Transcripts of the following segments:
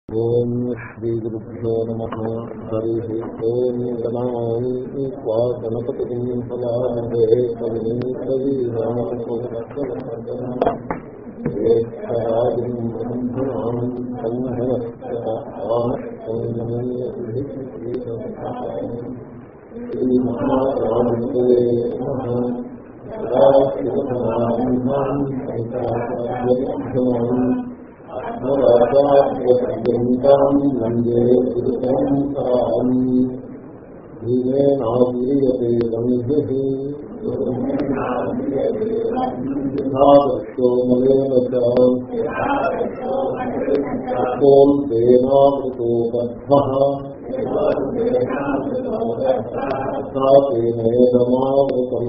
ఓం శ్రీ గురుభ్యో నమ హరి ఓం గణామి గణపతి ఫలాదే కవి శ్రీ మహారాజే ందే దీనేనాద్రియతే రమిభిర్షో మలేన చోల్దేనామృతో బద్ధ తేనేదమావృతం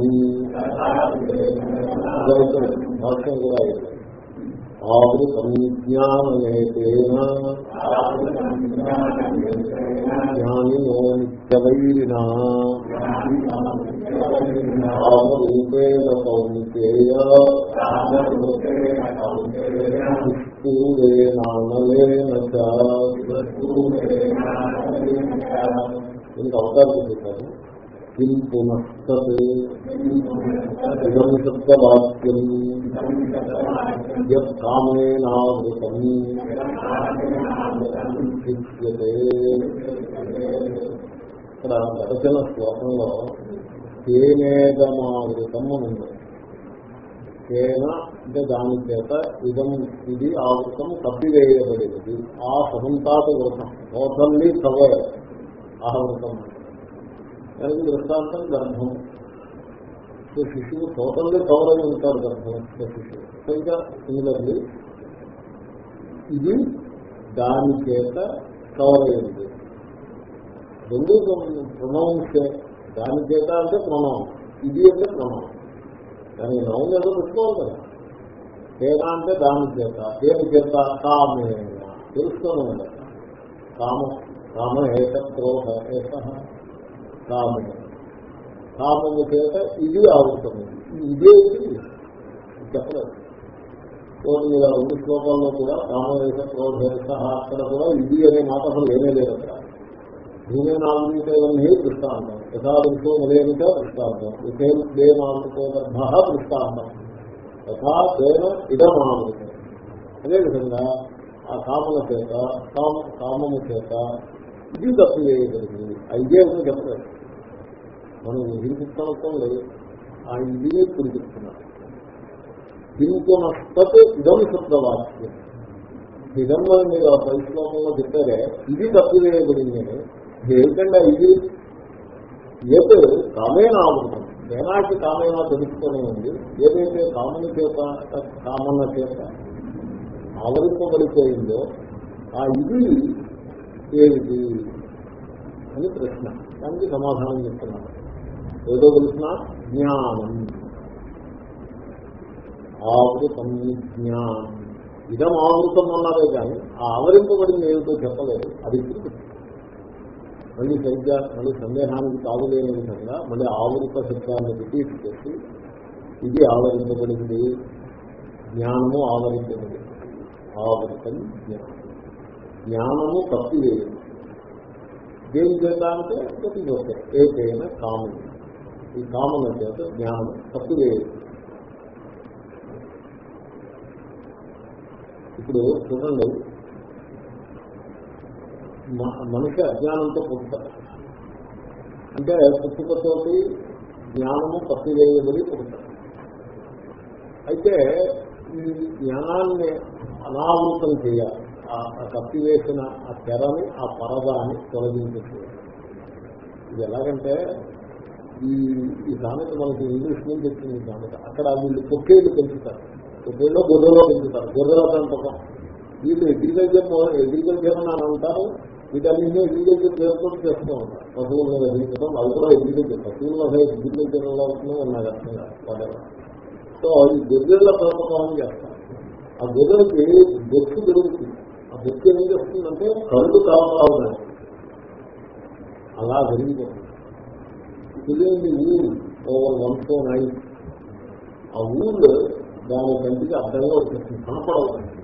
భాష్యం కూడా ఇది. ఆవృతం జ్ఞానమేతేన జ్ఞానినో నిత్యవైరినా ఆవరూపేణ కౌంతేయ స్థూలేనానలేన దీనికి అవతారం చెప్పారు కిం పునస్తత్ ఇదం శబ్దవాక్యం కామేనావృతం శిక్ష్యతే ఇక్కడ దర్శన శ్లోకంలో తేనేదమావృతం అని ఉంది తేన అంటే దాని చేత ఇదం ఇది ఆవృతం కప్పివేయబడేది ఆ సహంతాత వృతం టోటల్లీ కవర్ ఆవృతం దానికి దృష్టాంతం గర్భం సో శిశువు టోటల్లీ కవర్ అయి ఉంటారు గర్భం శిశువు సో ఇంకా సిమిలర్లీ ఇది దాని చేత కవర్ అయింది రెండు ప్రొనౌన్స్ దాని చేత అంటే ప్రొనౌన్ ఇది అంటే ప్రొనౌన్ దానికి నౌన్ ఏదో పెట్టుకోవాలి కదా తేనా అంటే దాని చేత దేని చేత కామే తెలుస్తూనే ఉండాలి కామం కామ ఏక క్రోధ ఏక కామం కామము చేత ఇది ఆగుతుంది ఇదే ఇది చెప్పలేదు మీరు రెండు శ్లోకాల్లో కూడా కామవేశ క్రోధేశ అక్కడ కూడా ఇది అనే మాట అసలు లేనే లేదు అక్కడ భూమి నాలుగునే దృష్టాంతం యథాదృష్టో మలేమిట దృష్టాంతం విషయం దేమామృతో గర్భ దృష్టాంతం యథా దేన ఇదమామృతం అదేవిధంగా ఆ కామల చేత కామ కామము చేత ఇది తప్పివేయగలిగింది ఇదే అని చెప్పలేదు మనం హింసిస్తానత్వం లేదు ఆ ఇదినే కురిపిస్తున్నారు హింకునస్తత్ ఇదం శబ్దవాక్యం ఇదంలో మీరు ఆ పై శ్లోకంలో చెప్పారే ఇది తప్పివేయబడింది ఏమిటండి ఇది ఏది కామేనావృతం ఏనాటి కామేనా తెలుసుకునే ఉంది ఏదైతే కామని చేత కామన్న చేత ఆవరింపబడిపోయిందో ఆ ఇది ఏమిటి అని ప్రశ్న దానికి సమాధానం చెప్తున్నాను ఏదో తెలిసిన జ్ఞానం ఆవృతం జ్ఞానం ఇదం ఆవృతం అన్నారే కానీ ఆ ఆవరింపబడింది ఏమిటో చెప్పలేదు అది ఇప్పుడు మళ్ళీ సరిగ్గా మళ్ళీ సందేహానికి తాగులేని విధంగా మళ్ళీ ఆవృత శబ్దాన్ని రిపీట్ చేసి ఇది ఆవరింపబడింది జ్ఞానము ఆవరింపబడింది ఆవృతం జ్ఞానం జ్ఞానము తప్పిలేదు దేని చేత అంటే ప్రతిదోకే ఏదైనా కామన్ ఈ కామన్ చేత జ్ఞానం తప్పిలేదు ఇప్పుడు చూడండి మనిషి అజ్ఞానంతో పుడతారు అంటే పుట్టుకతోటి జ్ఞానము తప్పివేయబడి పుడతారు అయితే ఈ జ్ఞానాన్ని అనావృతం చేయాలి ఆ కప్పివేసిన ఆ తెరని ఆ పరదాన్ని తొలగించేది ఇది ఎలాగంటే ఈ ఈ సామెత మనకి ఇంగ్లీష్ నుంచి వచ్చింది సామెత అక్కడ వీళ్ళు కొక్కేళ్ళు పెంచుతారు కొక్కేళ్ళు గొర్రెలో పెంచుతారు గొర్రెల పెంపకం వీళ్ళు అగ్రికల్చర్ అగ్రికల్చర్ అని అంటారు వీటన్నింటినీ అగ్రికల్చర్ చేసుకొని చేస్తూ ఉంటారు పశువుల మీద పెంచడం అది కూడా అగ్రికల్చర్ పశువుల మీద అగ్రికల్చర్ ఎలా అవుతుందో నాకు అర్థం కాదు సో ఈ గొర్రెల పెంపకం అని చేస్తారు ఆ గొర్రెలకి బొచ్చు దొరుకుతుంది ఆ బొచ్చు ఏం చేస్తుందంటే కళ్ళు కావాలి అలా జరిగిపోతుంది తెలియని ఊరు ఓవర్ వన్ తో నైన్ ఆ ఊళ్ళు దాని కంటికి అర్థంగా వచ్చేస్తుంది కనపడవు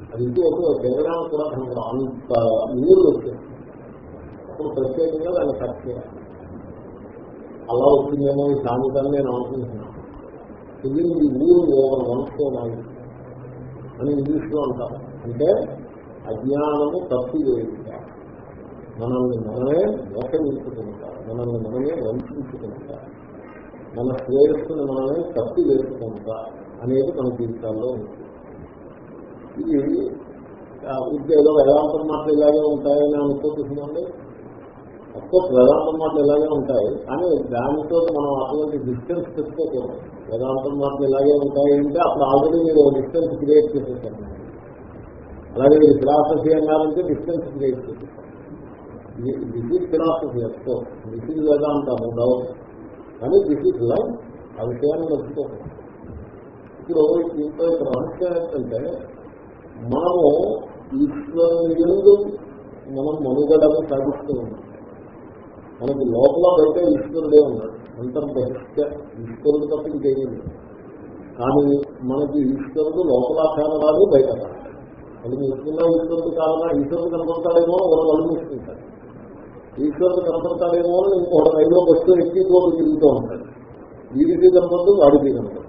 అది ఇంటి ఒక తిరగడానికి కూడా కనపడదు అంత నీళ్ళు వచ్చేస్తుంది అప్పుడు ప్రత్యేకంగా దాన్ని కట్ చేయాలి అలా వచ్చిందేమో ఈ సామెతని నేను అనుకుంటున్నాను ఇది ఈ ఊరు ఓవర్ వన్స్తో నాయి అని ఇంగ్లీష్లో అంటారు అంటే అజ్ఞానము తప్పి వేయించాలి మనల్ని మనమే మోసగించుకుంటారు మనల్ని మనమే వంచుకుంటారు మన శ్రేయస్సును మనమే తప్పి వేసుకుంటా అనేది మన జీవితాల్లో ఉంది ఇది ఏదో వేదాంతం మాటలు ఇలాగే ఉంటాయని అనుకుంటున్నాండి అఫ్కోర్స్ వేదాంతం మాటలు ఇలాగే ఉంటాయి కానీ దానితో మనం అటువంటి డిస్టెన్స్ పెట్టుకోకూడదు వేదాంతం మాటలు ఇలాగే ఉంటాయి అంటే అప్పుడు ఆల్రెడీ మీరు డిస్టెన్స్ క్రియేట్ చేసేసారు అలాగే మీరు ఫిలాసఫీ అన్నారంటే డిస్టెన్స్ క్రియేట్ చేసేసారు this is philosophy of course this is వేదాంతం డౌట్ కానీ దిస్ ఈజ్ లైఫ్ ఆ విషయాన్ని మర్చిపోకూడదు ఇప్పుడు ఇంట్లో ఇక్కడ రహస్యం ఏంటంటే మనము ఈశ్వరుని ఎందు మనం మనుగడను సాగిస్తూ ఉన్నాం మనకి లోపల బయట ఈశ్వరుడే ఉన్నాడు అంతర్బహిష్ట ఈశ్వరుడు తప్ప ఇంకేమీ లేదు కానీ మనకి ఈశ్వరుడు లోపల కారణాలు బయట అది ముసుకున్న ఈశ్వరుడు కారణం ఈశ్వరుడు కనపడతాడేమో ఒక వాళ్ళు మూసుకుంటాడు ఈశ్వరుడు కనపడతాడేమో అని ఇంకొక రైల్లో బస్సు ఎక్కి ఇంకొక తిరుగుతూ ఉంటాడు వీడికి కనపడదు వాడికి కనపడదు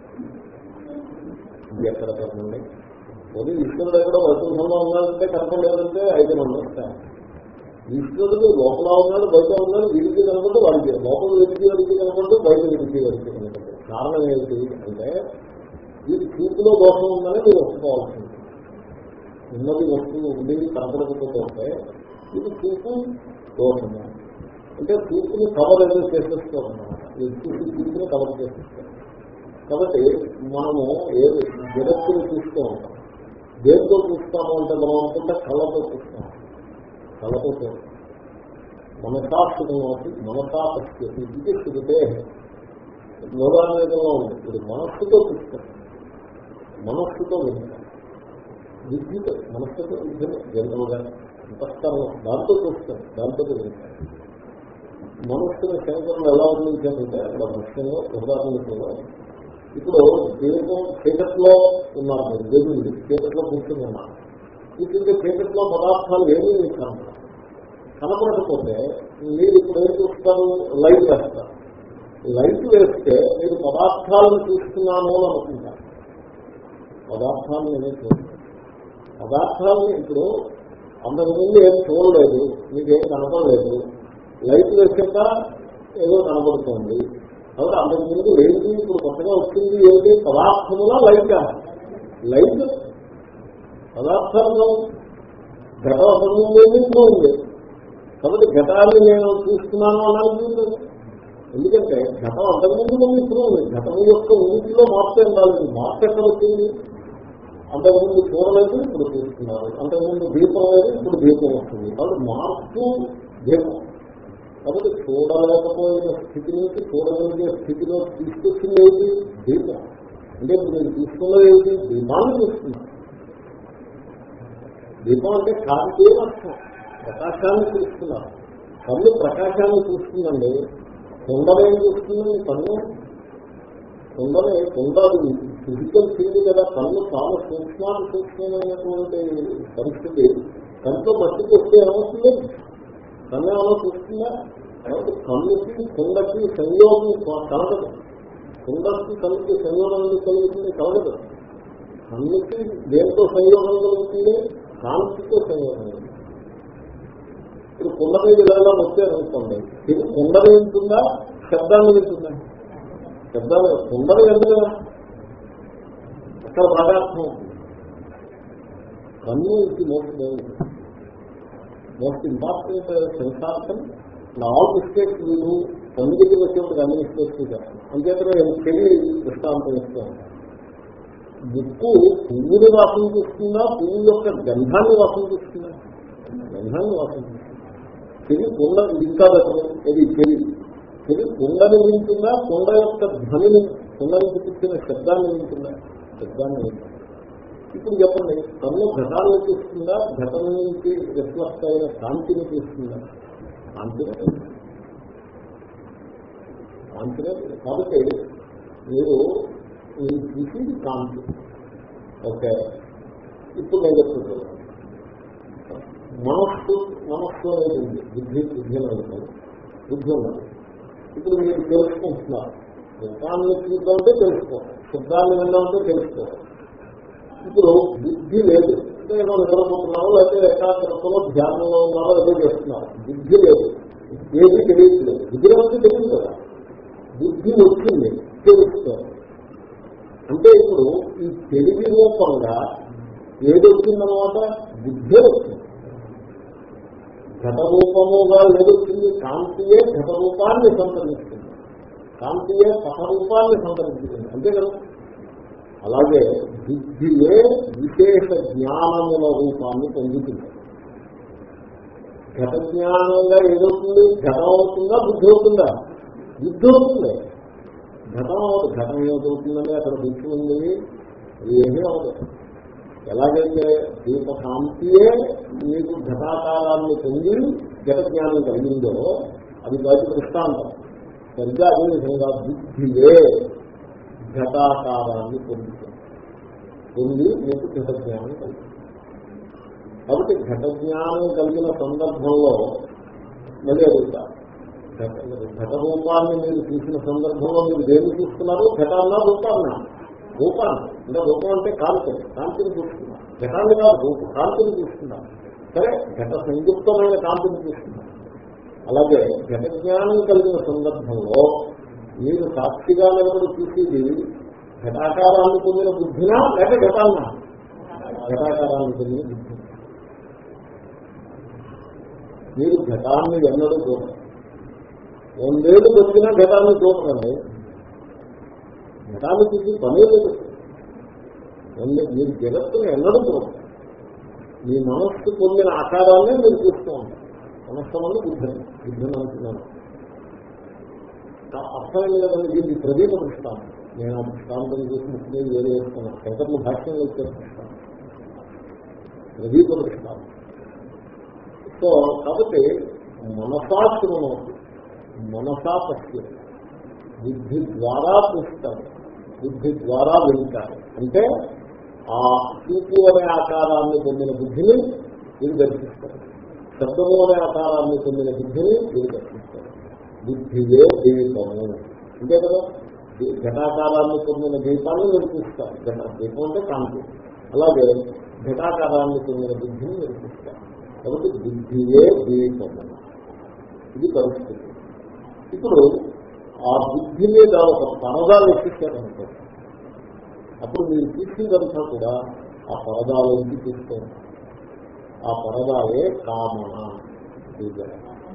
ఇది ఎక్కడ కనపడండి పోనీ ఈశ్వరుడు ఎక్కడో వైకుంఠంలో ఉన్నాడంటే కనపడలేదంటే అయితే నమ్మేస్తాను ఈశ్వరుడు లోపల ఉన్నాడు బయట ఉన్నాడు వీడికి కనపడదు వాడికి లోపల వీడికి వాడికి కనపడదు బయట వీడికి వాడికి కనపడదు కారణం ఏంటి అంటే వీడి చూపులో దోషం ఉందని మీరు ఒప్పుకోవాల్సింది ఉన్నది వస్తువు ఉండి కనపడకపోతే ఇది చూపు దోషము అంటే చూపుని కవర్ ఏదో చేసేస్తూ అన్నమాట ఈ చూపు చూపుని కవర్ చేసేస్తాం కాబట్టి మనము ఏ జగత్తుని చూస్తూ ఉంటాం దేంతో చూస్తాము అంటే మనం అనుకుంటే కళ్ళతో చూస్తాం కళ్ళతో చూస్తాం మనసాక్షితం మనసాపక్షి ఇది స్థితే యోగానేదంలో ఉంది ఇప్పుడు మనస్సుతో చూస్తాం మనస్సుతో వింటాం విద్యుత్ మనస్సుతో విద్యను జనరల్గా అంతఃకరణం దాంతో చూస్తాం దాంతో వింటాం మనస్సును శంకరులు ఎలా వర్ణించారంటే అక్కడ ముఖ్యంగా ఉదాహరణలో ఇప్పుడు దీపం చీకట్లో ఉన్నారు మీరు దేవుడి చీకట్లో కూర్చుని ఉన్నారు కూర్చుంటే చీకట్లో పదార్థాలు ఏమీ మీకు కనపడదు కనపడకపోతే మీరు ఇప్పుడు ఏం చూస్తారు లైట్ వేస్తారు లైట్ వేస్తే మీరు పదార్థాలను చూస్తున్నాను అని అనుకుంటారు పదార్థాలను నేనే చూస్తాను పదార్థాలను ఇప్పుడు అంతకుముందు ఏం చూడలేదు మీకేం కనపడలేదు లైట్ వేసాక ఏదో కనపడుతుంది కాబట్టి అంతకు ముందు ఏంటి ఇప్పుడు కొత్తగా వచ్చింది ఏంటి పదార్థములా లైట్ లైట్ పదార్థంలో ఘటం అంతకుముందు ఏంటి ఇప్పుడు ఉంది కాబట్టి ఘటాన్ని నేను చూస్తున్నాను అనాలి ఎందుకంటే ఘటం అంతకుముందు ఉంది ఇప్పుడు ఉంది ఘటం యొక్క ఉనికిలో మార్పు ఏం రాలేదు మార్పు ఎక్కడ వచ్చింది అంతకుముందు చూడలేదు ఇప్పుడు చూస్తున్నారు అంతకుముందు దీపం లేదు ఇప్పుడు దీపం వస్తుంది కాబట్టి మార్పు దీపం కాబట్టి చూడలేకపోయిన స్థితి నుంచి చూడగలిగే స్థితిలో తీసుకొచ్చింది ఏమిటి దీపం అంటే ఇప్పుడు నేను తీసుకున్నది ఏమిటి దీపాన్ని చూస్తున్నాను దీపం అంటే కాంతి అర్థం ప్రకాశాన్ని చూస్తున్నారు కన్ను ప్రకాశాన్ని చూస్తుందండి కుండలేం చూస్తుంది కన్ను కుండలే కుండ ఫిజికల్ ఫీల్డ్ కదా కన్ను చాలా సూక్ష్మాన్ని సూక్ష్మమైనటువంటి పరిస్థితి కన్నుతో మట్టికి వస్తే ఏమవుతుంది కన్ను ఏమైనా చూస్తుందా కాబట్టి కన్నుకి కుండకి సంయోగం కలగదు కుండకి కన్నుకి సంయోగం కలుగుతుంది కలగదు కన్నుకి దేంతో సంయోగం కలుగుతుంది కాంతితో సంయోగం కలుగుతుంది ఇప్పుడు కుండ మీద ఇలా వచ్చారనుకోండి ఇది కుండలు వింటుందా శబ్దాన్ని వింటుందా శబ్దాలు కుండలు ఎందుకు అక్కడ పదార్థం కన్ను ఇది మోస్ట్ మోస్ట్ ఇంపార్టెంట్ సెన్సార్థం ఆల్ మిస్టేక్స్ వీళ్ళు కమ్యూనిటీ వచ్చేప్పుడు అన్ని మిస్టేక్స్ చేస్తాం అంచేతనే నేను చెల్లి దృష్టాంతం ఇస్తూ బుక్కు పువ్వుని వాసన చూస్తుందా పువ్వు యొక్క గంధాన్ని వాసన చూస్తుందా గంధాన్ని వాసన చూస్తుంది చెవి కుండ ఇంకా బెటర్ ఇది చెవి చెవి కుండని వింటుందా కుండ యొక్క ధ్వనిని కుండ నుంచి పుట్టిన శబ్దాన్ని వింటుందా శబ్దాన్ని వింటుందా ఇప్పుడు చెప్పండి కన్ను ఘటాలను చూస్తుందా ఘటన నుంచి రిఫ్లెక్ట్ అయిన కాంతిని చూస్తుందా కాంతినే కాంతినే కాబట్టి మీరు మీరు చూసింది కాంతి ఓకే ఇప్పుడు నేను చెప్తున్నాను మనస్సు మనస్సు అనేది ఉంది బుద్ధి బుద్ధి అనేది ఉంది. బుద్ధి ఉన్నది ఇప్పుడు మీరు తెలుసుకుంటున్నారు శబ్దాన్ని చూద్దామంటే తెలుసుకోవాలి శబ్దాన్ని విందామంటే తెలుసుకోవాలి ఇప్పుడు బుద్ధి లేదు అంటే ఏదో నిద్రపోతున్నారో లేకపోతే ఏకాగ్రతలో ధ్యానంలో ఉన్నారో ఏదో చేస్తున్నారు బుద్ధి లేదు ఏది తెలియట్లేదు బుద్ధి అనేది తెలియదు కదా బుద్ధి వచ్చింది తెలుసుకోవాలి అంటే ఇప్పుడు ఈ తెలివి రూపంగా ఏది వచ్చిందనమాట బుద్ధి వచ్చింది ఘట రూపముగా ఏదొచ్చింది కాంతియే ఘట రూపాన్ని సంతరిస్తుంది కాంతియే రూపాన్ని సంతరిస్తుంది అంతే కదా అలాగే బుద్ధియే విశేష జ్ఞానముల రూపాన్ని పొందుతుంది ఘట జ్ఞానంగా ఏదవుతుంది ఘటం అవుతుందా బుద్ధి అవుతుందా బుద్ధి అవుతుంది ఘటం అవుతుంది ఘటం ఏమవుతుందంటే అక్కడ బుద్ధి ఉంది అది ఏమీ అవుతుంది ఎలాగైతే దీపకాంతియే మీకు ఘటాకారాన్ని పొంది ఘట జ్ఞానం కలిగిందో అది బయట దృష్టాంతం సరిగ్గా అదే విధంగా బుద్ధియే ఘటాకారాన్ని పొందుతుంది పొంది మీకు ఘట జ్ఞానం కలిగింది కాబట్టి ఘట జ్ఞానం కలిగిన సందర్భంలో మళ్ళీ అడుగుతా ఘట- ఘట రూపాన్ని మీరు చూసిన సందర్భంలో మీరు దేన్ని చూస్తున్నారు ఘటాన్నా రూపాన్నా రూపాన్ని అంటే రూపం అంటే కాంతి కాంతిని చూస్తున్నారు ఘటాన్ని కాదు రూపం కాంతిని చూస్తున్నారు సరే ఘట సంయుక్తమైన కాంతిని చూస్తున్నారు అలాగే ఘట జ్ఞానం కలిగిన సందర్భంలో మీరు సాక్షిగా నిలబడి చూసేది ఘటాకారాన్ని పొందిన బుద్ధినా లేక ఘటాన్నా ఘటాకారాన్ని పొందిన బుద్ధి మీరు ఘటాన్ని ఎన్నడూ చూడండి వందేళ్ళు బతికినా ఘటాన్ని చూడకండి ఘటాన్ని చూసి పనే లేదు వంద- మీరు జగత్తుని ఎన్నడూ చూడండి మీ మనస్సు పొందిన ఆకారాన్ని మీరు చూస్తూ ఉంటారు మనస్సు వల్ల బుద్ధని బుద్ధని అంటున్నాను అర్థం లేదండి దీన్ని ప్రదీప దృష్టాంతం నేను ఆ దృష్టాంతం చూసి ముఖ్యంగా వేరే వేస్తున్నాను శంకర్లు భాష్యంలో ఇచ్చే దృష్టాంతం ప్రదీప దృష్టాంతం సో కాబట్టి మనసాశ్రమం మనసా పశ్యం బుద్ధి ద్వారా చూస్తారు బుద్ధి ద్వారా వింటారు అంటే ఆ చూపు అనే ఆకారాన్ని పొందిన బుద్ధిని వీరు దర్శిస్తారు శబ్దము అనే ఆకారాన్ని పొందిన బుద్ధిని వీరు దర్శిస్తారు బుద్ధియే దీపము అంతే కదా దీ- ఘటాకారాన్ని పొందిన దీపాన్ని మీరు చూస్తారు ఘట దీపం అంటే కాంతి అలాగే ఘటాకారాన్ని పొందిన బుద్ధిని మీరు చూస్తారు కాబట్టి బుద్ధియే దీపము ఇది పరిస్థితి ఇప్పుడు ఆ బుద్ధి మీద ఒక పరదా వెచ్చిస్తారనుకో అప్పుడు మీరు చూసిందంతా కూడా ఆ పరదాలోంచి చూస్తూ ఉంటారు ఆ పరదాయే కామన ఇది.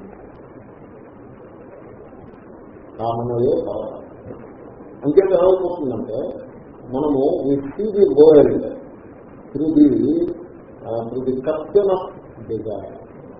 కామనయే పరద అంటే ఏమైపోతుందంటే మనము we see the world through the through the curtain of desire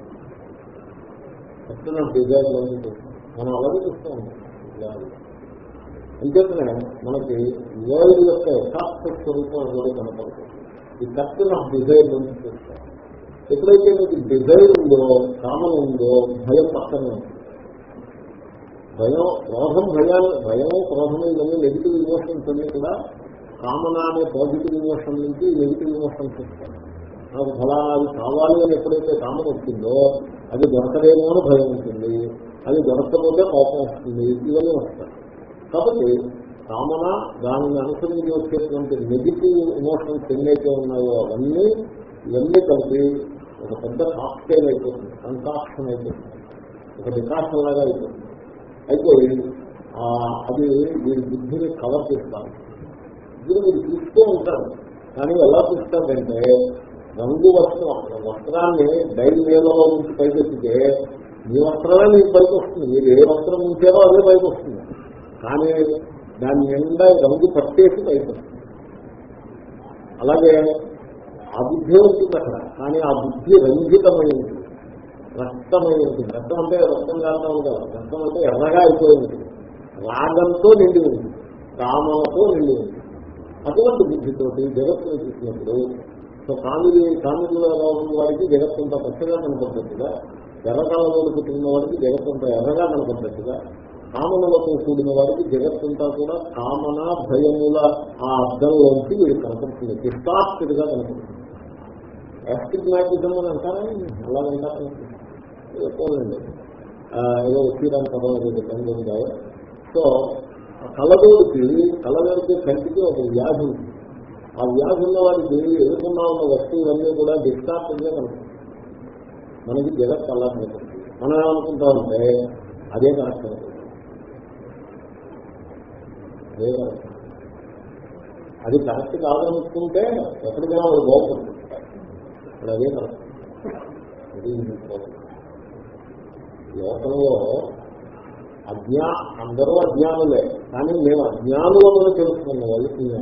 curtain of desire మనం అలాగే చూస్తూ ఉంటాం ఇలా. అంచేతనే మనకి వరల్డ్ యొక్క యథార్థ స్వరూపం కూడా కనపడుతుంది ఈ కర్తన్ ఆఫ్ డిజైర్ నుంచి చూస్తాం ఎప్పుడైతే మీకు డిజైర్ ఉందో కామన్ ఉందో భయం పక్కనే ఉంది భయం క్రోధం భయాలు భయం క్రోధం ఇవన్నీ నెగిటివ్ ఇమోషన్స్ అన్ని కూడా కామన అనే పాజిటివ్ ఇమోషన్ నుంచి నెగిటివ్ ఇమోషన్స్ వస్తాయి నాకు ఫలానా అది కావాలి అని ఎప్పుడైతే కామన వచ్చిందో అది దొరకదేమో అని భయం ఉంటుంది అది దొరకకపోతే కోపం వస్తుంది ఇవన్నీ వస్తాయి కాబట్టి కామన దానిని అనుసరించి వచ్చేటువంటి నెగిటివ్ ఇమోషన్స్ ఎన్నైతే ఉన్నాయో అవన్నీ ఇవన్నీ కలిపి ఒక పెద్ద కాక్టైల్ అయిపోతుంది కంకాక్షన్ అయిపోతుంది ఒక డికాషన్ లాగా అయిపోతుంది అయిపోయి ఆ, అది వీరి బుద్ధిని కవర్ చేస్తారు ఇది మీరు చూస్తూ ఉంటారు కానీ ఎలా చూస్తారంటే రంగు వస్త్రం వస్త్రాన్ని డైలీ వేలలో నుంచి పైకెత్తితే మీ వస్త్రమే మీకు పైకి వస్తుంది మీరు ఏ వస్త్రం ఉంచారో అదే పైకి వస్తుంది కానీ దాని నిండా రంగు పట్టేసి పైకి వస్తుంది అలాగే ఆ బుద్ధి ఉంటుంది అక్కడ కానీ ఆ బుద్ధి రంజితమై ఉంటుంది రక్తమై ఉంటుంది రక్తం అంటే రక్తం కారణం ఉండదు రక్తం అంటే ఎర్రగా అయిపోయి ఉంటుంది రాగంతో నిండి ఉంటుంది కామలతో నిండి ఉంటుంది అటువంటి బుద్ధితోటి జగత్తును చూసినప్పుడు సో కామిడి కామిడిలో ఉన్న వారికి జగత్తంతా పచ్చగా కనపడ్డట్టుగా ఎర్రకాలంలో పుట్టిన వారికి జగత్తంతా ఎర్రగా కనపడ్డట్టుగా కామనలతో కూడిన వారికి జగత్తంతా కూడా కామన భయముల ఆ అర్థంలోంచి వీడు కనపడుతుంది డిస్టార్టెడ్గా కనపడుతుంది యాస్టిగ్మాటిజం అని అంటారా అలాగంటారా పోలండి ఏదో వచ్చేదాని పదం ఏదో చెప్పండి కాదు సో కళ్ళదోడికి కళ్ళదోడికి కంటికి ఒక వ్యాధి ఉంది ఆ వ్యాధి ఉన్న వారికి ఎదుర్కొన్నా ఉన్న వస్తువులన్నీ కూడా డిస్టార్ట్గా కనుక మనకి జగత్ అలా కనపడుతుంది మనం ఏమనుకుంటామంటే అదే కరెక్ట్ అనుకుంటాం అదే కరెక్ట్ అది కరెక్ట్ కాదనుకుంటే ఎక్కడికైనా అది బాగుంటుంది ఇప్పుడు అదే కరెక్ట్ అది లోకంలో అజ్ఞా అందరూ అజ్ఞానులే కానీ మేము అజ్ఞానులను తెలుసుకున్న వాళ్ళు పుణ్యం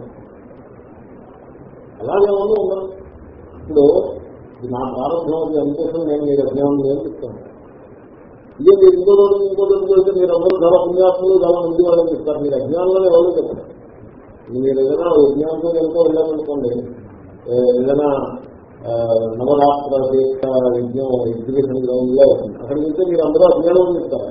అలాగే వాళ్ళు ఉండరు ఇప్పుడు ఇది నా ప్రారంభం అది అందుకోసం నేను మీరు అజ్ఞానం నేర్పిస్తాను ఇదే మీరు ఇంకో రోజు ఇంకో రోజు వెళ్తే మీరు అందరూ చాలా పుణ్యాత్ములు చాలా మంది వాళ్ళని చెప్తారు మీరు అజ్ఞానంలోనే ఎవరు చెప్పారు మీరు ఏదైనా విజ్ఞానంతో ఎంతో వెళ్ళాలనుకోండి ఏ- ఏదైనా ఆ, నవరాత్ర దీక్ష యజ్ఞం ఎగ్జిబిషన్ గ్రౌండ్ లో అవుతుంది అక్కడికి వెళ్తే మీరు అందరూ అజ్ఞానం చెప్తారు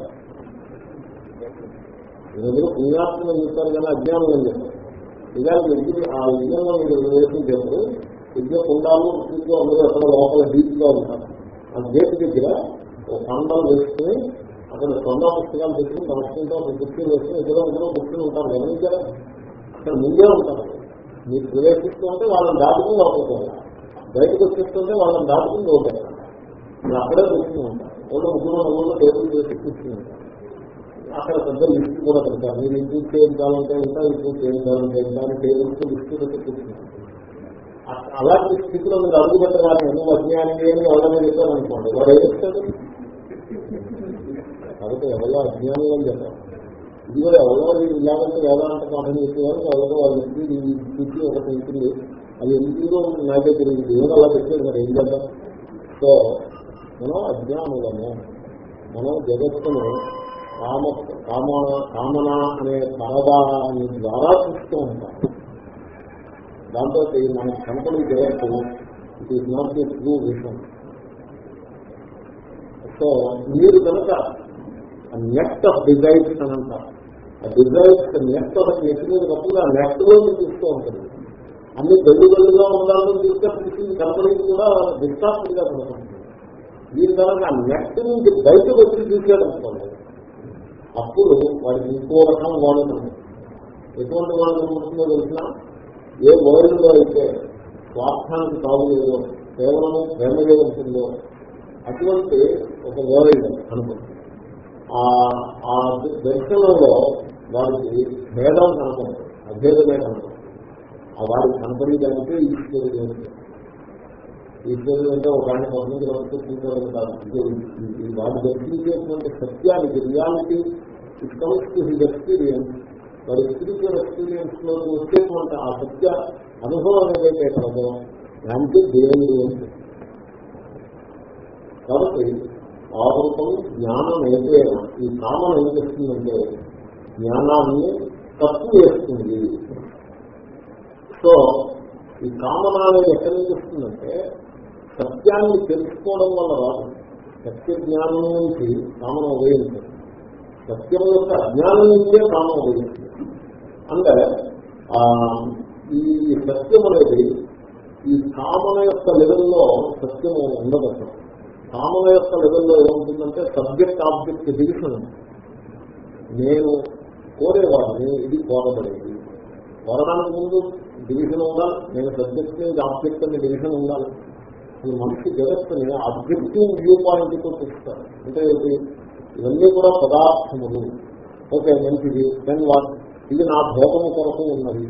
మీరందరూ పుణ్యాత్మలు చెప్తారు కానీ అజ్ఞానం అని చెప్తారు నిజానికి ఎగ్జిబి ఆ యజ్ఞంలో మీరు ప్రవేశించేప్పుడు యజ్ఞ కుండాలు చుట్టూ అందరూ అక్కడ లోపల డీప్ గా ఉంటారు ఆ గేట్ దగ్గర ఒక కండలు వేసుకుని అక్కడ సొంత పుస్తకాలు పెట్టుకుని సంస్కృతంతో ఒక బుక్కులు వేసుకుని ఇద్దరు అందరూ బుక్కులు ఉంటారు గమనించారా అక్కడ ముందే ఉంటారు మీరు ప్రవేశిస్తూ ఉంటే వాళ్ళని దాటుకుని లోపలికి వెళ్ళాలి బయటకు వచ్చేస్తుంటే వాళ్ళని దాటుకుని లోపలికి వెళ్ళాలి మీరు అక్కడే కూర్చుని ఉంటారు వాళ్ళు ముగ్గురు నలుగురు టేబుల్ చేసి కూర్చుని ఉంటారు అక్కడ పెద్ద లిస్ట్ కూడా పెడతారు మీరు ఇంటి చేయించాలంటే ఇంకా ఇంటి చేయించాలంటే ఇంకా టేబుల్స్ లిస్ట్ పెట్టి కూర్చున్నారు అ- అలాంటి స్థితిలో మీరు అడుగు పెట్టగానే నువ్వు అజ్ఞాని అని ఎవరైనా చెప్పారు అనుకోండి వాడు ఏం చెప్తాడు కాబట్టి ఎవరో అజ్ఞానం అని చెప్పారు ఇదిగో ఎవరో వీళ్ళు ఇలాగంటే వేదాంత పాఠం చెప్పేవారు ఎవరో వాళ్ళ ఇంటి ఈ స్థితి ఒకటి ఉంటుంది అది ఎందుకు నాకే తెలియదు ఏదో అలా చెప్పేది మరి ఏం చేద్దాం సో మనం అజ్ఞానులము మనం జగత్తును కామ కామ కామన అనే పరదాని ద్వారా చూస్తూ ఉంటాం దాంతో మనకి కనపడి జగత్తు it is not the true విషయం సో మీరు కనుక నెట్ ఆఫ్ డిజైర్స్ అని అంటారు ఆ డిజైర్స్ నెట్ ఒక నెట్ మీద కప్పుడు ఆ నెట్ లో చూస్తూ ఉంటుంది అన్ని గల్లు గల్లుగా ఉండాలని చూస్తే చూసి కనపడేది కూడా డిస్టార్ట్ గా కనపడుతుంది మీరు కనుక ఆ నెట్ నుంచి బయటకు వచ్చి చూసేదనుకోండి అప్పుడు వాడికి ఇంకో రకం వాడుతుంది ఎటువంటి వాళ్ళు ఉంటుందో తెలిసిన ఏ వరల్డ్ లో అయితే స్వార్థానికి తాగు లేదో కేవలం ప్రేమగా ఉంటుందో అటువంటి ఒక వరల్డ్ అనుకుంటుంది ఆ ఆ దర్శనంలో వారికి భేదం కనపడదు అభేదమే కనపడదు ఆ వారికి కనపడేదానికే ఈశ్వరుడు అంటే ఈశ్వరుడు అంటే ఒక ఆయన పద్ధతి వరకు కూర్చోవడం కాదు ఇది ఈ- ఈ వాడు దర్శించేటువంటి సత్యానికి reality it comes to his experience వారి స్పిరిచువల్ ఎక్స్పీరియన్స్ లో వచ్చేటువంటి ఆ సత్య అనుభవం ఏదైతే కలదో దానికి దేవుడు అంటే కాబట్టి ఆ రూపం జ్ఞానం అయితే ఈ కామం ఏం చేస్తుందంటే జ్ఞానాన్ని తప్పు వేస్తుంది సో ఈ కామన అనేది ఎక్కడి నుంచి వస్తుందంటే సత్యాన్ని తెలుసుకోవడం వల్ల రాదు సత్య జ్ఞానం నుంచి కామన ఉదయించదు సత్యం యొక్క అజ్ఞానం నుంచే కామం ఉదయిస్తుంది అంటే ఆ, ఈ సత్యం అనేది ఈ కామన యొక్క లెవెల్లో సత్యం ఉండదు అసలు కామన యొక్క లెవెల్లో ఏముంటుందంటే సబ్జెక్ట్ ఆబ్జెక్ట్ డివిజన్ ఉంది. నేను కోరేవాడిని ఇది కోరబడేది కోరడానికి ముందు డివిజన్ ఉండాలి నేను సబ్జెక్ట్ ఇది ఆబ్జెక్ట్ అనే డివిజన్ ఉండాలి ఈ మనిషి జగత్తుని ఆబ్జెక్టివ్ వ్యూ పాయింట్ తో చూస్తారు అంటే ఏంటి? ఇవన్నీ కూడా పదార్థములు ఓకే మంచిది దెన్ వాట్ ఇది నా భోగము కొరకు ఉన్నది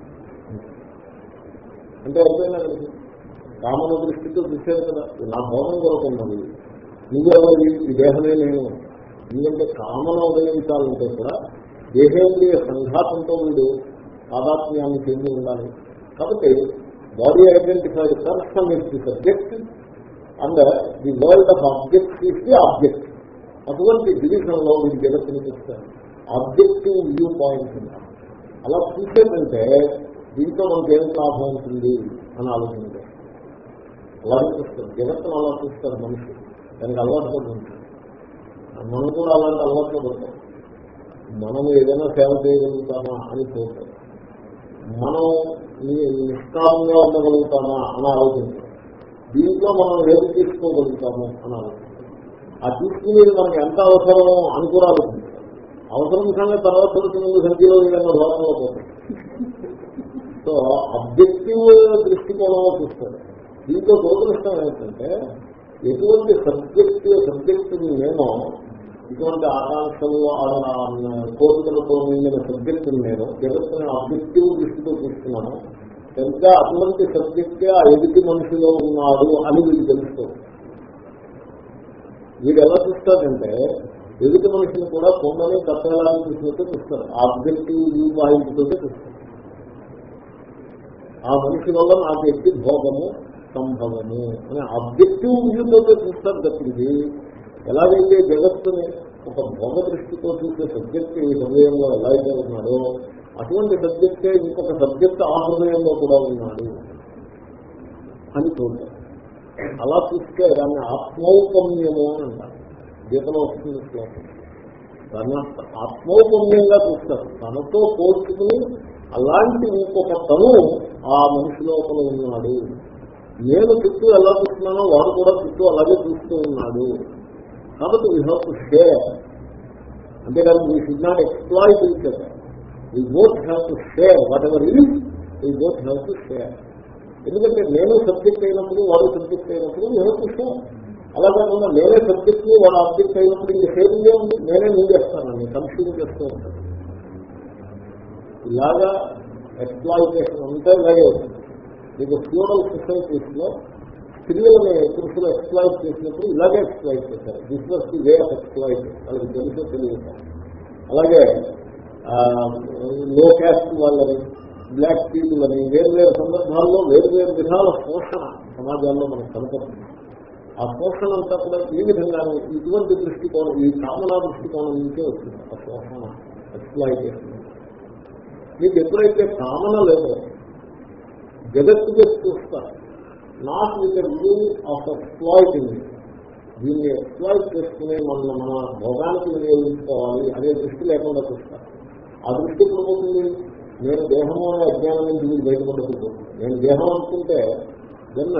అంటే అయిపోయినా కదా కామన దృష్టితో చూసేది కదా ఇది నా భోగం కొరకు ఉన్నది నువ్వెవరి ఈ దేహమే నేను ఎందుకంటే కామన ఉదయించాలంటే కూడా దేహేంద్రియ సంఘాతంతో వీడు తాదాత్మ్యాన్ని చెంది ఉండాలి కాబట్టి body identified person is the subject and the world of object is the object అటువంటి డివిజన్ లో వీళ్ళు జగత్తుని చూస్తారు ఆబ్జెక్టివ్ వ్యూ పాయింట్ ఉంటారు అలా చూసేటంటే దీంట్లో మనకి ఏం లాభం ఉంటుంది అని ఆలోచించారు అలా చూస్తారు జగత్తును అలా చూస్తారు మనిషి దానికి అలవాటు పడి ఉంటుంది మనం కూడా అలాంటి అలవాట్లు పడతాం మనం ఏదైనా సేవ చేయగలుగుతామా అని చూస్తాం మనం ని- నిష్కామంగా ఉండగలుగుతామా అని ఆలోచించాం దీంట్లో మనం ఏది తీసుకోగలుగుతాము అని ఆలోచిస్తాం ఆ తీసుకునేది మనకి ఎంత అవసరమో అనుకురాలు అవసరం కన్నా తర్వాత తెలుసుకునే సంఖ్యలో విధంగా లోకంలో పోతాయి సో అబ్జెక్టివ్ దృష్టికోణంలో చూస్తారు దీంతో దురదృష్టం ఏంటంటే ఎటువంటి సబ్జెక్ట్ సబ్జెక్ట్ నేను ఇటువంటి ఆకాంక్షలు కోరికలతో నిండిన సబ్జెక్ట్ నేను జగత్తుని ఆబ్జెక్టివ్ దృష్టితో చూస్తున్నాను సరిగ్గా అటువంటి సబ్జెక్టే ఆ ఎదుటి మనిషిలో ఉన్నాడు అని వీళ్ళు తెలుస్తుంది వీడు ఎలా చూస్తారంటే ఎదుటి మనిషిని కూడా కొండని కట్టేలాగా చూసినట్టు చూస్తారు ఆబ్జెక్టివ్ వ్యూ పాయింట్ తోటే చూస్తారు ఆ మనిషి వల్ల నాకు ఎట్టి భోగము సంభవము అనే ఆబ్జెక్టివ్ వ్యూతో చూస్తారు తప్పింది ఎలాగైతే జగత్తుని ఒక భోగ దృష్టితో చూసే సబ్జెక్ట్ ఈ హృదయంలో ఎలా అయితే ఉన్నాడో అటువంటి సబ్జెక్టే ఇంకొక సబ్జెక్ట్ ఆ హృదయంలో కూడా ఉన్నాడు అని చూడాలి అలా చూస్తే దాన్ని ఆత్మౌపమ్యము అని అంటారు గీతలో వస్తుంది శ్లోకం దాన్ని ఆత్మౌపమ్యంగా చూస్తారు తనతో పోల్చుకుని అలాంటి ఇంకొక తను ఆ మనిషి లోపల ఉన్నాడు నేను చుట్టూ ఎలా చూస్తున్నానో వాడు కూడా చుట్టూ అలాగే చూస్తూ ఉన్నాడు కాబట్టి వీ హ్యావ్ టు షేర్ అంతేకాదు we should not exploit each other we both have to share whatever is we both have to share ఎందుకంటే నేను సబ్జెక్ట్ అయినప్పుడు వాడు సబ్జెక్ట్ అయినప్పుడు నేను షేర్ అలా కాకుండా నేనే సబ్జెక్ట్ వాడు ఆబ్జెక్ట్ అయినప్పుడు ఇంక షేరింగ్ ఉంది నేనే నేను చేస్తానండి కన్ఫ్యూజ్ చేస్తూ ఉంటాను ఇలాగా ఎక్స్ప్లాయిటేషన్ అంతా ఇలాగే ఉంటుంది మీకు ఫ్యూడల్ సొసైటీస్ లో స్త్రీలని పురుషులు ఎక్స్ప్లాయిట్ చేసినప్పుడు ఇలాగే ఎక్స్ప్లాయిట్ చేశారు this was the way of exploit వాళ్ళకి తెలుసో తెలియదు అలాగే లో క్యాస్ట్ వాళ్ళని బ్లాక్ పీపుల్ అని వేరు వేరు సందర్భాల్లో వేరు వేరు విధాల పోషణ సమాజాల్లో మనకు కనపడుతుంది ఆ పోషణ అంతా కూడా ఈ విధంగా ఇటువంటి దృష్టికోణం ఈ కామనా దృష్టికోణం నుంచే వచ్చింది ఆ పోషణ ఎక్స్ప్లాయిటేషన్ మీకు ఎప్పుడైతే కామన లేదో జగత్తు చేసి చూస్తారు not with view of exploiting దీన్ని ఎక్స్ప్లాయిట్ చేసుకునే మన మన భోగానికి వినియోగించుకోవాలి అనే దృష్టి లేకుండా చూస్తారు ఆ దృష్టి ఎప్పుడు పోతుంది నేను దేహము అనే అజ్ఞానం నుంచి మీరు బయటపడుతుంది నేను దేహం అనుకుంటే దెన్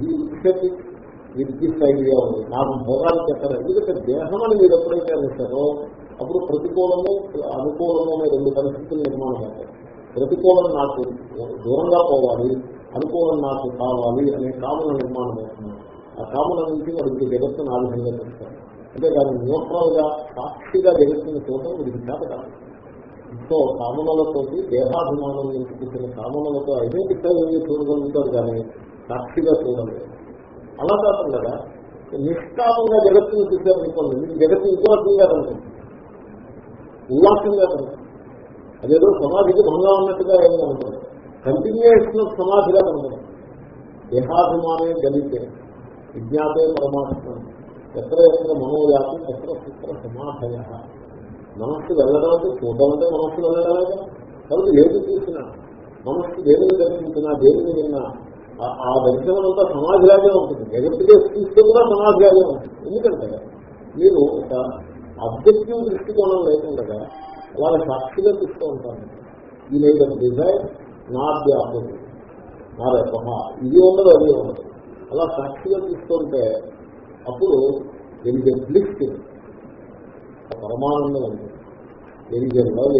విద్యుత్ ఐడియా ఉంది నాకు భోగాలు చెప్పారు ఎందుకంటే దేహం అని మీరు ఎప్పుడైతే అనేసారో అప్పుడు ప్రతికూలము అనుకూలము అనే రెండు పరిస్థితులు నిర్మాణం అవుతాయి ప్రతికూలం నాకు దూరంగా పోవాలి అనుకూలం నాకు కావాలి అనే కామన నిర్మాణం అవుతుంది ఆ కామన నుంచి వాడికి జగత్తును ఆ విధంగా చూస్తారు అంటే దాన్ని న్యూట్రల్ గా సాక్షిగా జగత్తుని చూడటం వీడికి చేత కాదు సో కామనలతోటి దేహాభిమానం నుంచి పుట్టిన కామనలతో ఐడెంటిఫై అయ్యి చూడగలుగుతారు కానీ సాక్షిగా చూడలేదు అలా కాకుండా నిష్కామంగా జగత్తుని చూసారనుకోండి మీకు జగత్తు ఇంకో రకంగా కనుకుంటుంది ఉల్లాసంగా కనుకుంటుంది అదేదో సమాధికి భంగా ఉన్నట్టుగా ఏమీ ఉంటుంది కంటిన్యూషన్ ఆఫ్ సమాధిగా కనుకుంటుంది దేహాభిమానే గలితే విజ్ఞాతే పరమాత్మ ఎక్కడ ఎక్కడ మనోయాతి ఎక్కడ సూత్ర సమాధయ మనస్సు వెళ్ళడం అంటే చూడడం అంటే మనస్సు వెళ్ళడమే కాబట్టి ఏది చూసినా మనస్సు దేనిని దర్శించినా దేనిని విన్నా ఆ దర్శనం అంతా సమాధిలాగే ఉంటుంది జగత్తుగా చూస్తే కూడా సమాధిలాగే ఉంటుంది ఎందుకంటే మీరు ఒక అబ్జెక్టివ్ దృష్టికోణం లేకుండా వాళ్ళ సాక్షిగా చూస్తూ ఉంటారు ఈ లేదు డిజైర్ నాట్ ది ఆపోజిట్ నా రెప్పహ ఇది ఉండదు అది ఉండదు అలా సాక్షిగా చూస్తుంటే అప్పుడు ఎనిమిది బ్లిక్ పరమానందం ఉంది ఎనిమిది లవ్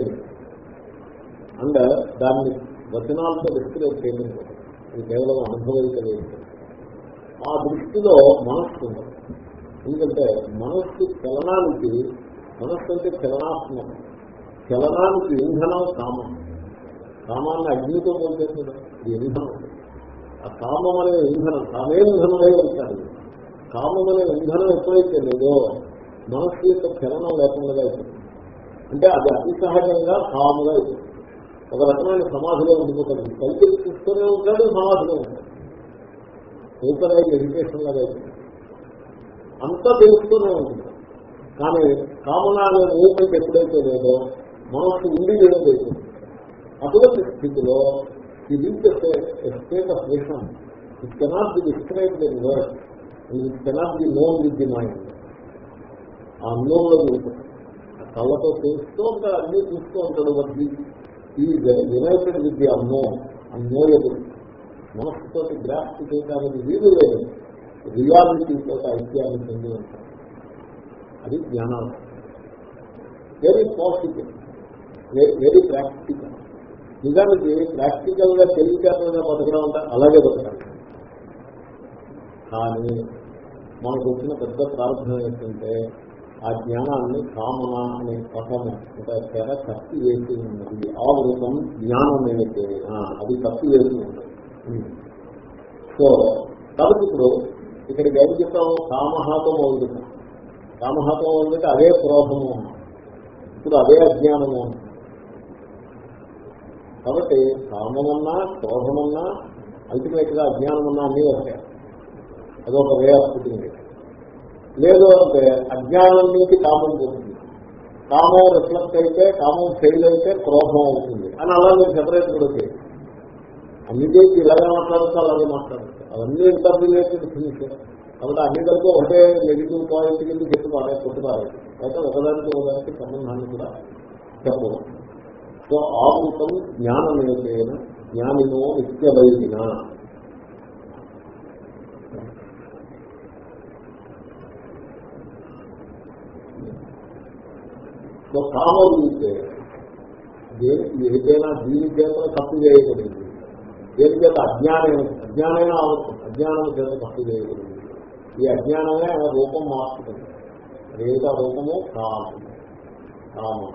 అండ్ దాన్ని వచనాలతో డిస్క్రైబ్ చేయడం ఇది కేవలం అనుభవించలేదు ఆ దృష్టిలో మనస్సు ఉండదు ఎందుకంటే మనస్సు చలనానికి మనస్సు అంటే చలనాత్మకం చలనానికి ఇంధనం కామం కామాన్ని అగ్నితో పోల్చేస్తుంది ఇది ఇంధనం ఆ కామం అనే ఇంధనం కామే ఇంధనమే వెళ్తాడు కామం అనే ఇంధనం ఎప్పుడైతే లేదో మనస్సు యొక్క చలనం లేకుండా అయిపోతుంది అంటే అది అతి సహజంగా కాముగా అయిపోతుంది ఒక రకమైన సమాధిలో ఉండిపోతాడు సైకిల్ చూస్తూనే ఉంటాడు సమాధిలో ఉంటాడు సూపర్ అయితే ఎడ్యుకేషన్ లాగా అయిపోతుంది అంతా తెలుస్తూనే ఉంటుంది కానీ కామన అనే మూమెంట్ ఎప్పుడైతే లేదో మనస్సు ఉండి వేయడం అవుతుంది అటువంటి స్థితిలో ఈ reach state of vision it cannot be described in word it cannot be known with the mind ఆ అన్నంలో ఉంటుంది కళ్ళతో చూస్తూ ఉంటాడు అన్ని చూస్తూ ఉంటాడు బట్ ఈ యునైటెడ్ విత్ ది అన్నో అన్నోయబుల్ మనస్సుతో గ్రాఫ్ట్ చేయడానికి వీలు లేదు రియాలిటీతో ఐక్యాన్ని చెంది ఉంటారు అది జ్ఞానం వెరీ పాజిటివ్ వెరీ ప్రాక్టికల్ నిజానికి ప్రాక్టికల్ గా తెలివితేటలుగా బతకడం అంటే అలాగే బతకాలి కానీ మనకు వచ్చిన పెద్ద ప్రార్థన ఏంటంటే ఆ జ్ఞానాన్ని కామన అనే పటము ఒక తెర కత్తి వేసి ఉన్నది ఆ వృతం జ్ఞానం ఏదైతే ఆ, అది కత్తి వేసి ఉన్నది సో కాబట్టి ఇప్పుడు ఇక్కడికి ఏం చెప్తాము కామహాతో మొదలుపెట్టాం కామహాతో మొదలుపెట్టి అదే క్రోధము ఉన్నాం ఇప్పుడు అదే అజ్ఞానము ఉన్నాం కాబట్టి కామమన్నా క్రోధమన్నా అల్టిమేట్ గా అజ్ఞానమన్నా అన్నీ ఒకటే అదొక వే ఆఫ్ పుట్టింది లేదు అంటే అజ్ఞానం నుంచి కామం పోతుంది కామం రిఫ్లెక్ట్ అయితే కామం ఫెయిల్ అయితే క్రోధం అవుతుంది అని అలా మీరు సెపరేట్ కూడా చేయండి అన్ని చేసి ఇలాగే మాట్లాడుతూ అలాగే మాట్లాడుతారు అవన్నీ ఇంటర్ రిలేటెడ్ థింగ్స్ కాబట్టి అన్ని కలిపి ఒకటే నెగిటివ్ పాయింట్ కింద చెప్పి పారే కొట్టు పారేది అయితే ఒకదానికి ఒకదానికి సంబంధాన్ని కూడా చెప్పదు సో ఆవృతం జ్ఞానమేతేన జ్ఞానినో నిత్యవైదిన సో కామరూపే ఏదైనా దీని చేత తప్పు చేయబడింది దేని చేత అజ్ఞానం అజ్ఞానమే ఆవృతం అజ్ఞానం చేత తప్పు చేయబడింది ఈ అజ్ఞానమే రూపం మార్చుతుంది ఏదో రూపము కామం కామం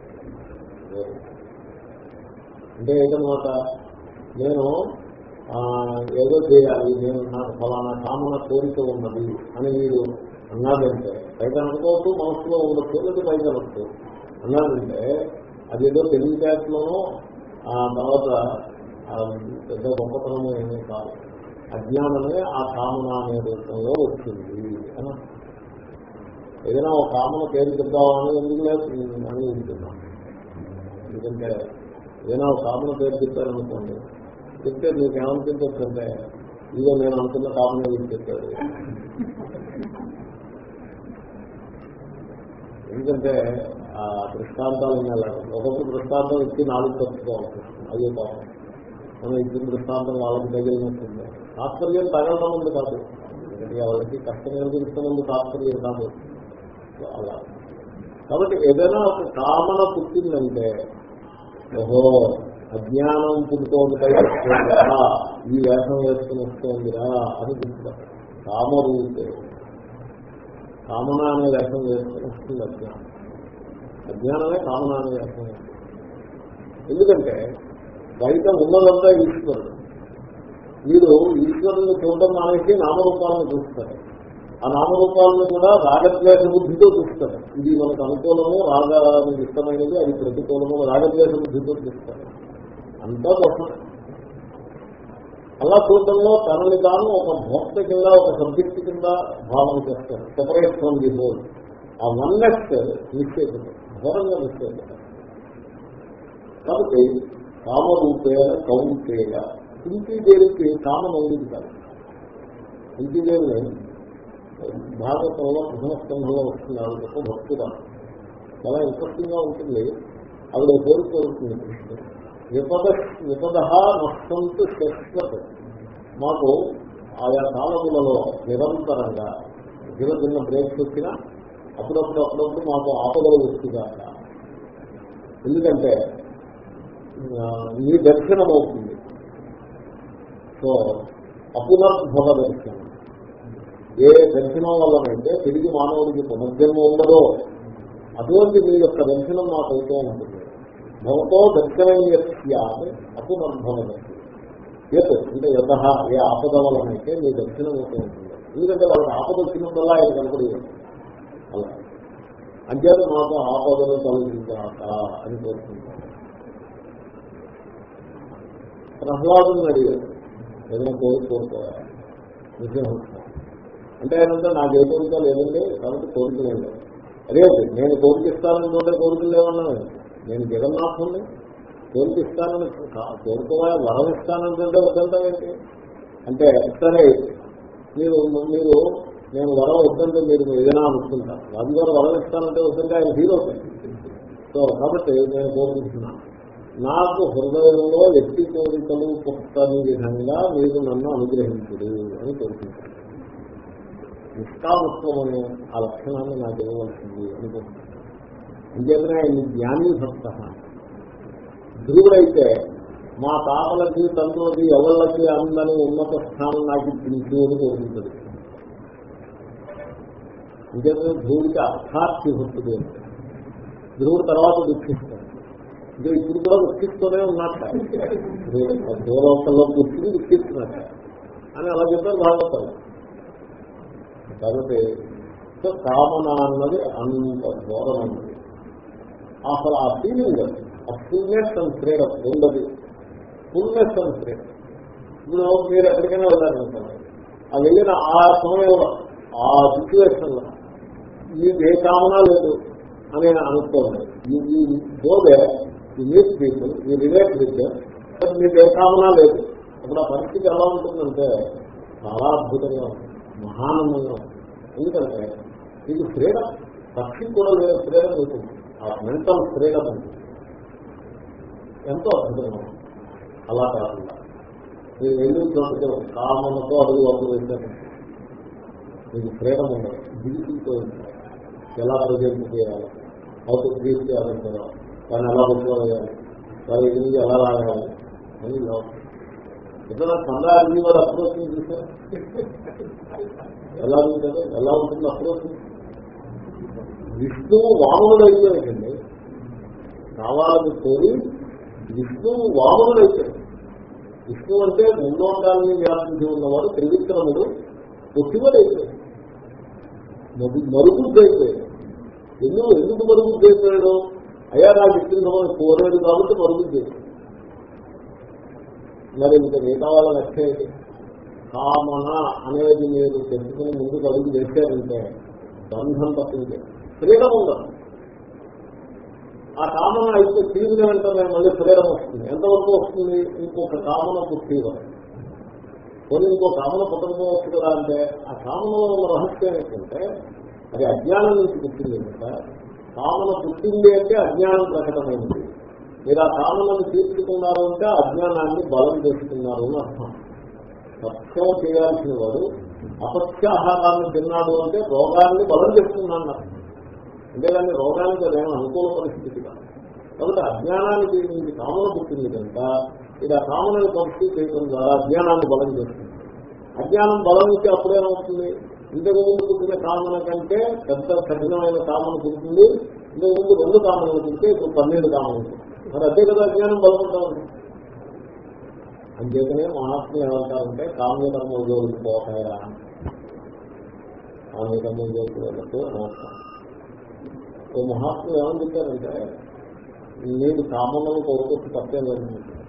అంటే ఏంటన్నమాట నేను ఆ, ఏదో చేయాలి నేను నాకు ఫలానా కామన కోరిక ఉన్నది అని మీరు అన్నాడంటే బయట అనుకోవచ్చు మనసులో ఉండొచ్చు లేదా బయట అనొచ్చు అన్నాడంటే అదేదో తెలివితేటలోనూ ఆ తర్వాత ఆ, పెద్ద గొప్పతనము ఏమీ కాదు అజ్ఞానమే ఆ కామన అనే రూపంలో వచ్చింది అని ఏదైనా ఒక కామన పేరు చెప్దామని ఎందుకు లేదు అని ఉంటున్నాను ఎందుకంటే ఏదైనా ఒక కామన పేరు చెప్పారనుకోండి చెప్తే మీకు ఏమనిపించొచ్చంటే ఇదో నేను అనుకున్న కామన గురించి చెప్పాడు ఎందుకంటే ఆ దృష్టాంతాలు ఉన్నాయి ఒకప్పుడు దృష్టాంతం ఇచ్చి నాలుగు తప్పుకోవాలి అదే పాపం మనం ఇచ్చిన దృష్టాంతం వాళ్ళకి తగిలినట్టుంది తాత్పర్యం తగలడం ఉంది కాదు ఎందుకంటే వాళ్ళకి కష్టం కలిగిస్తున్నందు తాత్పర్యం కాదు సో అలా కాబట్టి ఏదైనా ఒక కామన పుట్టిందంటే ఓహో అజ్ఞానం పుట్టుతోంది కదా ఈ వేషం వేసుకుని వస్తోందిరా అని గుర్తుపట్టాలి కామరూపే కామన అనే వేషం వేసుకుని వస్తుంది అజ్ఞానం అజ్ఞానమే కామన అనే వేషం వేస్తుంది ఎందుకంటే బయట ఉన్నదంతా ఈశ్వరుడు మీరు ఈశ్వరుని చూడటం మానేసి నామరూపాలను చూస్తారు ఆ నామరూపాలను కూడా రాగద్వేష బుద్ధితో చూస్తారు ఇది మనకు అనుకూలము రాగానికి ఇష్టమైనది అది ప్రతికూలము రాగద్వేష బుద్ధితో చూస్తారు అంతా కోసం అలా చూడటంలో తనని తాను ఒక భోక్త కింద ఒక సబ్జెక్ట్ కింద భావన చేస్తారు సెపరేట్ ఫ్రమ్ ది హోల్ ఆ వన్నెస్ మిస్టేక్ ఘోరంగా మిస్టేక్ కాబట్టి కామరూపేణ కౌంటేయ కుంతీదేవికి కామం ఉండేది కాదు కుంతీదేవిని భాగవతంలో ప్రథమ స్కంధంలో వస్తుంది ఆవిడ గొప్ప భక్తుగా చాలా ఇంట్రెస్టింగ్ గా ఉంటుంది ఆవిడ కోరిక కోరుతుంది కృష్ణుడు విపద విపద నష్టంతో శాశ్వత మాకు ఆయా కాలములలో నిరంతరంగా చిన్న చిన్న బ్రేక్స్ వచ్చినా అప్పుడప్పుడు అప్పుడప్పుడు మాకు ఆపదలు వస్తుందాక ఎందుకంటే ఆ, నీ దర్శనం అవుతుంది సో అపునర్భవ దర్శనం ఏ దర్శనం వల్లనైతే తిరిగి మానవుడికి పునర్జన్మ ఉండదో అటువంటి మీ యొక్క దర్శనం మాకు అవుతూ ఉంటుంది భవతో దర్శనం యత్యాత్ అపునర్భవ దర్శనం యత్ అంటే యత ఏ ఆపద వలనైతే మీ దర్శనం అవుతూ ఉంటుంది ఎందుకంటే వాళ్ళకి ఆపద వచ్చినప్పుడల్లా ఆయన కనపడి అలా అంచేత మాకు ఆపదలు కలిగించాక అని కోరుకుంటాం ప్రహ్లాదుని అడిగారు ఏదైనా కోరిక కోరుకోవాలి నిజం అంటే ఆయనంటే నాకు ఏ కోరిక లేదండి కాబట్టి కోరిక లేదు అదే నేను కోరికిస్తాననుకుంటే కోరికలు లేవన్నా నేను జగన్నాథుని కోరికిస్తానని కా- కోరుకోవాలి వరం ఇస్తానంటే వద్దంటావేంటి అంటే సరే మీరు మీరు నేను వరం వద్దంటే మీరు ఏదైనా అనుకుంటారు రాజుగారు వరం ఇస్తానంటే వద్దంటే ఆయన హీరో సో కాబట్టి నేను కోరుకుంటున్నాను నాకు హృదయంలో వ్యక్తి కోరికలు పుట్టని విధంగా మీరు నన్ను అనుగ్రహించుడు అని కోరుకుంటారు నిష్కామత్వం అనే ఆ లక్షణాన్ని నాకు ఇవ్వవలసింది అని కోరుకుంటారు ఇంకేతనే ఆయన జ్ఞాని భక్త ధ్రువుడైతే మా తాతలకి తండ్రులకి ఎవళ్ళకి అందని ఉన్నత స్థానం నాకు ఇప్పించు అని కోరుకుంటుంది ఇంకేతనే ధ్రువుడికి అర్థార్థి భక్తుడు అంటే ధ్రువుడు తర్వాత దుఃఖిస్తాడు ఇంకా ఇప్పుడు కూడా దుఃఖిస్తూనే ఉన్నట్ట దూరంలో కూర్చుని దుఃఖిస్తున్నట్ట అని అలా చెప్పారు భాగవతాలు కాబట్టి సో కామన అన్నది అంత ఘోరం అన్నది అసలు ఆ ఫీలింగ్ ఆ ఫుల్నెస్ అండ్ ఫ్రీడమ్ ఉండదు ఫుల్నెస్ అండ్ ఫ్రీడమ్ ఇప్పుడు మీరు ఎక్కడికైనా వెళ్ళారనుకోండి ఆ వెళ్ళిన ఆ సమయంలో ఆ సిచ్యువేషన్ లో మీకు ఏ కామనా లేదు అని అనుకోండి గోదే you meet people you relate with మీకు ఏ కామనా లేదు అప్పుడు ఆ పరిస్థితి ఎలా ఉంటుందంటే చాలా అద్భుతంగా ఉంటుంది మహానందంగా ఉంటుంది ఎందుకంటే ఇది ఫ్రీడమ్ పక్షి కూడా లేదు ఫ్రీడమ్ ఉంటుంది ఆ మెంటల్ ఫ్రీడమ్ ఉంటుంది ఎంతో అద్భుతంగా ఉంటుంది అలా కాకుండా మీరు వెళ్ళి చోటుకి కామనతో అడుగు అడుగు వేశారు మీకు ఫ్రీడమ్ ఉండదు దిగుతుంటూ ఉంటారు ఎలా ప్రజెంట్ చేయాలి హౌ టు ట్రీట్ చేయాలంటారా దాన్ని ఎలా పెట్టుకోవాలి వారి గురించి ఎలా రాయాలి అని ఎప్పుడైనా చందా అగ్ని వారు అప్రోచ్ చూసారు ఎలా ఉంటుంది ఎలా ఉంటుంది అప్రోచ్ విష్ణువు వామనుడు అయిపోయాడండి కావాలని కోరి విష్ణువు వామనుడు అయిపోయాడు విష్ణువు అంటే ముందోండాలని వ్యాపించి ఉన్నవాడు త్రివిక్రముడు పొట్టివాడు అయిపోయాడు మరుగుద్దు అయిపోయాడు ఎందుకు ఎందుకు మరుగుద్దు అయిపోయాడు అయ్యా నాకు ఇచ్చిన కోరాడు కాబట్టి మరుగుద్దు మరి ఇంకా మిగతా వాళ్ళ లక్ష్యం ఏంటి కామన అనేది మీరు తెలుసుకుని ముందుకు అడుగు వేసారంటే బంధం తప్పించే ఫ్రీడమ్ ఉండదు ఆ కామన అయితే తీరిన వెంటనే మళ్ళీ ఫ్రీడమ్ వస్తుంది ఎంతవరకు వస్తుంది ఇంకొక కామన పుట్టి కొన్ని ఇంకో కామన పుట్టకపోవచ్చు కదా అంటే ఆ కామనలో ఉన్న రహస్యం ఏంటంటే అది అజ్ఞానం నుంచి పుట్టింది కనుక కామన పుట్టింది అంటే అజ్ఞానం ప్రకటమైంది మీరు ఆ కామనను తీర్చుకున్నారు అంటే అజ్ఞానాన్ని బలం చేసుకున్నారు అని అర్థం సత్యం చేయాల్సిన వాడు అపత్యాహారాన్ని తిన్నాడు అంటే రోగాన్ని బలం చేస్తున్నాను అర్థం అంతేగాని రోగానికి అదేమో అనుకూల పరిస్థితి కాదు కాబట్టి అజ్ఞానానికి నుంచి కామన పుట్టింది కనుక ఇది ఆ కామనని పరిస్థితి చేయడం ద్వారా అజ్ఞానాన్ని బలం చేస్తుంది అజ్ఞానం బలం ఇస్తే అప్పుడేమవుతుంది ఇంతకు ముందు పుట్టిన కామన కంటే పెద్ద కఠినమైన కామన పుడుతుంది ఇంతకు ముందు రెండు కామనలు పుడితే ఇప్పుడు పన్నెండు కామనలు మరి అదే కదా అజ్ఞానం బలపడతా ఉంది అంచేతనే మహాత్ములు ఏమంటారంటే కామ్యకర్మ జోలికి పోతాయా కామ్యకర్మ జోలికి వెళ్ళట్టు అనవసరం ఓ మహాత్ములు ఏమని చెప్పారంటే నేను కామనలు కోరుకొచ్చి తప్పే లేదు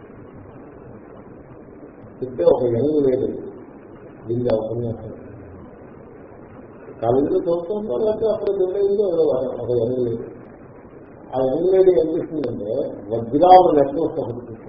చెప్తే ఒక యంగ్ లేదు దీనికి ఉపన్యాసం కాలేజీలో చదువుతుందో లేకపోతే అప్పుడు పెళ్ళయిందో ఒక యంగ్ లేదు ఆ యంగ్ లేడీ ఏం చేసిందంటే వజ్రాల నెక్లెస్ ఒకటి చూసింది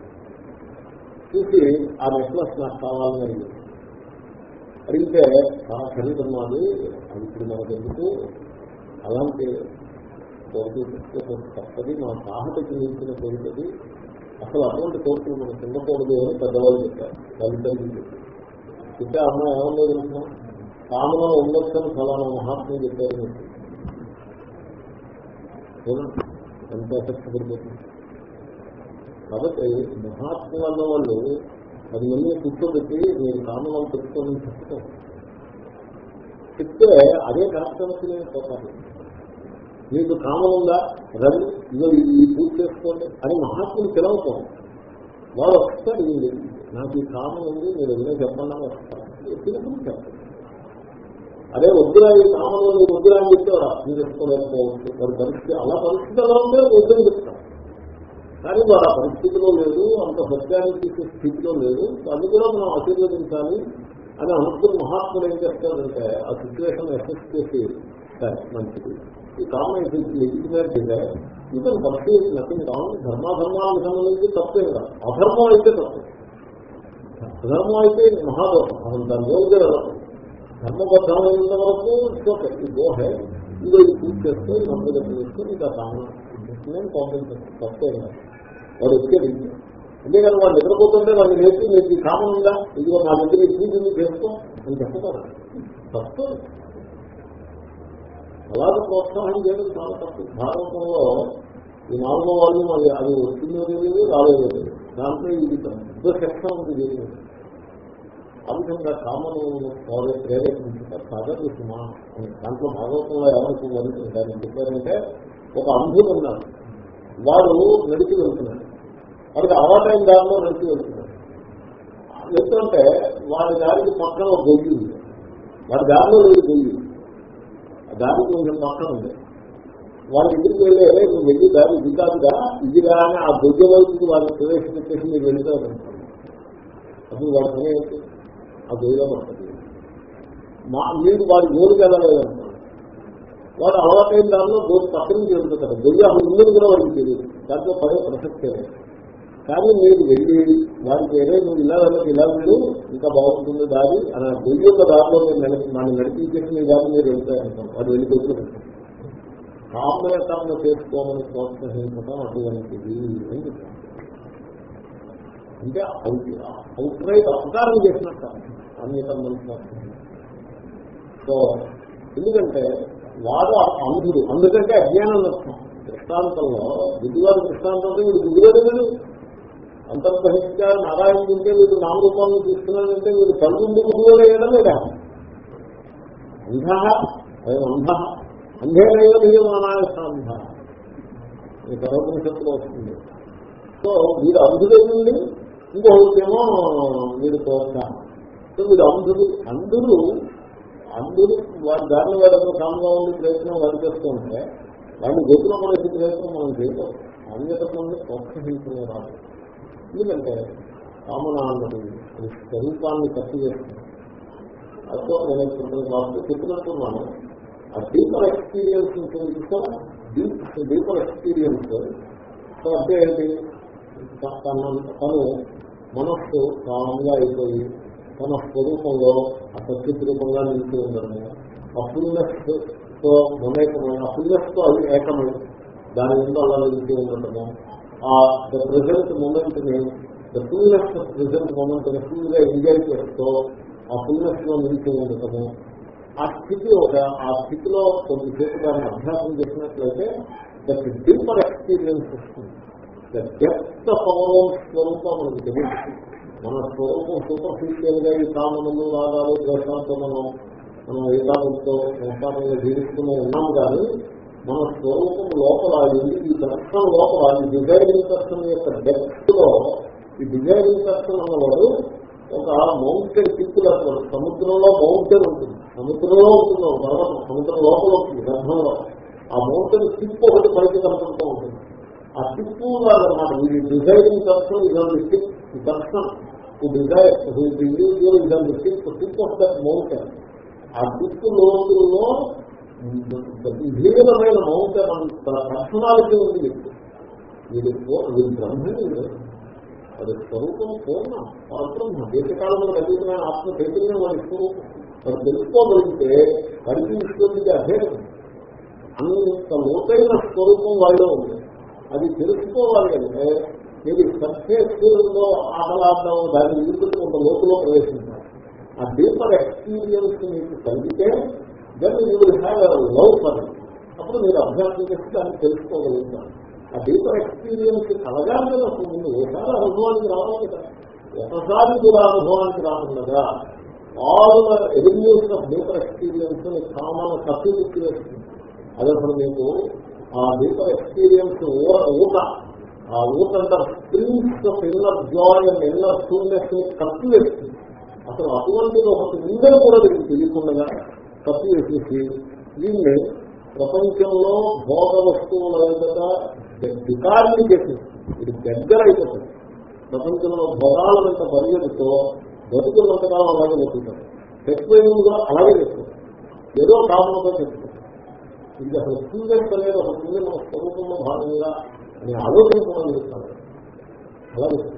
చూసి ఆ నెక్లెస్ నాకు కావాలని అడిగింది అడిగితే చాలా ఖరీదన్నది అది ఇప్పుడు మనకు ఎందుకు అలాంటి కోరికలు తప్పది మా సాహతకి మించిన కోరికది అసలు అటువంటి కోరికలు మనం తినకూడదు అని పెద్దవాళ్ళు చెప్పారు తల్లిదండ్రులు చెప్పారు చెప్తే అమ్మ ఏమన్నా తెలుసిన కామలో ఉండొచ్చని ఫలానా మహాత్ములు చెప్పారు ఎంత ఎఫెక్ట్ పడిపోతుంది కాబట్టి మహాత్ములు అన్న వాళ్ళు పది మంది కూర్చోబెట్టి మీరు కామలను పెట్టుకోవాలని చెప్తారు చెప్తే అదే కార్యక్రమం పోతారు మీకు కామం ఉందా రవి ఇదో ఈ పూజ చేసుకోండి అని మహాత్ములు పిలవకూడదు వాడు వస్తారు ఇది నాకు ఈ కామం ఉంది మీరు ఏదైనా చెప్పండి అని వస్తారు పిలుపుని చెప్పండి అదే వద్దురా ఈ కామంలో మీరు వద్దురా అని చెప్తారా మీరు చెప్పుకోలేకపోవచ్చు వారి పరిస్థితి అలా పరిస్థితి ఎలా ఉంటే వద్దని చెప్తారు కానీ వారు ఆ పరిస్థితిలో లేదు అంత సత్యాన్ని తీసే స్థితిలో లేదు అది కూడా మనం ఆశీర్వదించాలి అని అనుకున్న మహాత్ములు ఏం చేస్తారంటే ఆ సిచ్యువేషన్ ఎఫెక్ట్ చేసి సరే మంచిది ఈ కామన్ లెజిటిమేట్ డిజైర్ ఇతను తప్పు నథింగ్ రాంగ్ ధర్మాధర్మాలకు సంబంధించి తప్పేం కాదు అధర్మం అయితే తప్పు అధర్మం అయితే మహాదోషం మనం దాని జోలికి వెళ్ళదు ధర్మబద్ధమైనంత వరకు ఓకే ఈ గోహే ఇదో ఇది పూజ చేస్తే నమ్మకం చేసుకుని ఇంకా కామన్ నేను పంపించాను తప్పేం కాదు వాడు వచ్చేది అంతేగాని వాడు నిద్రపోతుంటే వాడిని లేచి మీకు ఈ కామన్ ఉందా ఇదిగో నా దగ్గర ఈ పూజ ఉంది చేసుకో అని చెప్తారు తప్పు అలాగే ప్రోత్సాహం చేయడం చాలా తప్పు భారతంలో ఈ నాలుగో వాళ్ళు మరి అది వచ్చిందో తెలియదు రాలేదో తెలియదు దాంట్లో ఇది పెద్ద సెక్షన్ ఉంది జరిగింది ఆ విధంగా కామను వారు ప్రేరేపించుతారు సాగర్ సుమా అని దాంట్లో భాగవతంలో ఎవరికి వదులుతుంటారు చెప్పారంటే ఒక అంధుడు ఉన్నాడు వాడు నడిచి వెళ్తున్నాడు వాడికి అలవాటైన దారిలో నడిచి వెళ్తున్నాడు వెళ్తుంటే వాడి దారికి పక్కన ఒక గొయ్యి ఉంది వాడి దారిలో లేదు గొయ్యి ఆ దారికి కొంచెం పక్కన ఉంది వాళ్ళ ఇంటికి వెళ్ళే నువ్వు వెళ్ళి దారి ఇది కాదుగా ఇదిగా అని ఆ గొయ్య వైపుకి వాళ్ళని ప్రవేశపెట్టేసి మీరు వెళ్తారు అప్పుడు వాడి పని ఏంటి ఆ గొయ్యలో పడుతుంది మా మీరు వాడి గోలు వెళ్ళలేదంటారు వాడు అలవాటైన దానిలో గోలు పక్కన నుంచి వెళ్తుంటారు గొయ్య అసలు ముందు కూడా వాడికి తెలియదు దాంట్లో పడే ప్రసక్తే లేదు. కానీ మీరు వెళ్ళి వారికి ఏదో నువ్వు ఇలా వెళ్ళదు ఇలా వెళ్ళు ఇంకా బాగుంటుంది దారి అని ఆ గొయ్యి యొక్క దారిలో మీరు నడిపి నన్ను నడిపించేసి మీ దారి మీరు వెళ్తారంటాం వాడు వెళ్ళి గొయ్యి కామ్యకర్మ చేసుకోమని ప్రోత్సహించడం అటువంటిది అని చెప్పారు అంటే అవుట్రైట్ అపకారం చేసినట్ట కామ్యకర్మని ప్రోత్సహించడం సో ఎందుకంటే వాడు అంధుడు అందుకంటే అజ్ఞానం నష్టం దృష్టాంతంలో బుద్ధివారి దృష్టాంతంలో వీడు బుద్ధివాడు వీడు అంతర్గ్రహించగా నారాయణ ఉంటే వీడు నామరూపాలను తీసుకున్నాడంటే వీడు కళ్ళు బుద్ధివాడు వేయడం లేదా అంధ అయం అంధ అంధేనైవ నియమానాయసాంధ ఈ పరోపనిషత్తులో వస్తుంది సో వీడు అంధుడైంది ఇంకొకరికేమో వీడు ప్రోత్సాహం సో వీడు అంధుడు అంధుడు అందరూ వారి దారిలో వాడు కామ్గా ఉండి ప్రయత్నం వాడు చేస్తూ ఉంటే వాడిని గొప్పలో పడేసి ప్రయత్నం మనం చేయకూడదు అన్యతత్వాన్ని ప్రోత్సహించడం రాదు ఎందుకంటే కామన అన్నది అది స్వరూపాన్ని కట్టి చేస్తుంది అదో నేను ఇప్పుడు మాకు చెప్పినట్టున్నాను ఆ డీపర్ ఎక్స్పీరియన్స్ ఉంటుంది కదా డీప్ డీపర్ ఎక్స్పీరియన్స్ సో అంటే ఏంటి తన తను మనస్సు కామంగా అయిపోయి తన స్వరూపంలో ఆ సత్యత రూపంగా నిలిచి ఉండడము ఆ ఫుల్నెస్ తో మమేకమై ఆ ఫుల్నెస్ తో అది ఏకమై దాని ముందు అలా నిలిచి ఉండడము ఆ ద ప్రజెంట్ మూమెంట్ ని ద ఫుల్నెస్ ప్రజెంట్ మూమెంట్ ని ఫుల్ గా ఎంజాయ్ చేస్తూ ఆ ఫుల్నెస్ లో నిలిచి ఉండటము ఆ స్థితి ఒక ఆ స్థితిలో కొద్దిసేపు దాన్ని అభ్యాసం చేసినట్లయితే దట్ డీపర్ ఎక్స్పీరియన్స్ వస్తుంది the depth of our own స్వరూపం మనకు తెలియదు మన స్వరూపం సూపర్ఫిషియల్ గా ఈ కామనలు రాగాలు ద్వేషాలతో మనం మనం ఏకాలంతో సంసారంలో జీవిస్తూనే ఉన్నాం కానీ మన స్వరూపం లోపల ఉంది ఈ దర్శనం లోపల ఈ డిజైనింగ్ దర్శనం యొక్క డెప్త్ లో ఈ డిజైనింగ్ దర్శనం అన్నవాడు ఒక మౌంటైన్ పిక్కులు అసలు సముద్రంలో మౌంటైన్ ఉంటుంది సముద్రంలో ఉంటుంది ఒక పర్వతం సముద్రం లోపల ఉంటుంది గర్భంలో ఆ మౌంటైన్ టిప్ ఒకటి పైకి కనపడుతూ ఉంటుంది ఆ టిప్పు అనమాట ఈ డిజైనింగ్ దర్శనం ఇదండి టిప్ దర్శనం టు డిజైర్ ఇండివిజువల్ ఇదండి tip tip of that mountain ఆ టిప్పు లోతుల్లో విధీనమైన మౌంటైన్ అంత పర్సనాలిటీ ఉంది వ్యక్తి వీడి వీడి బ్రహ్మని అది స్వరూపం పూర్ణం పరబ్రహ్మ దేశకాలంలో కలిగిన ఆత్మ చైతన్యం వాడి స్వరూపం అది తెలుసుకోగలిగితే వారికి విశ్వనికి అభేదం అంత లోతైన స్వరూపం వాళ్ళు ఉంది అది తెలుసుకోవాలి అంటే మీరు సర్ఫేస్లో ఆహ్లాదం దాన్ని విడుదల కొంత లోతులో ప్రవేశించాలి ఆ డీపర్ ఎక్స్పీరియన్స్ మీకు కలిగితే then you will have love for అప్పుడు మీరు అభ్యాసం చేసి దాన్ని తెలుసుకోగలుగుతారు ఆ డీపర్ ఎక్స్పీరియన్స్ కలగాలి కదా అసలు ముందు ఒకసారి అనుభవానికి రావాలి కదా ఒకసారి కూడా అనుభవానికి రాకుండా all avenues of deeper experience కామన్ కప్పిపుచ్చి వేస్తుంది అది అసలు మీకు ఆ డీపర్ ఎక్స్పీరియన్స్ ఊట ఆ ఊట అంటారు springs of inner joy and inner fullness ని కప్పి వేస్తుంది అసలు అటువంటిది ఒకటి ఉందని కూడా మీకు తెలియకుండా కప్పి వేసేసి దీన్ని ప్రపంచంలో భోగ వస్తువుల యొక్క వికారాన్ని చేసేసి ఇది దగ్గర అయిపోతుంది ప్రపంచంలో భోగాల వెంట పరిగెడుతో బతుకున్నంతకాలం అలాగే బతుకుతారు చచ్చిపోయింది కూడా అలాగే చెప్తారు ఏదో కారణంతో చెప్తారు ఇది అసలు స్టూడెంట్ అనేది ఒక స్టూడెంట్ మన స్వరూపంలో భాగంగా అని ఆలోచన కూడా చెప్తాను అలా చెప్తాను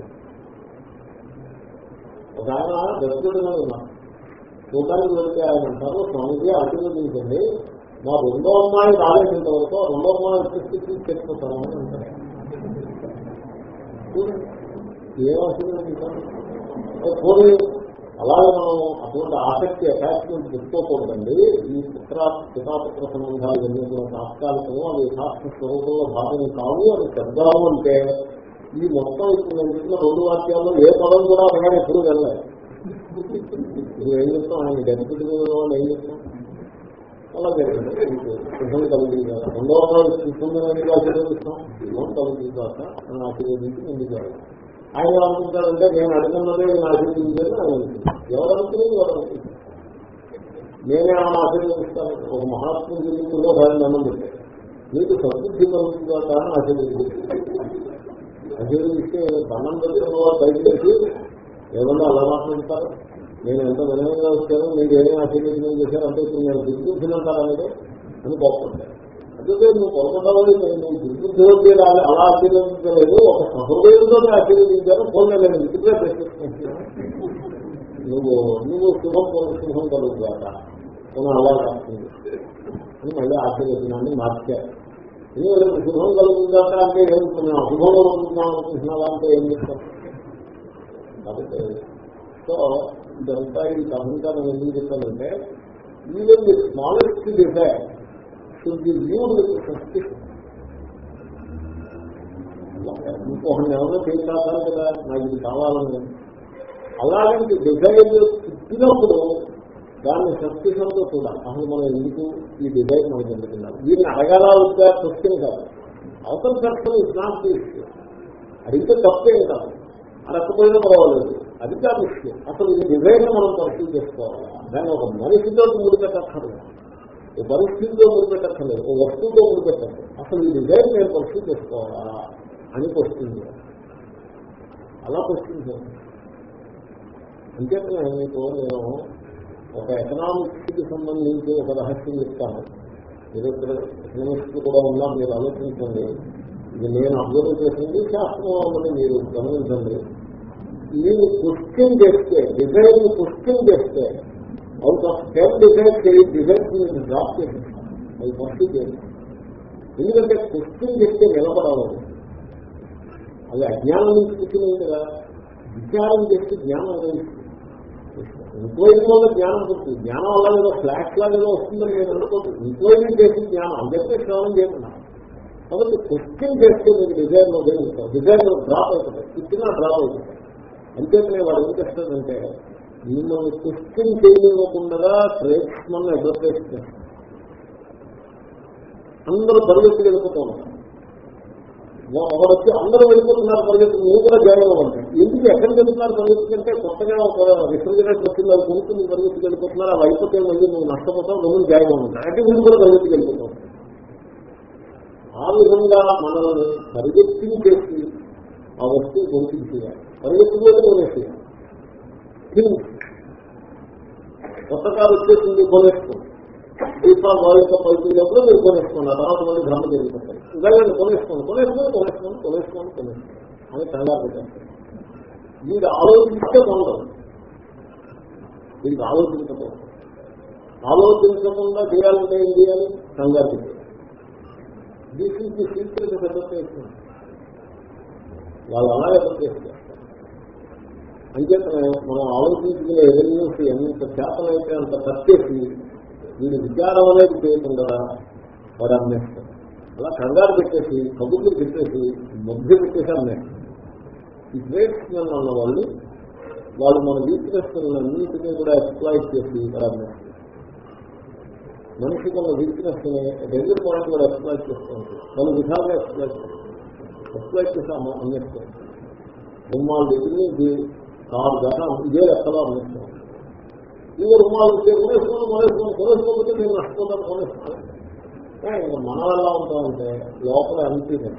ఒక ఆయన దర్శకుడు ఉన్నారు చూడటానికి వెళ్తే ఆయన అంటారు స్వామిజీ ఆశీర్వదించండి మా రెండో అమ్మాయి రాలేనంత వరకు రెండో అమ్మాయి వచ్చేసి తీసుకెళ్ళిపోతాను అని అంటారు చూడండి ఏం ఆశీర్వదించాలి పోనీ అలాగే మనం అటువంటి ఆసక్తి అటాచ్మెంట్ పెట్టుకోకూడదండి ఈ పుత్ర పితాపుత్ర సంబంధాలు ఇవన్నీ కూడా తాత్కాలికము అవి యథార్థ స్వరూపంలో భాగం కావు అని చెప్దాము అంటే ఈ మొత్తం ఇప్పుడు నేను చెప్పిన రెండు వాక్యాల్లో ఏ పదం కూడా అడగానే ఎప్పుడు వెళ్ళాలి ఇప్పుడు ఏం చెప్తాం ఆయన డెప్యూటీ వాళ్ళు ఏం చెప్తాం అలా జరిగింది శుభం కలిగి రెండవ రోజు శుభ్రమైన ఆశీర్వదిస్తాం శుభం కలిగి కాక అని ఆశీర్వదించి ముందుకు వెళ్ళాలి ఆయన ఏమనుకుంటారంటే నేను అడుగున్నదే నేను ఆశీర్వదించాలని ఆయన అనుకుంటాను ఎవరు అనుకునేది ఎవరు అనుకుంటారు నేనేమన్నా ఆశీర్వదిస్తాను ఒక మహాత్ముడి జీవితంలో దాన్ని దండం పెట్టాను మీకు సంతృప్తి కలుగుతుందా కానీ ఆశీర్వదించారు ఆశీర్వదిస్తే దండం పెడుతున్న వారు బయట పెట్టి ఏమన్నా అలా మాట్లాడతారు నేను ఎంత వినయంగా వచ్చానో మీరు ఏమేమి ఆశీర్వదనం చేశారు అంటే ఇప్పుడు నేను దుర్బుద్ధినంటారా మీరు అని కోరుకుంటారు అందుకే నువ్వు పొరపడ్డావు నువ్వు దుర్బుద్ధి రాలి అలా ఆశీర్వదించలేదు ఒక సహృదయంతో ఆశీర్వదించాను ఫోన్ నేను విచిత్రంగా ప్రశ్నిస్తున్నాను నువ్వు నువ్వు శుభం శుభం కలుగుతాక నేను అలా రాస్తుంది అని మళ్ళీ ఆశీర్వచనాన్ని మార్చారు ఎందుకంటే శుభం కలుగుతుందాక అంటే ఏమనుకున్నాం అశుభంలో అనుకుంటున్నాం అనుకుంటున్నావా అంటే ఏం చెప్తాం కాబట్టి సో ఇదంతా ఈ అహంకారం ఎందుకు చెప్తానంటే even the smallest desire should be viewed with suspicion ఇంకొకటి ఎవరో చేయాలి కదా నాకు ఇది కావాలని అలాంటి డిజైర్ పుట్టినప్పుడు దాన్ని సస్పిషన్తో చూడాలి అసలు మనం ఎందుకు ఈ డిజైర్ మనకి ఎందుకున్నాం వీరిని అడగాల వద్దా క్వశ్చన్ కాదు అవసరం person is not the issue అడిగితే తప్పేం కాదు అడగకపోయినా పర్వాలేదు అది కాదు విషయం అసలు ఈ డిజైన్ మనం పరిస్థితి చేసుకోవాలి దాన్ని ఒక మనిషితో ముడిపెట్టక్కర్లేదు ఓ పరిస్థితితో ముడిపెట్టక్కర్లేదు ఓ వస్తువుతో ముడిపెట్టండి అసలు ఈ డిజైన్ నేను పరిస్థితి చేసుకోవాలా అని క్వశ్చన్ అలా క్వశ్చన్ చేయండి అంతేకానే మీకు నేను ఒక ఎకనామిక్స్ కి సంబంధించి ఒక రహస్యం చెప్తాను మీరు ఇక్కడ ఎకనామిక్స్ కూడా ఉన్నా మీరు ఆలోచించండి ఇది నేను అబ్జర్వ్ చేసింది శాస్త్రం అన్నది మీరు గమనించండి మీరు క్వశ్చన్ చేస్తే డిజైన్ క్వశ్చన్ చేస్తే out of ten design designs మీరు డ్రాప్ చేసేస్తాను అది ఫస్ట్ చేయండి ఎందుకంటే క్వశ్చన్ చేస్తే నిలబడవాలి అది అజ్ఞానం నుంచి పుట్టినది కదా విచారం చేస్తే జ్ఞానం ఉదయిస్తుంది ఎంక్వైరీ వల్ల జ్ఞానం పుట్టింది జ్ఞానం వల్ల ఏదో ఫ్లాష్ లాగా ఏదో వస్తుందని నేను అనుకోదు ఎంక్వైరీ చేసి జ్ఞానం అందరికీ శ్రవణం చేయకుండా కాబట్టి క్వశ్చన్ చేస్తే మీకు డిజైన్ లో ఉదయిస్తాం డిజైన్ డ్రాప్ అవుతుంది పుట్టినా డ్రాప్ అవుతుంది అంతేకానే వాడు ఏం చేస్తాడంటే మిమ్మల్ని క్వశ్చన్ చేయనివ్వకుండా ట్రేడ్స్మన్ అడ్వర్టైజ్ చేస్తారు అందరూ పరిగెత్తి వెళ్ళిపోతూ ఉంటారు ఒకడు వచ్చి అందరూ వెళ్ళిపోతున్నారు పరిగెత్తి నువ్వు కూడా జాయిన్ అవ్వంటారు ఎందుకు ఎక్కడికి వెళ్తున్నారు పరిగెత్తుకుంటే కొత్తగా ఒక రిఫ్రిజిరేటర్ వచ్చింది అది కొనుక్కుని పరిగెత్తి వెళ్ళిపోతున్నారు అవి అయిపోతే మళ్ళీ నువ్వు నష్టపోతావు నువ్వు జాయిన్ అవ్వంటారు అంటే వీళ్ళు కూడా పరిగెత్తి వెళ్ళిపోతావు ఆ విధంగా మనల్ని పరిగెత్తించేసి ఆ వస్తువు కొనిపించేయాలి పరిగెత్తిపోతే కొనేసేయాలి కొత్త కారు వచ్చేసింది కొనేసుకోండి దీపా వాయుతో పలుకున్నప్పుడు మీరు కొనేసుకోండి ఆ తర్వాత మళ్ళీ భ్రమ జరిగిపోతాయి వెళ్ళండి కొనేసుకోండి కొనేసుకోండి కొనేసుకోండి కొనేసుకోండి కొనేసుకోండి అని కంగారు పెట్టేస్తారు మీరు ఆలోచిస్తే పొందరు వీరికి ఆలోచించకూడదు ఆలోచించకుండా చేయాలంటే ఏం చేయాలి కంగారు పెట్టాలి this is the secret advertisement వాళ్ళు అలా అడ్వర్టైజ్ అంచేతనే మనం ఆలోచించుకునే ఎవెన్యూస్ ఎంత చేతనైతే అంత కట్టేసి వీడి విచారం అనేది చేయకుండా వాడు అమ్మేస్తారు అలా కంగారు పెట్టేసి కబుర్లు పెట్టేసి మధ్య పెట్టేసి అమ్మేస్తారు ఈ ట్రేడ్స్మెన్ అన్న వాళ్ళు వాళ్ళు మన వీక్నెస్ అన్నింటినీ కూడా ఎక్స్ప్లాయిట్ చేసి వాడు అమ్మేస్తారు మనిషికి ఉన్న వీక్నెస్ ని రెండు పాయింట్ కూడా ఎక్స్ప్లాయిట్ చేస్తూ ఉంటారు పలు విధాలుగా ఎక్స్ప్లాయిట్ చేస్తారు ఎక్స్ప్లాయిట్ చేసి అమ్మ అమ్మేస్తారు బొమ్మాల దగ్గర నుంచి కారు దాకా ఇదే లెక్కలో అమ్మేస్తాం ఇవి రుమాలు ఇచ్చే కొనేసుకుని కొనేసుకుని కొనేసుకోకపోతే నేను నష్టపోతాను కొనేస్తాను ఇంకా మనం ఎలా ఉంటామంటే లోపల అనిపించింది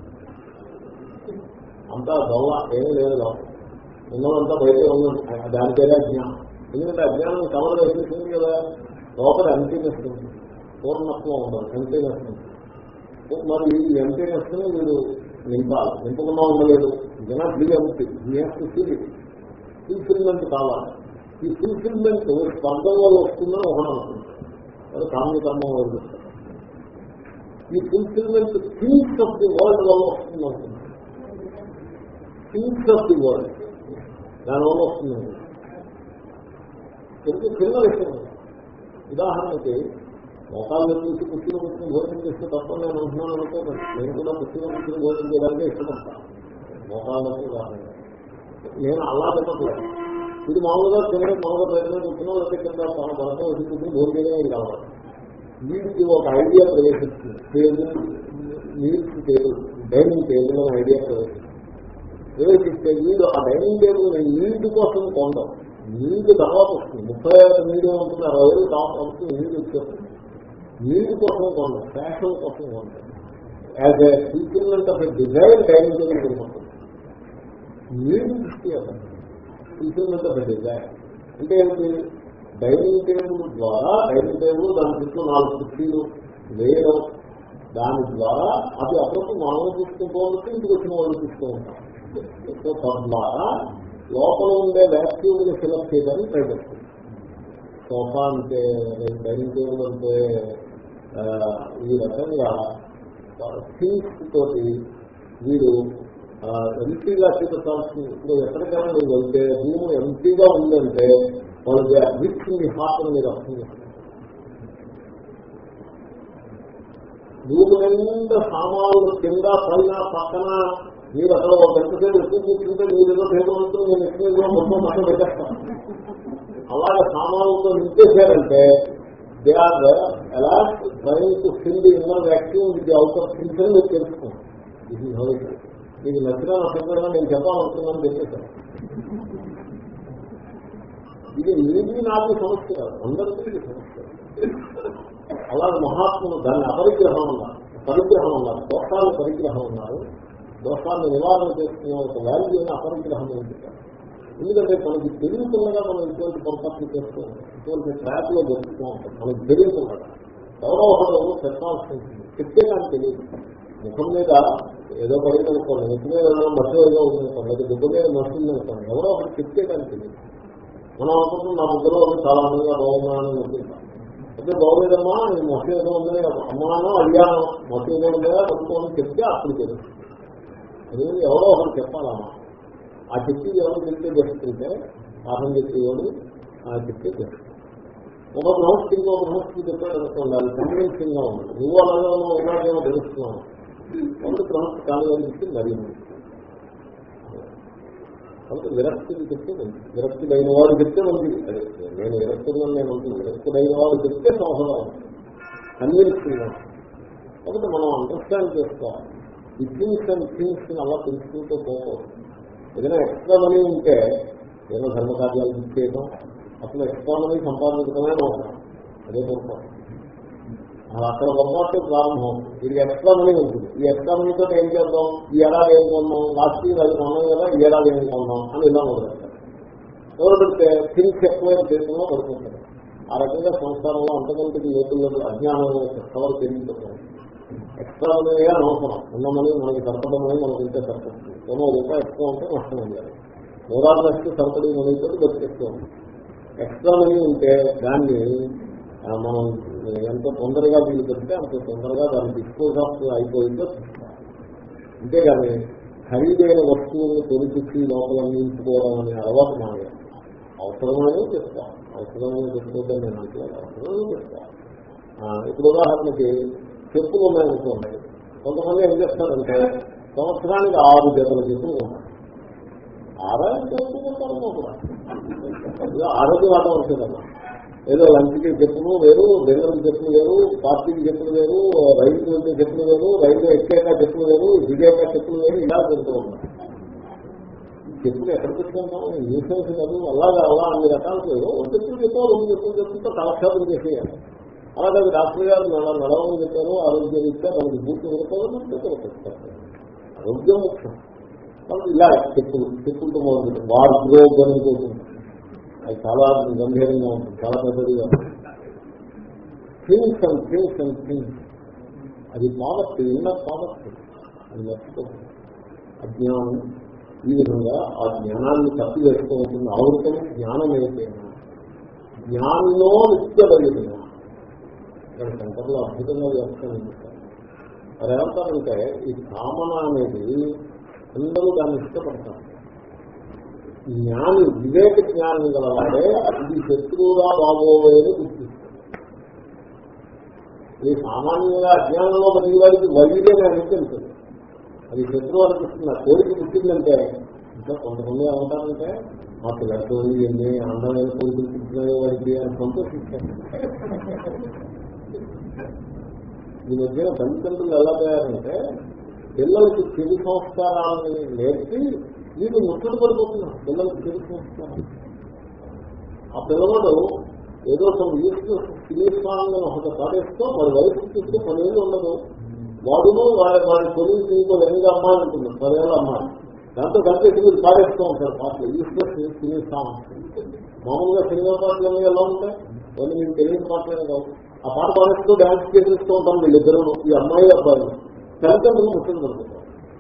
అంతా దొంగ ఏమీ లేదు లోపల ఉన్నదంతా బయట ఉంది దాని పేరే అజ్ఞానం ఎందుకంటే అజ్ఞానం కవర్ వేసేసింది కదా లోపల ఎంపీనెస్తుంది పూర్ణత్వం ఉండదు ఎంపీనెస్ మరి ఈ ఎంపీనెస్ ని మీరు నింపాలి నింపకుండా ఉండలేదు జనాట్ బి ఎంపీ ఫుల్ఫిల్మెంట్ కావాలి ఈ ఫుల్ఫిల్మెంట్ స్పర్ధం వల్ల వస్తుందని ఒకటి అనుకుంటారు అది కామ్యకర్మం వల్ల ఈ fulfilment things of the world వల్ల వస్తుంది అనుకుంటారు థింగ్స్ ఆఫ్ ది వరల్డ్ దానివల్ల వస్తుందండి తెలుగు చిన్న విషయం ఉదాహరణకి మోకాళ్ళు చూసి కుర్చీలో కూర్చొని భోజనం చేస్తే తప్ప నేను అంటున్నాను అనుకోకండి నేను కూడా కుర్చీలో కూర్చొని భోజనం చేయడానికే ఇష్టపడతాను మోకాళ్ళకు ఉదాహరణ నేను అలా చెప్పట్లేదు ఇది మామూలుగా చివరి మామూలుగా ప్రయత్నం కూర్చున్నా లేకపోతే కింద తన బలతో వచ్చి కూర్చొని భోజనం చేయడం కావాలి వీడికి ఒక ఐడియా ప్రవేశిస్తుంది table meals table dining table అనే ఐడియా ప్రవేశిస్తుంది ప్రవేశిస్తే వీడు ఆ డైనింగ్ టేబుల్ నీటి కోసం కొందాం నీటి తర్వాత వస్తుంది ముప్పై ఐదు నీళ్ళు ఉంటుంది అరవై వేలు టాప్ అవుతుంది నీళ్ళు వచ్చేస్తుంది నీటి కోసం కొందాం ఫ్యాషన్ కోసం కొందాం యాజ్ ఎ ఫీచర్మెంట్ of a design dining table కొనుక్కుంటుంది నీటి దృష్టి ఫీచర్మెంట్ ఆఫ్ ఎ డిజైన్ అంటే ఏంటి డైనింగ్ టేబుల్ ద్వారా డైనింగ్ టేబుల్ దాని చుట్టూ నాలుగు కుర్చీలు వేయడం దాని ద్వారా అది అప్పుడప్పుడు మనం తీసుకుంటూ ఉంటే ఇంటికి వచ్చిన వాళ్ళు తీసుకుంటూ ఉంటాం సో తద్వారా లోపల ఉండే వ్యాక్యూమ్ని ఫిలప్ చేయడానికి ట్రై చేస్తుంది సోఫా అంటే డైనింగ్ టేబుల్ అంటే ఆ, ఈ రకంగా థింగ్స్ తోటి వీడు ఎంపీగా చూపించాల్సింది ఇప్పుడు ఎక్కడికైనా మీరు వెళ్తే రూమ్ ఎంపీగా ఉందంటే వాళ్ళకి రిచ్ మీ హార్ట్ మీరు అర్థం చేస్తారు రూమ్ నిండా సామాన్లు కింద పైన పక్కన మీరు అక్కడ ఒక గంట సేపు ఎక్కువ కూర్చుంటే మీరు ఏదో టేబుల్ ఉంటుంది నేను ఎక్కువ మొత్తం పక్కన పెట్టేస్తాను అలాగే సామాన్లతో నింపేశారంటే దే ఆర్ ఎలా train to fill the inner vacuum with outer things అని మీరు తెలుసుకోండి ఇది హౌస్ మీకు నచ్చిన నచ్చకుండా నేను చెప్పాలనుకున్నాను చెప్పేశాను ఇది నీది నాకు సమస్య కాదు అందరికీ ఇది సమస్య అలాగే మహాత్ములు దాన్ని అపరిగ్రహం ఉన్నారు పరిగ్రహం ఉన్నారు దోషాలు పరిగ్రహం ఉన్నారు దోషాలను నివారణ చేసుకునే ఒక వాల్యూని అపరిగ్రహం అని చెప్పారు ఎందుకంటే మనకి తెలియకుండా మనం ఇటువంటి పొరపాట్లు చేస్తూ ఉంటాం ఇటువంటి ట్రాక్ లో దొరుకుతూ ఉంటాం మనకి తెలియకుండా ఎవరో ఒకరు చెప్పాల్సి ఉంటుంది చెప్తే నాకు తెలియదు ముఖం మీద ఏదో పడింది అనుకోండి ముఖం మీద ఏదో మట్టి ఏదో ఉంది అనుకోండి లేదా దుబ్బ మీద మట్టి ఉంది అనుకోండి ఎవరో ఒకటి చెప్తే కానీ తెలియదు మనం అనుకుంటున్నాం నా ముగ్గురు చాలా మందిగా బాగున్నానని అనుకుంటాం అయితే బాగోలేదమ్మా నేను మొక్క ఏదో ఉందని అమ్మానో అడిగాను మొక్క ఏదో ఉందా పట్టుకోమని చెప్తే అప్పుడు తెలుస్తుంది అది ఎవరో ఒకరు చెప్పాలమ్మా ఆ చెప్పి ఎవరు చెప్తే బెస్ట్ పాఠం చెప్పేవాడు ఆ చెప్తే బెస్ట్ ఒక బృహస్తి ఇంకో బృహస్తి చెప్పాడు అనుకోండి అది కన్విన్సింగ్ గా ఉంది నువ్వు అలాగే ఉన్నావు ఇలాగేమో తెలుస్తున్నావు కాబట్టి బృహస్తి కాలుగా చెప్తే మరీ మంచిది. కాబట్టి విరక్తిని చెప్తే మంచిది విరక్తుడైన వాడు చెప్తే మంచిది అదే, నేను విరక్తులను నేను ఉంటుంది విరక్తుడైన వాడు చెప్తే సంవత్సరం కన్విన్సింగ్ కాబట్టి మనం అండర్స్టాండ్ చేసుకోవాలి ఈ థింగ్స్ అండ్ థింగ్స్ అలా తెలుసుకుంటూ పోకూడదు ఏదైనా ఎక్స్ట్రా మనీ ఉంటే ఏదైనా ధర్మకార్యాలు బుక్ చేయడం అసలు ఎక్స్ట్రా మనీ సంపాదించడమే అవసరం అదే పొరపాటు అలా అక్కడ పొరపాటు ప్రారంభం ఇది ఎక్స్ట్రా మనీ ఉంటుంది ఈ ఎక్స్ట్రా మనీతో ఏం చేద్దాం ఈ ఏడాది ఏం కొన్నాం లాస్ట్ ఇయర్ అది కొన్నాం కదా ఈ ఏడాది ఏం కొన్నాం అని ఇలా మొదలెట్టారు ఎవరు పెడితే థింగ్స్ ఎక్కువైన దేశంలో పడుతుంటారు ఆ రకంగా సంసారంలో అంతకంటే లోతుల్లో అజ్ఞానం కవర్ తెలియకపోతుంది ఎక్స్ట్రా అనేది అనవసరం ఉన్న మనీ మనకి సరిపడం అనేది మనకి ఉంటే సరిపడుతుంది ఏమో రూపాయి ఎక్కువ ఉంటే నష్టం ఉండాలి నూరాలు నష్ట సరిపడి మనీతో బతికేస్తూ ఉంది ఎక్స్ట్రా మనీ ఉంటే దాన్ని ఆ, మనం ఎంత తొందరగా వీలు పెడితే అంత తొందరగా దాన్ని డిస్పోజ్ ఆఫ్ అయిపోయిందో చూస్తాం. అంతేగాని ఖరీదైన వస్తువులను కొనిపించి లోపల నిలుపుకోవడం అనే అలవాటు మానే అవసరమైన చెప్తాం అవసరమైన చెప్పుకోవద్దని నేను అంటున్నాను అవసరమైన చెప్తాం ఆ, ఇప్పుడు ఉదాహరణకి చెప్పులు ఉన్నాయనుకోండి కొంతమంది ఏం చేస్తారంటే సంవత్సరానికి ఆరు జతల చెప్పులు ఉన్నాయి ఆదాయం చేసుకుంటారు కూడా ఏదో ఆరోగ్య వాటం ఉంటుందమ్మా ఏదో లంచ్కి చెప్పులు వేరు డిన్నర్కి చెప్పులు వేరు పార్టీకి చెప్పులు వేరు రైలుకి వెళ్తే చెప్పులు వేరు రైలు ఎక్కాక చెప్పులు వేరు దిగాక చెప్పులు వేరు ఇలా పెడుతూ ఉన్నాయి చెప్పులు ఎక్కడ పెట్టుకుంటాం న్యూసెన్స్ కాదు అలాగా అలా అన్ని రకాలు లేవు ఒక చెప్పులు చెప్పారు రెండు చెప్పులు చెప్పులతో కాలక్షేపం చేసేయాలి అలాగే డాక్టర్ గారు నడ నడవని చెప్పారు ఆరోగ్యం ఇస్తే మనకి బూట్లు కొనుక్కోవాలి ఆరోగ్యం ముఖ్యం కాబట్టి ఇలా చెప్పులు చెప్పులతో మొదలు వార్డ్రోబ్ అని పోతుంది అది చాలా గంభీరంగా ఉంటుంది చాలా పెద్దదిగా things and things and things అది పావర్టీ ఇన్నర్ పావర్టీ అది మర్చిపోతుంది అజ్ఞానం ఈ విధంగా ఆ జ్ఞానాన్ని తప్పి వేస్తూ ఉంటుంది ఆవృతం జ్ఞానం ఏదైనా జ్ఞానంలో నిత్యబడిన ఇక్కడ శంకర్లో అద్భుతంగా వ్యాఖ్యానం చేస్తారు మరి ఏమంటారంటే ఈ కామన అనేది అందరూ దాన్ని ఇష్టపడతారు జ్ఞాని వివేక జ్ఞానం గలవాడే ఇది శత్రువుగా బాగోవేని గుర్తిస్తారు ఇది సామాన్యంగా అజ్ఞానంలో బతికి వాడికి వైద్యం అనిపించదు అది శత్రువు అనిపిస్తుంది కోరిక పుట్టిందంటే ఇంకా కొంతమంది ఏమంటారంటే మా పిల్లలతో ఎన్ని అందమైన కోరికలు పుట్టినాయో వాడికి అని సంతోషిస్తారు ఈ మధ్యన తల్లిదండ్రులు ఎలా తయారంటే పిల్లలకి చెడు సంస్కారాన్ని నేర్పి వీళ్ళు ముచ్చట పడిపోతున్నారు పిల్లలకి చెడు సంస్కారం ఆ పిల్లవాడు ఏదో some useless శ్రీస్వామి ఒక పాడేస్తూ వాడి వయసు చూస్తే పదేళ్ళు ఉండదు వాడును వాడి వాడి కొలిసి ఇంకో ఎనిమిది అమ్మాయి ఉంటుంది పదేళ్ళ అమ్మాయి దాంతో కలిపి వీళ్ళు పాడేస్తూ ఉంటారు పాటలు యూస్లెస్ శ్రీస్వామి మామూలుగా సినిమా పాటలు అనేవి ఎలా ఉంటాయి కొన్ని మీకు తెలియని పాటలే కావు ఆ పాట పాడేస్తూ డాన్స్ చేసేస్తూ ఉంటాం వీళ్ళిద్దరు ఈ అమ్మాయి అబ్బాయి తల్లిదండ్రులు ముట్టలు పడుతుంటారు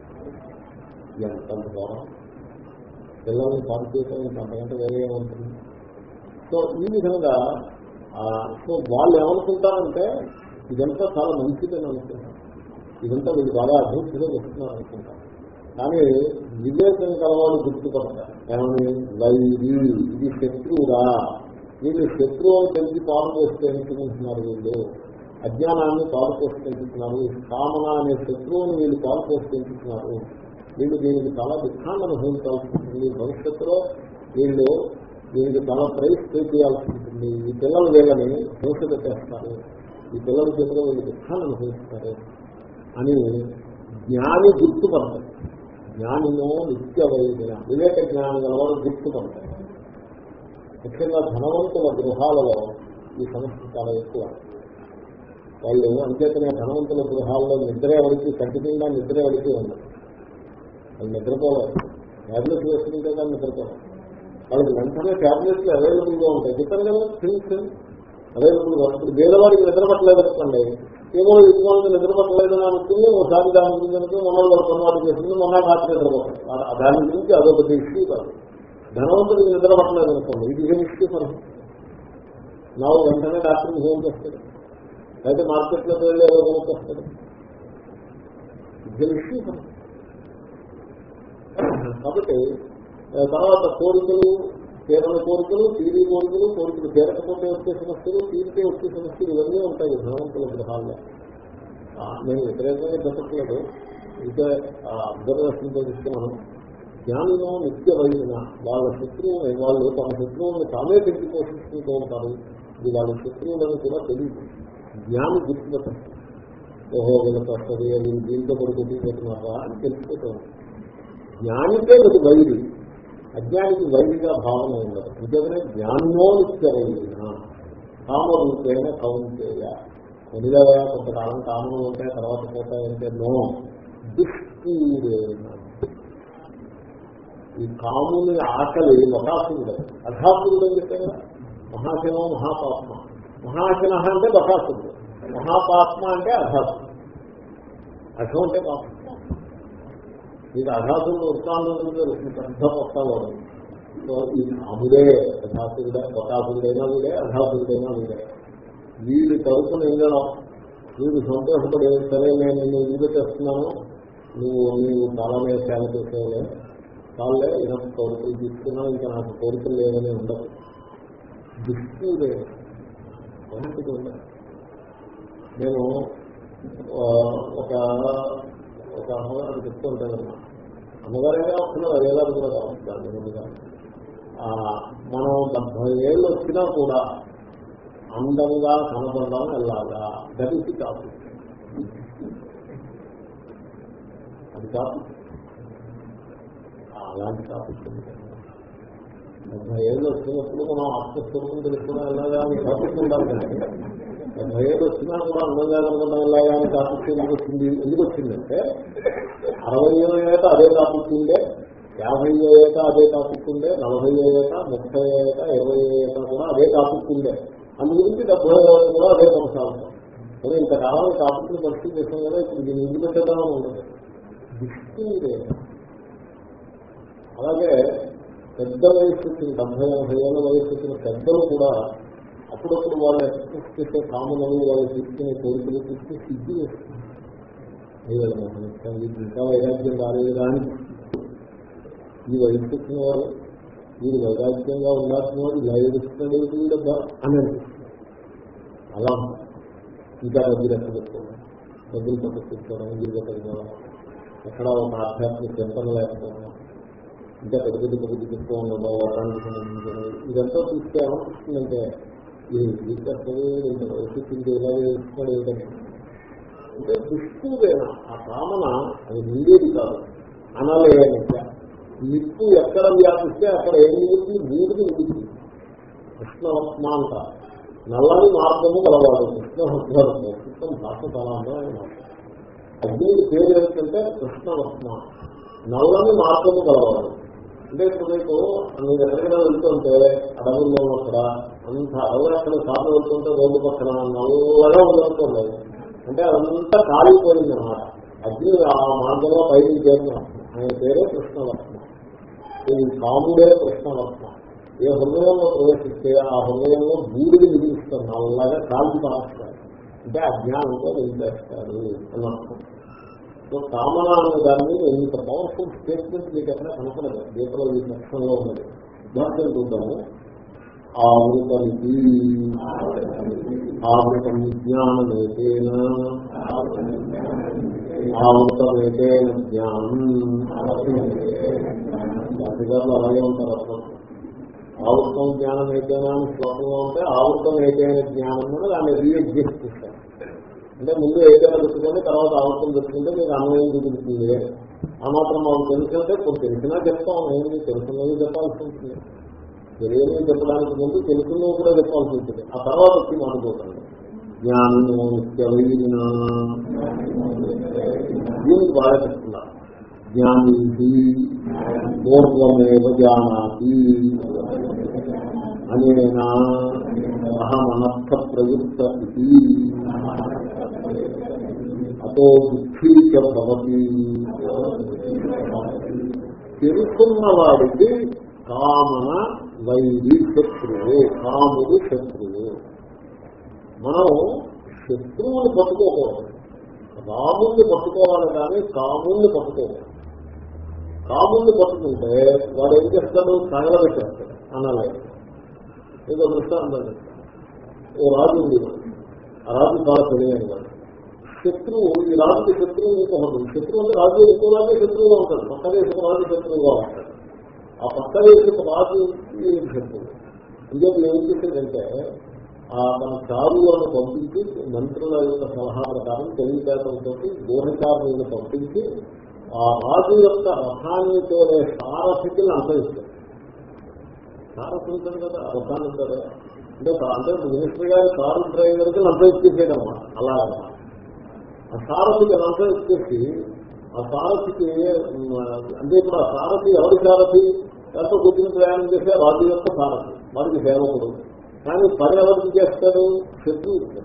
ఎంత ద్వారా పిల్లల్ని పాటు చేయడానికి అంతకంటే వేరే ఏముంటుంది సో ఈ విధంగా ఆ, సో వాళ్ళు ఏమనుకుంటారంటే ఇదంతా చాలా మంచిదని అనుకుంటారు ఇదంతా వీళ్ళు బాగా అభివృద్ధిలో వస్తున్నారు అనుకుంటారు కానీ వివేకం కలవాళ్ళు గుర్తుపడతారు ఏమని వైరి ఇది శత్రువురా వీళ్ళు శత్రువు అని తెలిసి పాలు పోస్తే అనుకుంటున్నారు వీళ్ళు అజ్ఞానాన్ని పాలు పోసి పెంచుతున్నారు కామన అనే శత్రువుని వీళ్ళు పాలు పోసి పెంచుతున్నారు వీళ్ళు దీనికి చాలా దుఃఖాన్ని అనుభవించాల్సి ఉంటుంది భవిష్యత్తులో వీళ్ళు దీనికి చాలా ప్రైస్ పే చేయాల్సి ఉంటుంది ఈ పిల్లలు వీళ్ళని దోష పెట్టేస్తారు ఈ పిల్లల చేతిలో వీళ్ళు దుఃఖాన్ని అనుభవిస్తారు అని జ్ఞాని గుర్తుపడతారు జ్ఞానినో నిత్య వైద్య వివేక జ్ఞానం గలవాడు గుర్తుపడతారు ముఖ్యంగా ధనవంతుల గృహాలలో ఈ సమస్య చాలా ఎక్కువ వాళ్ళు అంచేతనే ధనవంతుల గృహాల్లో నిద్ర ఎవరికి కంటి నిండా నిద్ర ఎవరికి ఉంది వాళ్ళు నిద్రపోవాలి ట్యాబ్లెట్ వేసుకుంటే కానీ నిద్రపోవాలి వాళ్ళకి వెంటనే ట్యాబ్లెట్లు అవైలబుల్ గా ఉంటాయి చెప్పారు కదా థింగ్స్ అవైలబుల్ గా ఇప్పుడు పేదవాడికి నిద్ర పట్టలేదు అనుకోండి ఏమో ఇటువంటి నిద్ర పట్టలేదని అనుకుని ఒకసారి దాని గురించి అనుకుని మొన్న వాళ్ళు కొన్నవాడు చేసింది మొన్న రాత్రి నిద్రపోతారు ఆ- దాని గురించి అదొక ఇష్యూ కాదు ధనవంతుడికి నిద్ర పట్టలేదు అనుకోండి ఇది ఏం ఇష్యూ మరి నా వెంటనే డాక్టర్కి ఫోన్ చేస్తాడు అయితే మార్కెట్లోకి వెళ్ళి ఏదో కొనుక్కొస్తాడు ఇది ఇష్యూ మరి కాబట్టి ఆ, తర్వాత కోరికలు తీరని కోరికలు తీరి కోరికలు కోరికలు తీరకపోతే వచ్చే సమస్యలు తీరితే వచ్చే సమస్యలు ఇవన్నీ ఉంటాయి ధనవంతుల గృహాల్లో ఆ, నేను వ్యతిరేకంగా చెప్పట్లేదు ఇంకా అబ్జర్వేషన్తో తీసుకున్నాను జ్ఞానిలో నిత్య వైన వాళ్ళ శత్రువు వాళ్ళు తమ శత్రువులను తామే పెట్టి పోషిస్తుంటూ ఉంటారు ఇది వాళ్ళ శత్రువులను కూడా తెలియదు జ్ఞాని గుర్తుపెట్టారు ఓహో వీళ్ళకి వస్తుంది వీళ్ళు దీంతో పడి కొట్టుకుపోతున్నారా అని తెలిసిపోతారు జ్ఞానికే అది వైరి అజ్ఞానికి వైరిగా భావన ఉండదు నిజమే జ్ఞానో నిత్య వైరిన కామరూపేణ కౌంటేయ కొనిగా కొంతకాలం కామలు ఉంటాయి తర్వాత పోతాయంటే నో దుష్పూరేణ ఈ కాముని ఆకలి బకాసురుడు అఘాసురుడు అని చెప్పారు కదా మహాశనం మహాపాత్మ మహాశన అంటే బకాసురుడు మహాపాత్మ అంటే అఘాసుడు అఘం అంటే పాపం ఇది అఘాసుడు వృత్తాంతం పెద్ద వస్తావాడు సో ఇది అముడే అఘాసుడే బకాసుడైనా వీడే అఘాసుడైనా వీడే వీడి తరపున వెళ్ళడం వీడు సంతోషపడే సరే నేను నిన్ను విడిపెట్టేస్తున్నాను నువ్వు నీవు చాలానే సేవ చేసేవలే వాళ్ళే ఇలా కోరికలు తీసుకున్నా ఇంకా నాకు కోరికలు లేవని ఉండదు దుష్టుడే అలాంటిది ఉండదు నేను ఆ, ఒక ఒక అమ్మగారు చెప్తూ ఉంటాను అమ్మగారైనా వస్తున్నారు అదేలాగా కూడా కావచ్చు దాని ముందుగా ఆ, మనం డెబ్బై ఏళ్ళు వచ్చినా కూడా అందంగా కనబడడం ఎలాగా దరిసి కాదు అది కాదు అలాంటి టాపిక్ డెబ్బై ఏళ్ళు వచ్చినప్పుడు మనం ఆత్మస్వరూపం తెలుసుకున్నా ఎలాగా అని టాపిక్ ఉండాలి కానీ డెబ్బై ఏళ్ళు వచ్చినా కూడా అందంగా కనబడడం ఎలాగా అని టాపిక్ ఎందుకు వచ్చింది ఎందుకు వచ్చిందంటే అరవై ఏట అదే టాపిక్ ఉండే యాభై ఏట అదే టాపిక్ ఉండే నలభై ఏట ముప్పై ఏట ఇరవై ఏట కూడా అదే టాపిక్ ఉండే అందు గురించి డెబ్బై ఏళ్ళ కూడా అదే కొనసాగుతాం కానీ ఇంతకాలం టాపిక్ ని పరిస్థితి చేసాం కదా ఇప్పుడు దీన్ని ఎందుకు పెట్టేద్దామని ఉండదు దిష్టి అలాగే పెద్ద వయసు వచ్చిన డెబ్బై ఎనభై ఏళ్ళ వయసు వచ్చిన పెద్దలు కూడా అప్పుడప్పుడు వాళ్ళు ఎక్స్ప్రెస్ చేసే కామనలు వాళ్ళు తీసుకునే కోరికలు తీసుకుని సిద్ధి చేస్తుంది ఇంకా వైరాగ్యం రాలేదు అని ఈ వయసు వచ్చిన వారు వీడు వైరాగ్యంగా ఉండాల్సిన వాడు ఇలా ఏడుస్తున్నాడు వీడబ్బా అని అనిపిస్తుంది అలా ఉంటుంది. ఇంకా డబ్బులు ఎక్కడ పెట్టుకోవడం డబ్బులు పట్టుకుంటాం ఇల్లు కట్టుకోవడం ఎక్కడ ఒక ఆధ్యాత్మిక చింతన లేకపోవడం ఇంకా పెద్ద పెద్ద పెద్ద చెప్తూ ఉండడం వారానికి సంబంధించిన ఇదంతా చూస్తే ఏమనిపిస్తుందంటే ఇది తీసుకొస్తుంది ఇంత వయసు ఎలా వేస్తున్నాడు ఏంటంటే అంటే దుష్టుడైన ఆ కామన అది నిండేది కాదు అనలేనిక నిప్పు ఎక్కడ వ్యాపిస్తే అక్కడ ఏం నిలుస్తుంది మూడుకి నిలుస్తుంది కృష్ణవత్మ అంట నల్లని మార్గము గలవాడు కృష్ణవత్మ కృష్ణం భాష చాలా అందమైన మాట అగ్నికి పేరు ఏంటంటే కృష్ణవత్మ నల్లని మార్గము గలవాడు అంటే ఇప్పుడు మీకు మీరు ఎక్కడికైనా వెళ్తుంటే అడవుల్లో అక్కడ అంత అడవులు అక్కడ సార్లు వెళ్తుంటే రోడ్డు పక్కన నల్లగా వదులుతుంది అంటే అదంతా కాలిపోయింది అన్నమాట అగ్ని ఆ మార్గంలో పైకి చేరుతున్నాం ఆయన పేరే కృష్ణవత్మ ఈ కాముడే కృష్ణవత్మ ఏ హృదయంలో ప్రవేశిస్తే ఆ హృదయంలో బూడిని మిగిలిస్తారు నల్లగా కాల్చి పారేస్తారు అంటే అజ్ఞానంతో నిలిపేస్తారు అని అర్థం సో కామన అనే దాని మీద ఇంత పవర్ఫుల్ స్టేట్మెంట్ మీకు ఎక్కడ కనపడదు దీంట్లో ఈ లక్షణంలో ఉన్నది దాంట్లో చూద్దాము ఆవృతమితి ఆవృతం జ్ఞానమేతేన ఆవృతమేతేన జ్ఞానం శాస్త్రిగారులు అలాగే ఉంటారు అర్థం ఆవృతం జ్ఞానం ఏదైనా అని శ్లోకంలో ఉంటే ఆవృతం ఏదైన జ్ఞానం అని దాన్ని రీఎడ్జస్ట్ చేస్తారు అంటే ముందు ఏదైనా పెట్టుకొని తర్వాత ఆవృతం పెట్టుకుంటే మీకు అన్వయం చూపిస్తుంది ఆ మాత్రం మాకు తెలుసుంటే కొంచెం తెలిసినా చెప్తాం ఏంటి తెలుసున్నది చెప్పాల్సి ఉంటుంది తెలియని చెప్పడానికి ముందు తెలుసున్నది కూడా చెప్పాల్సి ఉంటుంది ఆ తర్వాత వచ్చి మాట్లాడుతుంది జ్ఞానము నిత్యవైన దీనికి బాగా చెప్తున్నారు జ్ఞానీ పూర్వమేవ జానాతి అనేనా అహమనర్థ ప్రయుక్త ఇది అతో దుఃఖీ చ భవతి తెలుసున్న వాడికి కామన వైరి శత్రువు కాముడు శత్రువు మనం శత్రువుని పట్టుకోకూడదు రాముణ్ణి పట్టుకోవాలి కానీ కాముణ్ణి పట్టుకోకూడదు కాముణ్ణి పట్టుకుంటే వాడు ఏం చేస్తాడు తగలబెట్టేస్తాడు అనాలి ఏదో దృష్టాంతం చెప్తాను. ఓ రాజు ఉంది ఆ రాజు చాలా తెలియని వాడు శత్రువు ఈ రాజుకి శత్రువు ఇంకొకటి శత్రువు అంటే రాజు ఎక్కువలాగే శత్రువుగా ఉంటాడు పక్క దేశపు రాజు శత్రువుగా ఉంటాడు ఆ పక్క దేశపు రాజు శత్రువు ఇంకొక ఏం చేసేదంటే ఆ తన చారులను పంపించి మంత్రుల యొక్క సలహా ప్రకారం తెలివితేటలతో దూరచారులను పంపించి ఆ రాజు యొక్క రథాన్ని తోడే సారథికి అంతరిస్తారు సారథి ఉంటుంది కదా ఆ రథాన్ని ఉంటారు అంటే అంటే మినిస్టర్ గారి కారు డ్రైవర్కి లంచం ఇచ్చేసేయడం అలా అన్నమాట. ఆ సారథికి లంచం ఇచ్చేసి ఆ సారథికి ఉమ్, అంటే ఇప్పుడు ఆ సారథి ఎవరి సారథి ఎంతో కూర్చుని ప్రయాణం చేసే రాజు యొక్క సారథి వారికి సేవకుడు కానీ పని ఎవరికి చేస్తాడు శత్రువు ఇస్తాడు.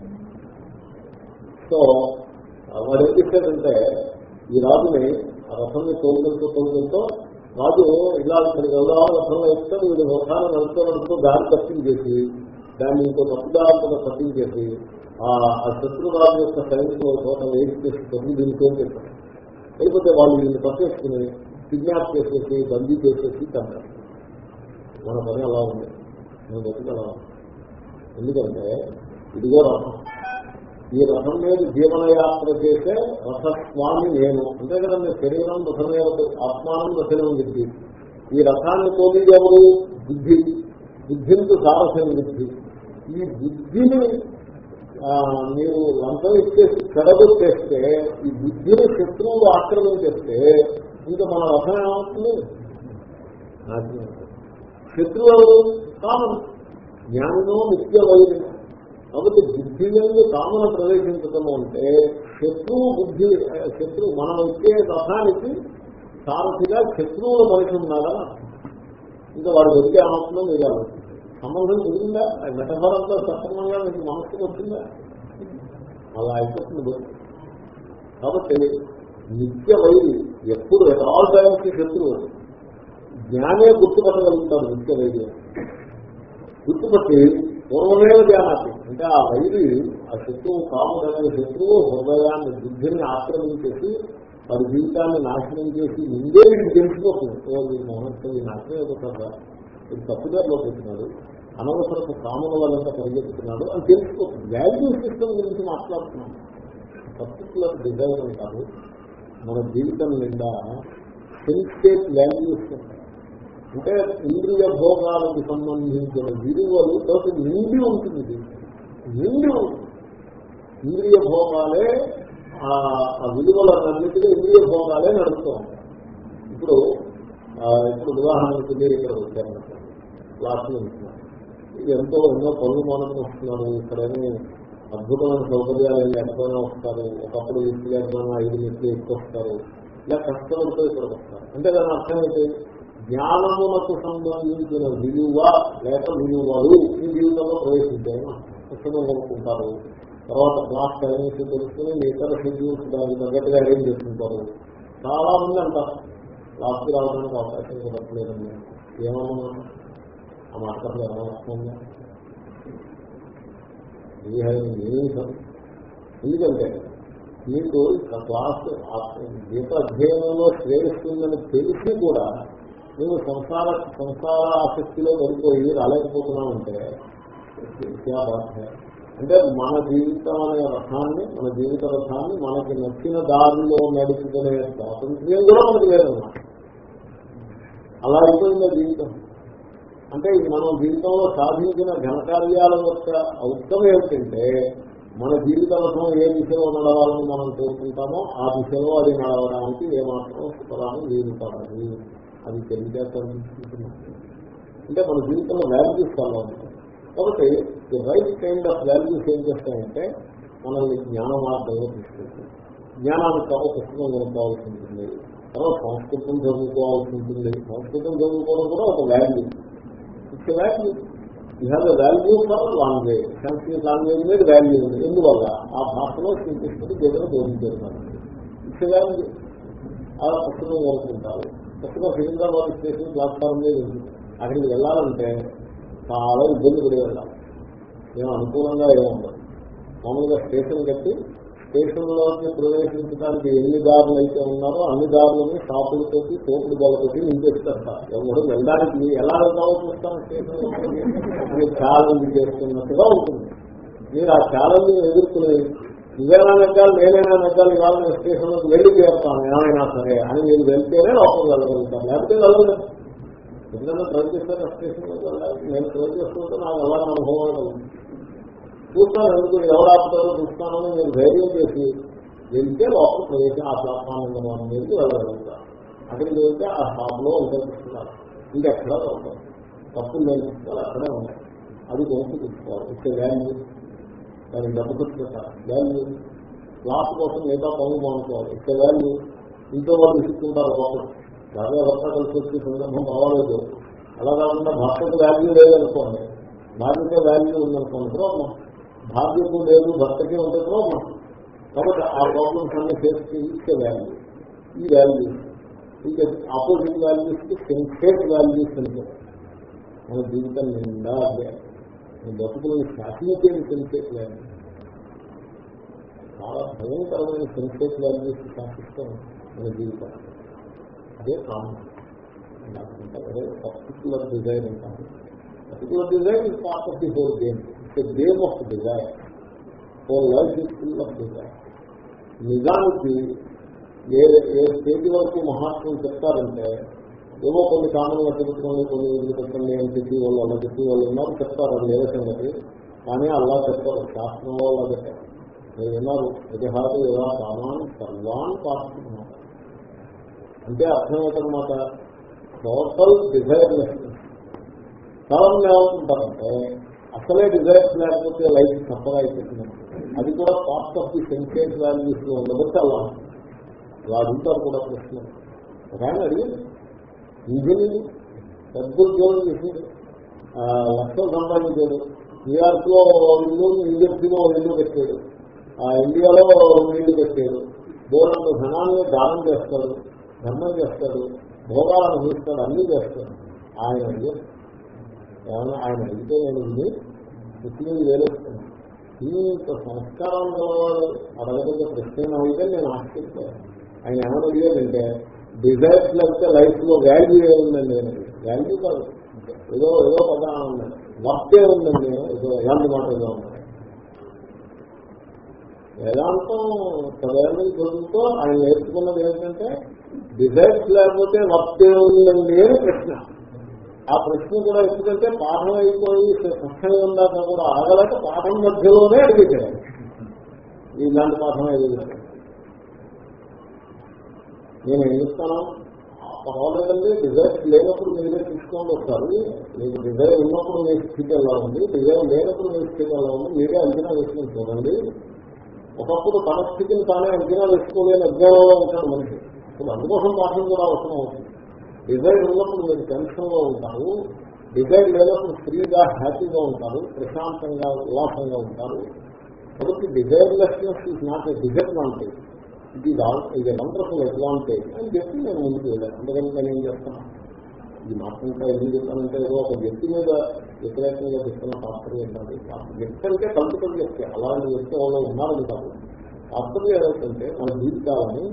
సో ఆ వాడు ఏం చేశాడంటే ఈ రాజుని ఆ రథంని తోలుకుంటూ తోలుకుంటూ రాజు ఇలా ఇక్కడికి వెళ్దాం రథంలో ఇస్తాడు వీడు రథాన్ని నడుస్తూ నడుస్తూ దారి తప్పించేసి దాన్ని ఇంకో తప్పుదారుగా తప్పించేసి ఆ ఆ శత్రురాజు యొక్క సైనికులు ఒక చోట వేడి చేసి తగ్గి దీనికి ఏం చేస్తారు లేకపోతే వాళ్ళు వీళ్ళు పట్టేసుకుని కిడ్నాప్ చేసేసి బందీ చేసేసి చంపారు మన పని అలా ఉంది నేను బతుకు అలా ఉంది ఎందుకంటే ఇదిగో రథం ఈ రథం మీద జీవనయాత్ర చేసే రథస్వామి నేను అంతే కదండి శరీరం రథమే ఆత్మానం రథనం బుద్ధి ఈ రథాన్ని తోలిది ఎవరు బుద్ధి బుద్ధింతో సారథ్యం బుద్ధి ఈ బుద్ధిని ఆ, మీరు లంచం ఇచ్చేసి చెడగొట్టేస్తే ఈ బుద్ధిని శత్రువులు ఆక్రమించేస్తే ఇంకా మన రథం ఏమవుతుంది నాశనం అవుతుంది. శత్రువు ఎవరు కామన్ జ్ఞానమో నిత్య వైరి కాబట్టి బుద్ధి మీద కామన ప్రవేశించటం అంటే శత్రువు బుద్ధి ఆ, శత్రువు మనం ఇచ్చే రథానికి సారథిగా శత్రువుల మనిషి ఉన్నాడా ఇంకా వాడు వెళ్తే ఏమవుతుందో మీరు ఆలోచించండి. సంబంధం కుదిరిందా మెటఫర్ అంతా సక్రమంగా మీకు మనసుకు వచ్చిందా అలా అయిపోతుంది బుద్ధి. కాబట్టి నిత్య వైరి ఎప్పుడు ఎట్ ఆల్ టైమ్స్ శత్రువు జ్ఞానే గుర్తుపట్టగలుగుతారు నిత్య వైద్యం గుర్తుపట్టి పూర్వమేవ జ్ఞానాన్ని అంటే ఆ వైరి ఆ శత్రువు కాముడనే శత్రువు హృదయాన్ని బుద్ధిని ఆక్రమించేసి వారి జీవితాన్ని నాశనం చేసి ముందే వీడికి తెలిసిపోతుంది ఓ ఈ మహోత్సవం ఈ నాశనం అయిపోతుందా ఇది తప్పుదారిలో పెట్టినాడు అనవసరపు కామల వల్ల పరిగెత్తుతున్నాడు అని తెలిసిపోతుంది వాల్యూ సిస్టమ్ గురించి మాట్లాడుతున్నాం పర్టికులర్ డిజైన్ అంటారు మన జీవితం నిండా సెన్సేట్ వాల్యూస్ ఉంటాయి అంటే ఇంద్రియ భోగాలకు సంబంధించిన విలువలు తోటి నిండి ఉంటుంది జీవితం. నిండి ఉంటుంది ఇంద్రియ భోగాలే ఆ ఆ విలువలన్నింటినీ ఇంద్రియ భోగాలే నడుస్తూ ఉంటాయి ఇప్పుడు ఆ, ఇప్పుడు ఉదాహరణకి మీరు ఇక్కడ వచ్చారు క్లాసులు ఉంటున్నారు ఇది ఎంతో ఎన్నో పనులు మానవులు వస్తున్నారు ఇక్కడేమీ అద్భుతమైన సౌకర్యాలు ఏమి లేకపోయినా వస్తారు ఒకప్పుడు ఇల్లు లేకపోయినా ఐదు మెట్లు ఎక్కువ వస్తారు ఇలా కష్టపడితో ఇక్కడికి వస్తారు అంటే దాని అర్థం ఏంటి జ్ఞానములకు సంబంధించిన విలువ లేక విలువలు ఈ జీవితంలో ప్రవేశించాయని పుస్తకం కొనుక్కుంటారు తర్వాత క్లాస్ టైమింగ్స్ తెలుసుకుని మీ ఇతర షెడ్యూల్స్ దానికి తగ్గట్టుగా అరేంజ్ చేసుకుంటారు చాలా మంది అంటారు క్లాస్కి రావడానికి అవకాశం కుదరట్లేదండి ఏమన్నా ఆ మాట్లాడలు ఎలా వస్తుందా ఎందుకంటే మీకు ఆ క్లాస్ ఆ గీత అధ్యయనంలో శ్రేయస్తుందని తెలిసి కూడా నేను సంసార సంసార ఆసక్తిలో పడిపోయి రాలేకపోతున్నామంటే క్యా బాత్ హై? అంటే మన జీవితం అనే రథాన్ని మన జీవిత రథాన్ని మనకి నచ్చిన దారిలో నడుపుకునే స్వాతంత్ర్యం కూడా మనకి లేదన్నమాట అలా అయిపోయింది ఆ జీవితం అంటే ఇది మనం జీవితంలో సాధించిన ఘనకార్యాల యొక్క ఔత్తం ఏమిటంటే మన జీవిత రథం ఏ దిశలో నడవాలని మనం కోరుకుంటామో ఆ దిశలో అది నడవడానికి ఏమాత్రం సుఖరాన్ని వీలు పడాలి అది తెలియజేస్తాను అంటే మన జీవితంలో వాల్యూస్ చాలా ఉంటాయి కాబట్టి the right kind of values ఏం చేస్తాయంటే మనల్ని జ్ఞాన మార్గంలో తీసుకెళ్తాయి జ్ఞానానికి కావ పుస్తకం కొనుక్కోవాల్సి ఉంటుంది తర్వాత సంస్కృతం చదువుకోవాల్సి ఉంటుంది సంస్కృతం చదువుకోవడం కూడా ఒక value it's value you have a value for language Sanskrit language మీద వాల్యూ ఉంది ఎందువల్ల ఆ భాషలో శ్రీకృష్ణుడు దేవుడు బోధించేస్తున్నారు ఇట్స్ వాల్యూ ఆ పుస్తకం కొనుక్కుంటారు పుస్తకం సికింద్రాబాద్ స్టేషన్ ప్లాట్ఫామ్ మీద ఉంది అక్కడికి వెళ్ళాలంటే చాలా ఇబ్బంది పడి వెళ్ళాలి మేము అనుకూలంగా ఏముండదు మామూలుగా స్టేషన్ కట్టి స్టేషన్లోకి ప్రవేశించడానికి ఎన్ని దారులు అయితే ఉన్నారో అన్ని దారులని షాపులతోటి తోపుడు బాలతోటి నింపేస్తారు ఎవరు వెళ్ళడానికి ఎలా వెళ్తామో చూస్తాను స్టేషన్ ఛాలెంజ్ చేస్తున్నట్టుగా ఉంటుంది మీరు ఆ ఛాలెంజ్ ఎదుర్కొని నువ్వేనా నెగ్గాలి నేనైనా నెగ్గాలి ఇవాళ నేను స్టేషన్లోకి వెళ్ళి చేస్తాను ఏమైనా సరే అని మీరు వెళ్తేనే లోపలికి వెళ్ళగలుగుతాను లేకపోతే వెళ్ళలేదు ఎందుకంటే ట్రై చేస్తాను స్టేషన్లోకి వెళ్ళాలి నేను ట్రై చేస్తుంటే నాకు అలాగే అనుభవం కలుగుతుంది చూస్తాను ఎందుకు ఎవరు ఆపుతారో చూస్తానని మీరు ధైర్యం చేసి వెళ్తే లోపల ప్రవేశం ఆ ప్లాట్ఫామ్ ఉన్న మీద వెళ్ళగలుగుతారు అక్కడికి వెళ్తే ఆ షాప్లో ఉపయోగిస్తున్నారు ఇంకెక్కడ ఉంటారు తప్పులు లేని పుస్తకాలు అక్కడే ఉన్నాయి అది కొనుక్కు తీసుకోవాలి ఇచ్చే వాల్యూ దానికి డబ్బు పెట్టుకుంటారు వాల్యూ క్లాస్ కోసం మిగతా పనులు బాగుంటున్నారు ఇచ్చే వాల్యూ ఇంట్లో వాళ్ళు తీసుకుంటారు ఒకప్పుడు బాగా భర్త కలిసి వచ్చే సందర్భం పర్వాలేదు అలా కాకుండా భర్తకు వాల్యూ లేదనుకోండి భార్యకే వాల్యూ ఉందనుకోండి ప్రాబ్లం భార్యకు లేదు భర్తకి ఉంటే ప్రాబ్లం కాబట్టి ఆ ప్రాబ్లమ్స్ అన్ని ఫేస్ ఇచ్చే వాల్యూ ఈ వాల్యూ ఇంకా ఆపోజిట్ వాల్యూస్ కి సెన్సేట్ వాల్యూస్ అంటే మన జీవితం నిండా అదే మన బతుకులను శాసించేది సెన్సేట్ వాల్యూ చాలా భయంకరమైన సెన్సేట్ వాల్యూస్ శాసిస్తాం మన జీవితం అదే కామన్ అదే పర్టికులర్ డిజైన్ అంటారు particular design is part of the whole game it's game of desire whole life is full of desire నిజానికి ఏ ఏ స్టేజ్ వరకు మహాత్ములు చెప్తారంటే ఏవో కొన్ని కామన్గా చెబుతున్నాయి కొన్ని ఇల్లు పెట్టండి అని చెప్పి వాళ్ళు అలా చెప్పి వాళ్ళు ఉన్నారు చెప్తారు అది వేరే సంగతి కానీ అలా చెప్తారు శాస్త్రం వాళ్ళు చెప్తారు మీరు విన్నారు విజహాలు ఎలా సామాన్ సర్వాన్ పాల్చుకున్నారు అంటే అర్థం ఏంటన్నమాట టోటల్ డిజైర్లెస్ చాలా మంది ఏమవుతుంటారంటే అసలే డిజైర్స్ లేకపోతే లైఫ్ సఫర్ అయిపోతుంది అది కూడా part of the sensate values లో ఉండబట్టి అలా అలా అడుగుతారు కూడా ప్రశ్న ఒక ఆయన అడిగింది ఇంజనీర్ పెద్ద ఉద్యోగం చేసింది లక్షలు సంపాదించాడు న్యూయార్క్ లో ఇల్లు న్యూజెర్సీలో ఇల్లు పెట్టాడు ఆ ఇండియాలో ఇల్లు పెట్టాడు దూరంలో ధనాన్ని దానం చేస్తాడు ధర్మం చేస్తాడు భోగాలను అనుభవిస్తాడు అన్నీ చేస్తాడు ఆయన అడిగారు ఏమన్నా ఆయన అడిగితే నేను ఇది ముస్లిం వేరేస్తున్నాను ఇంత సంస్కారం గలవాడు అడగదగ్గ ప్రశ్న అయితే నేను ఆశ్చర్యపోయాను ఆయన ఏమైనా అడిగారంటే డిజైర్స్ లేకపోతే లైఫ్ లో వాల్యూ ఏముందండి అని వాల్యూ కాదు ఏదో ఏదో పదాలు ఉన్నాయి వర్తే ఉందండి ఏదో ఎలాంటి మాట ఏదో ఉన్నాయి వేదాంతం పదేళ్ళ చదువుతో ఆయన నేర్చుకున్నది ఏంటంటే డిజైర్స్ లేకపోతే వర్తే ఉందండి అని ప్రశ్న ఆ ప్రశ్న కూడా ఎందుకంటే పాఠం అయిపోయి కష్టం ఉందాక కూడా ఆగలేక పాఠం మధ్యలోనే అడిగాడు ఇలాంటి పాఠం అడిగాడు నేను ఏం చెప్తాను పర్వాలేదండి డిజైర్ లేనప్పుడు మీరే తీసుకోండి ఒకసారి మీకు డిజైర్ ఉన్నప్పుడు మీ స్థితి ఎలా ఉంది డిజైర్ లేనప్పుడు మీ స్థితి ఎలా ఉంది మీరే అంచనా వేసుకుని చూడండి ఒకప్పుడు తన స్థితిని తానే అంచనా వేసుకోలేని అజ్ఞానంలో ఉంటాడు మనిషి ఇప్పుడు అందుకోసం పాఠం కూడా అవసరం అవుతుంది డిజైర్ ఉన్నప్పుడు మీరు టెన్షన్ లో ఉంటారు డిజైర్ లేనప్పుడు ఫ్రీగా హ్యాపీగా ఉంటారు ప్రశాంతంగా ఉల్లాసంగా ఉంటారు కాబట్టి desirelessness is not a disadvantage ఇది ఇది వండర్ఫుల్ అడ్వాంటేజ్ అని చెప్పి నేను ముందుకు వెళ్ళాను అందుకని నేను ఏం చేస్తాను ఈ మాత్రం ఇంకా ఎందుకు చెప్తానంటే ఏదో ఒక వ్యక్తి మీద వ్యతిరేకంగా చెప్తున్న తాత్పర్యం ఏంటంటే వ్యక్తి అంటే కల్పితం వ్యక్తి అలాంటి వ్యక్తి వాళ్ళు ఉన్నారని కాదు తాత్పర్యం ఏమిటంటే మన జీవితాలని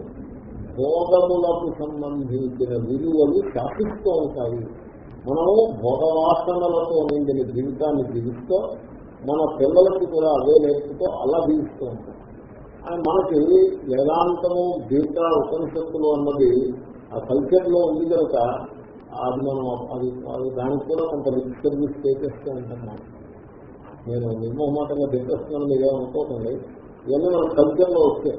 భోగములకు సంబంధించిన విలువలు శాసిస్తూ ఉంటాయి మనము భోగవాసనలతో నిండిన జీవితాన్ని జీవిస్తూ మన పిల్లలకి కూడా అదే నేర్పుతూ అలా జీవిస్తూ ఉంటాం మనకి వేదాంతము గీత ఉపనిషత్తులు అన్నది ఆ కల్చర్ లో ఉంది కనుక అది మనం అది అది దానికి కూడా కొంత లిప్ సర్వీస్ చేసేస్తూ ఉంటాం మనం నేను నిర్మోహమాటంగా చెప్పేస్తున్నాను మీరే అనుకోకండి ఇవన్నీ మన కల్చర్ లో వస్తాయి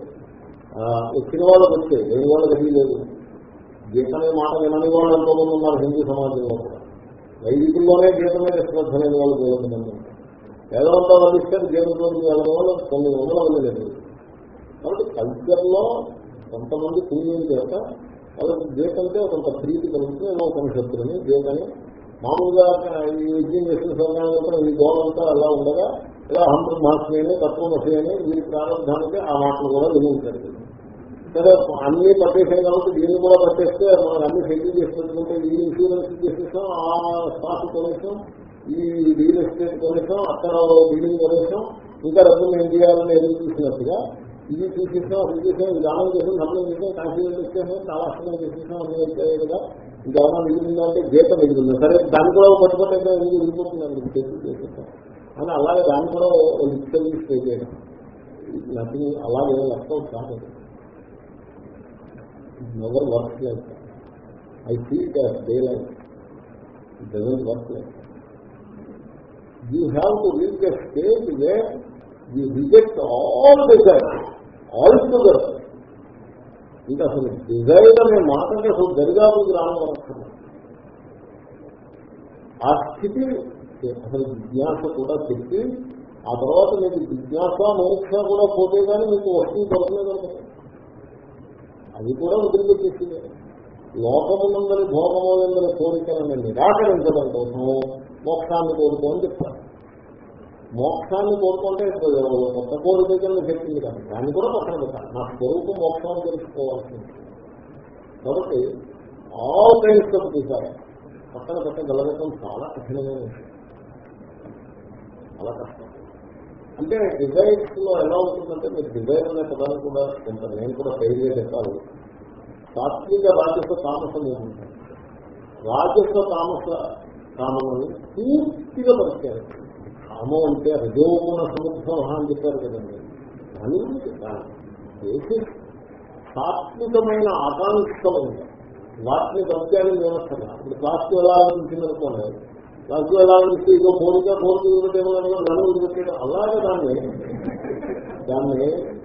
వచ్చిన వాళ్ళకి వచ్చాయి లేని వాళ్ళకి లేదు గీత అనే మాట వినని వాళ్ళు ఎంతోమంది ఉన్నారు హిందూ సమాజంలో కూడా వైదికుల్లోనే గీత మీద శ్రద్ధ లేని వాళ్ళు వేల మంది వేదవంతా వాళ్ళు ఇస్తారు గీతలోకి వెళ్ళడం వల్ల తొమ్మిది వందల మంది లేదు కాబట్టి కల్చర్లో కొంతమంది పుణ్యం చేత వాళ్ళకి గీతంటే కొంత ప్రీతి కలుగుతుంది ఏమో ఉపనిషత్తులని గీతని మామూలుగా ఈ విజయం చేసిన సమయంలో ఈ గోడంతా అలా ఉండగా ఇలా అహం బ్రహ్మాస్మి అని తత్వమసి అని వీరి ప్రారంభానికి ఆ మాటలు కూడా వినించారు సరే అన్ని పట్టేసాయి కాబట్టి దీన్ని కూడా పట్టేస్తే మనం అన్ని సెటిల్ చేసి పెట్టుకుంటే ఈ ఇన్సూరెన్స్ చేసేసాం ఆ స్టాక్ కొనేసాం ఈ రియల్ ఎస్టేట్ కొనేసాం అక్కడ బిల్డింగ్ కొనేసాం ఇంకా డబ్బులు ఏం చేయాలని ఎదురు చూసినట్టుగా ఇది చూసేసాం అది చేసాం ఇది దానం చేసాం ధర్మం చేసాం కాశీలో చేసాము చాలా అష్టం చేసేసాం అన్ని అయిపోయాయి కదా ఇంకేమన్నా మిగిలిందంటే గీత మిగిలింది సరే దాన్ని కూడా పట్టుకుంటే ఎందుకు వెళ్ళిపోతుందండి చేసి చేసేసాం అని అలాగే దాన్ని కూడా లిక్టల్ స్టే చేయడం నథింగ్ అలాగే వర్కౌట్ కాదు never work like I feel day life it doesn't work like you have to reach a stage way you reject all desire all together ఇంకా అసలు డిజైర్ అనే మాటకి అసలు దరిదాపుకి రావడం ఆ స్థితి అసలు జిజ్ఞాస కూడా చెప్పి ఆ తర్వాత మీకు జిజ్ఞాస మోక్ష కూడా పోతే కానీ మీకు వస్తువు దొరకలేదు అది కూడా వదిలిపెట్టేసింది లోకములందరి భోగములందరి కోరికలను నిరాకరించడం కోసం మోక్షాన్ని కోరుకోని చెప్తారు మోక్షాన్ని కోరుకుంటే కొత్త కోరిక కింద చెప్పింది కానీ దాన్ని కూడా పక్కన పెట్టాలి నా స్వరూపం మోక్షాన్ని తెలుసుకోవాల్సింది కాబట్టి ఆల్ కైండ్స్ ఆఫ్ డిజైర్ పక్కన పెట్టగలగటం చాలా కఠినమైన విషయం చాలా కష్టం అంటే డిజైన్స్ లో ఎలా ఉంటుందంటే మీరు డిజైన్ అనే పదాన్ని కూడా కొంత నేను కూడా ఫెయిల్గా చెప్పాలి సాత్విక రాజస్వ తామసం ఏముంటాయి రాజస్వ తామస కామని పూర్తిగా పరిచయం కామం అంటే రజోగుణ సముద్రం అని చెప్పారు కదండి దాని గురించి చేసి సాత్వికమైన ఆకాంక్షలు ఉంటాయి వాటిని పరిచయాన్ని వ్యవస్థ ఇప్పుడు క్లాస్కి ఎలా అనిపించింది అనుకోండి క్లాస్కి ఎలా అనిపిస్తే ఇదో కోరిక కోరిక వదిలిపెట్టేమో నన్ను వదిలిపెట్టేయడం అలాగే దాన్ని దాన్ని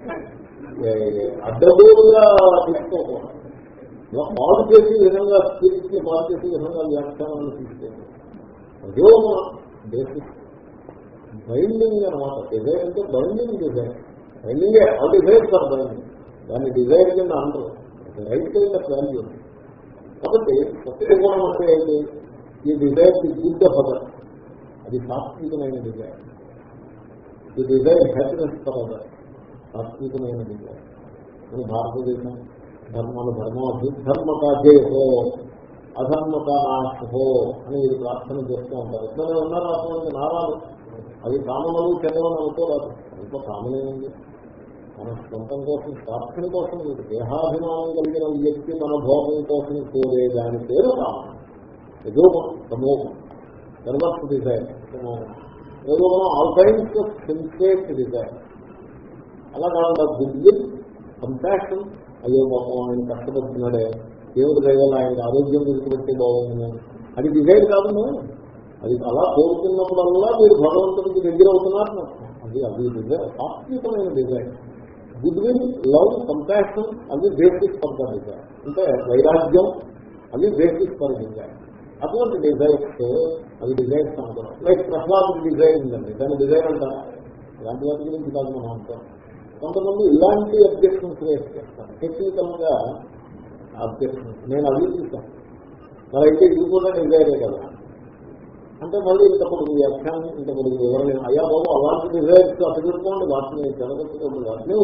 అడ్డగోలుగా తీసుకోకూడదు పాడు చేసి విధంగా స్పిరిట్ని పాడు చేసే విధంగా వ్యాఖ్యానాన్ని తీసుకోవాలి అదే బేసిక్ బైండింగ్ అనమాట డిజైర్ అంటే బైండింగ్ డిజైర్ బైండింగే ఆ డిజైర్ సార్ బైండింగ్ దాన్ని డిజైర్ కింద అంటారు రైట్ కింద వాల్యూ కాబట్టి సత్య గుణం అంటే ఏంటి ఈ డిజైర్ ది గుడ్ ఆఫ్ అది సాత్వికమైన డిజైర్ ఈ డిజైర్ హ్యాపీనెస్ ఫర్ అదర్ సాత్వికమైన డిజైర్ మన భారతదేశం ధర్మాలు ధర్మం ధర్మత జయహో అధర్మత నాశహో అని మీరు ప్రార్థన చేస్తూ ఉంటారు ఎట్లనే ఉన్నారు అటువంటి నారాలు అవి కామనలు చెందవని అనుకోరాదు ఇంకో కామనేముంది మన సొంతం కోసం స్వార్థం కోసం లేదు. దేహాభిమానం కలిగిన వ్యక్తి మన భోగం కోసం కోరే దాని పేరు కామం యజోమం సమూహం సర్వస్ డిజైర్ సమూహం ఏదో మనం ఆల్ టైమ్స్ సిన్సియర్ డిజైర్ అలా కాకుండా గుడ్ విల్ కంపాషన్ అయ్యో పాపం ఆయన కష్టపడుతున్నాడే దేవుడు దయవల్ల ఆయన ఆరోగ్యం విడిచిపెట్టి బాగుంది అది డిజైర్ కాదు అది అలా కోరుకున్నప్పుడల్లా మీరు భగవంతుడికి దగ్గర అవుతున్నారు అని అర్థం. అది అది డిజైర్ ఆత్మీయమైన desire good will love compassion అది బేసిక్ ఫర్ ద డిజైర్ అంటే వైరాగ్యం అది బేసిక్ ఫర్ డిజైర్ అటువంటి డిజైర్స్ అది డిజైర్స్ అనుకోవడం లైక్ ప్రహ్లాద్ డిజైర్ ఉందండి దాని డిజైర్ అంటారా ఇలాంటి వాటి గురించి కాదు మనం అంటాం కొంతమంది ఇలాంటి అబ్జెక్షన్స్ రేస్ చేస్తారు టెక్నికల్ గా అబ్జెక్షన్స్ నేను అవి చూసాను మరి అయితే ఇది కూడా డిజైరే కదా అంటే మళ్ళీ ఇంత పొడుగు వ్యాఖ్యానం ఇంత పొడుగు వివరణ అయ్యా బాబు అలాంటి డిజైర్స్ అసలుకోండి వాటిని జరగట్టుకోండి వాటిని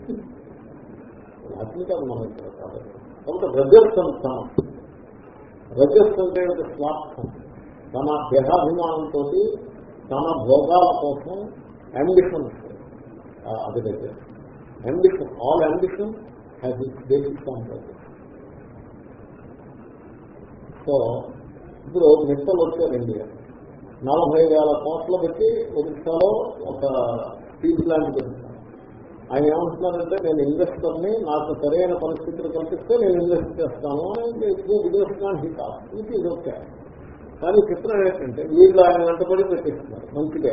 వాటిని కాదు మనం ఇక్కడ కాబట్టి కాబట్టి రజస్ అంటాం రజస్ అంటే ఒక స్వార్థం తన దేహాభిమానంతో తన భోగాల కోసం అంబిషన్స్ అది రజస్ ambition all ambition has it basic on రజస్ సో ఇప్పుడు మిట్టలు వచ్చారు ఇండియా నలభై వేల కోట్లు పెట్టి ఒరిస్సాలో ఒక స్టీల్ ప్లాంట్ పెడుతున్నారు ఆయన ఏమంటున్నారంటే నేను ఇన్వెస్టర్ని నాకు సరైన పరిస్థితులు కల్పిస్తే నేను ఇన్వెస్ట్ చేస్తాను అని ఎక్కువ విదేశాన్ని హీ కాదు ఇది ఇది ఓకే కానీ చిత్రం ఏంటంటే వీళ్ళు ఆయన వెంటబడి పెట్టిస్తున్నారు మంచిదే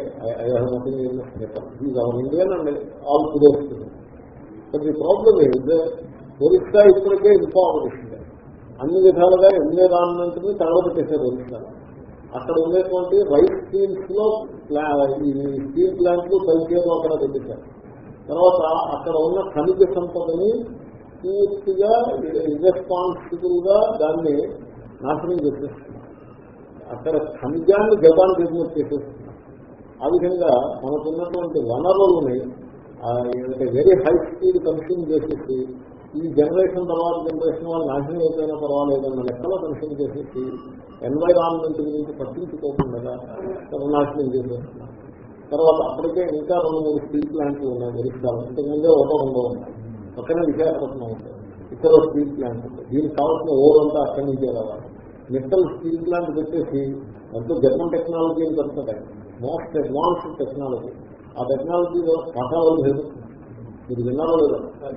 అవర్ ఇండియన్ అండ్ ఆల్ కుదేస్తుంది but the problem is Orissa ఇప్పటికే ఇన్ఫార్మేషన్ అన్ని విధాలుగా ఎన్విరాన్మెంట్ ని తగలబెట్టేశారు ఒరిస్సా అక్కడ ఉండేటువంటి రైస్ స్టీల్స్ లో ఈ స్టీల్ ప్లాంట్లు పైచేరు అక్కడ పెట్టేశారు తర్వాత అక్కడ ఉన్న ఖనిజ సంపదని పూర్తిగా ఇర్రెస్పాన్సిబుల్ గా దాన్ని నాశనం చేసేస్తున్నారు అక్కడ ఖనిజాన్ని జపాన్ దిగుమతి చేసేస్తున్నారు ఆ విధంగా మనకున్నటువంటి వనరులని వెరీ హై స్పీడ్ కన్స్యూమ్ చేసేసి ఈ జనరేషన్ తర్వాత జనరేషన్ వాళ్ళు నాశనం అయిపోయినా పర్వాలేదన్న లెక్కలో కన్స్యూమ్ చేసేసి ఎన్వైరాన్మెంట్ గురించి పట్టించుకోకుండా సర్వనాశనం చేసేస్తున్నారు తర్వాత అప్పటికే ఇంకా రెండు మూడు స్టీల్ ప్లాంట్లు ఉన్నాయి ఒరిస్సాలో ఇంతకుముందే ఒకటో రెండో ఉన్నాయి పక్కనే విశాఖపట్నం ఉంటుంది ఇక్కడ స్టీల్ ప్లాంట్ ఉంది దీనికి కావాల్సిన ఓరంతా అక్కడి నుంచే రావాలి మెటల్ స్టీల్ ప్లాంట్ పెట్టేసి ఎంతో జర్మన్ టెక్నాలజీ అని చెప్తాడు మోస్ట్ అడ్వాన్స్డ్ టెక్నాలజీ ఆ టెక్నాలజీలో పాఠాలు లేదు మీరు విన్నారో లేదో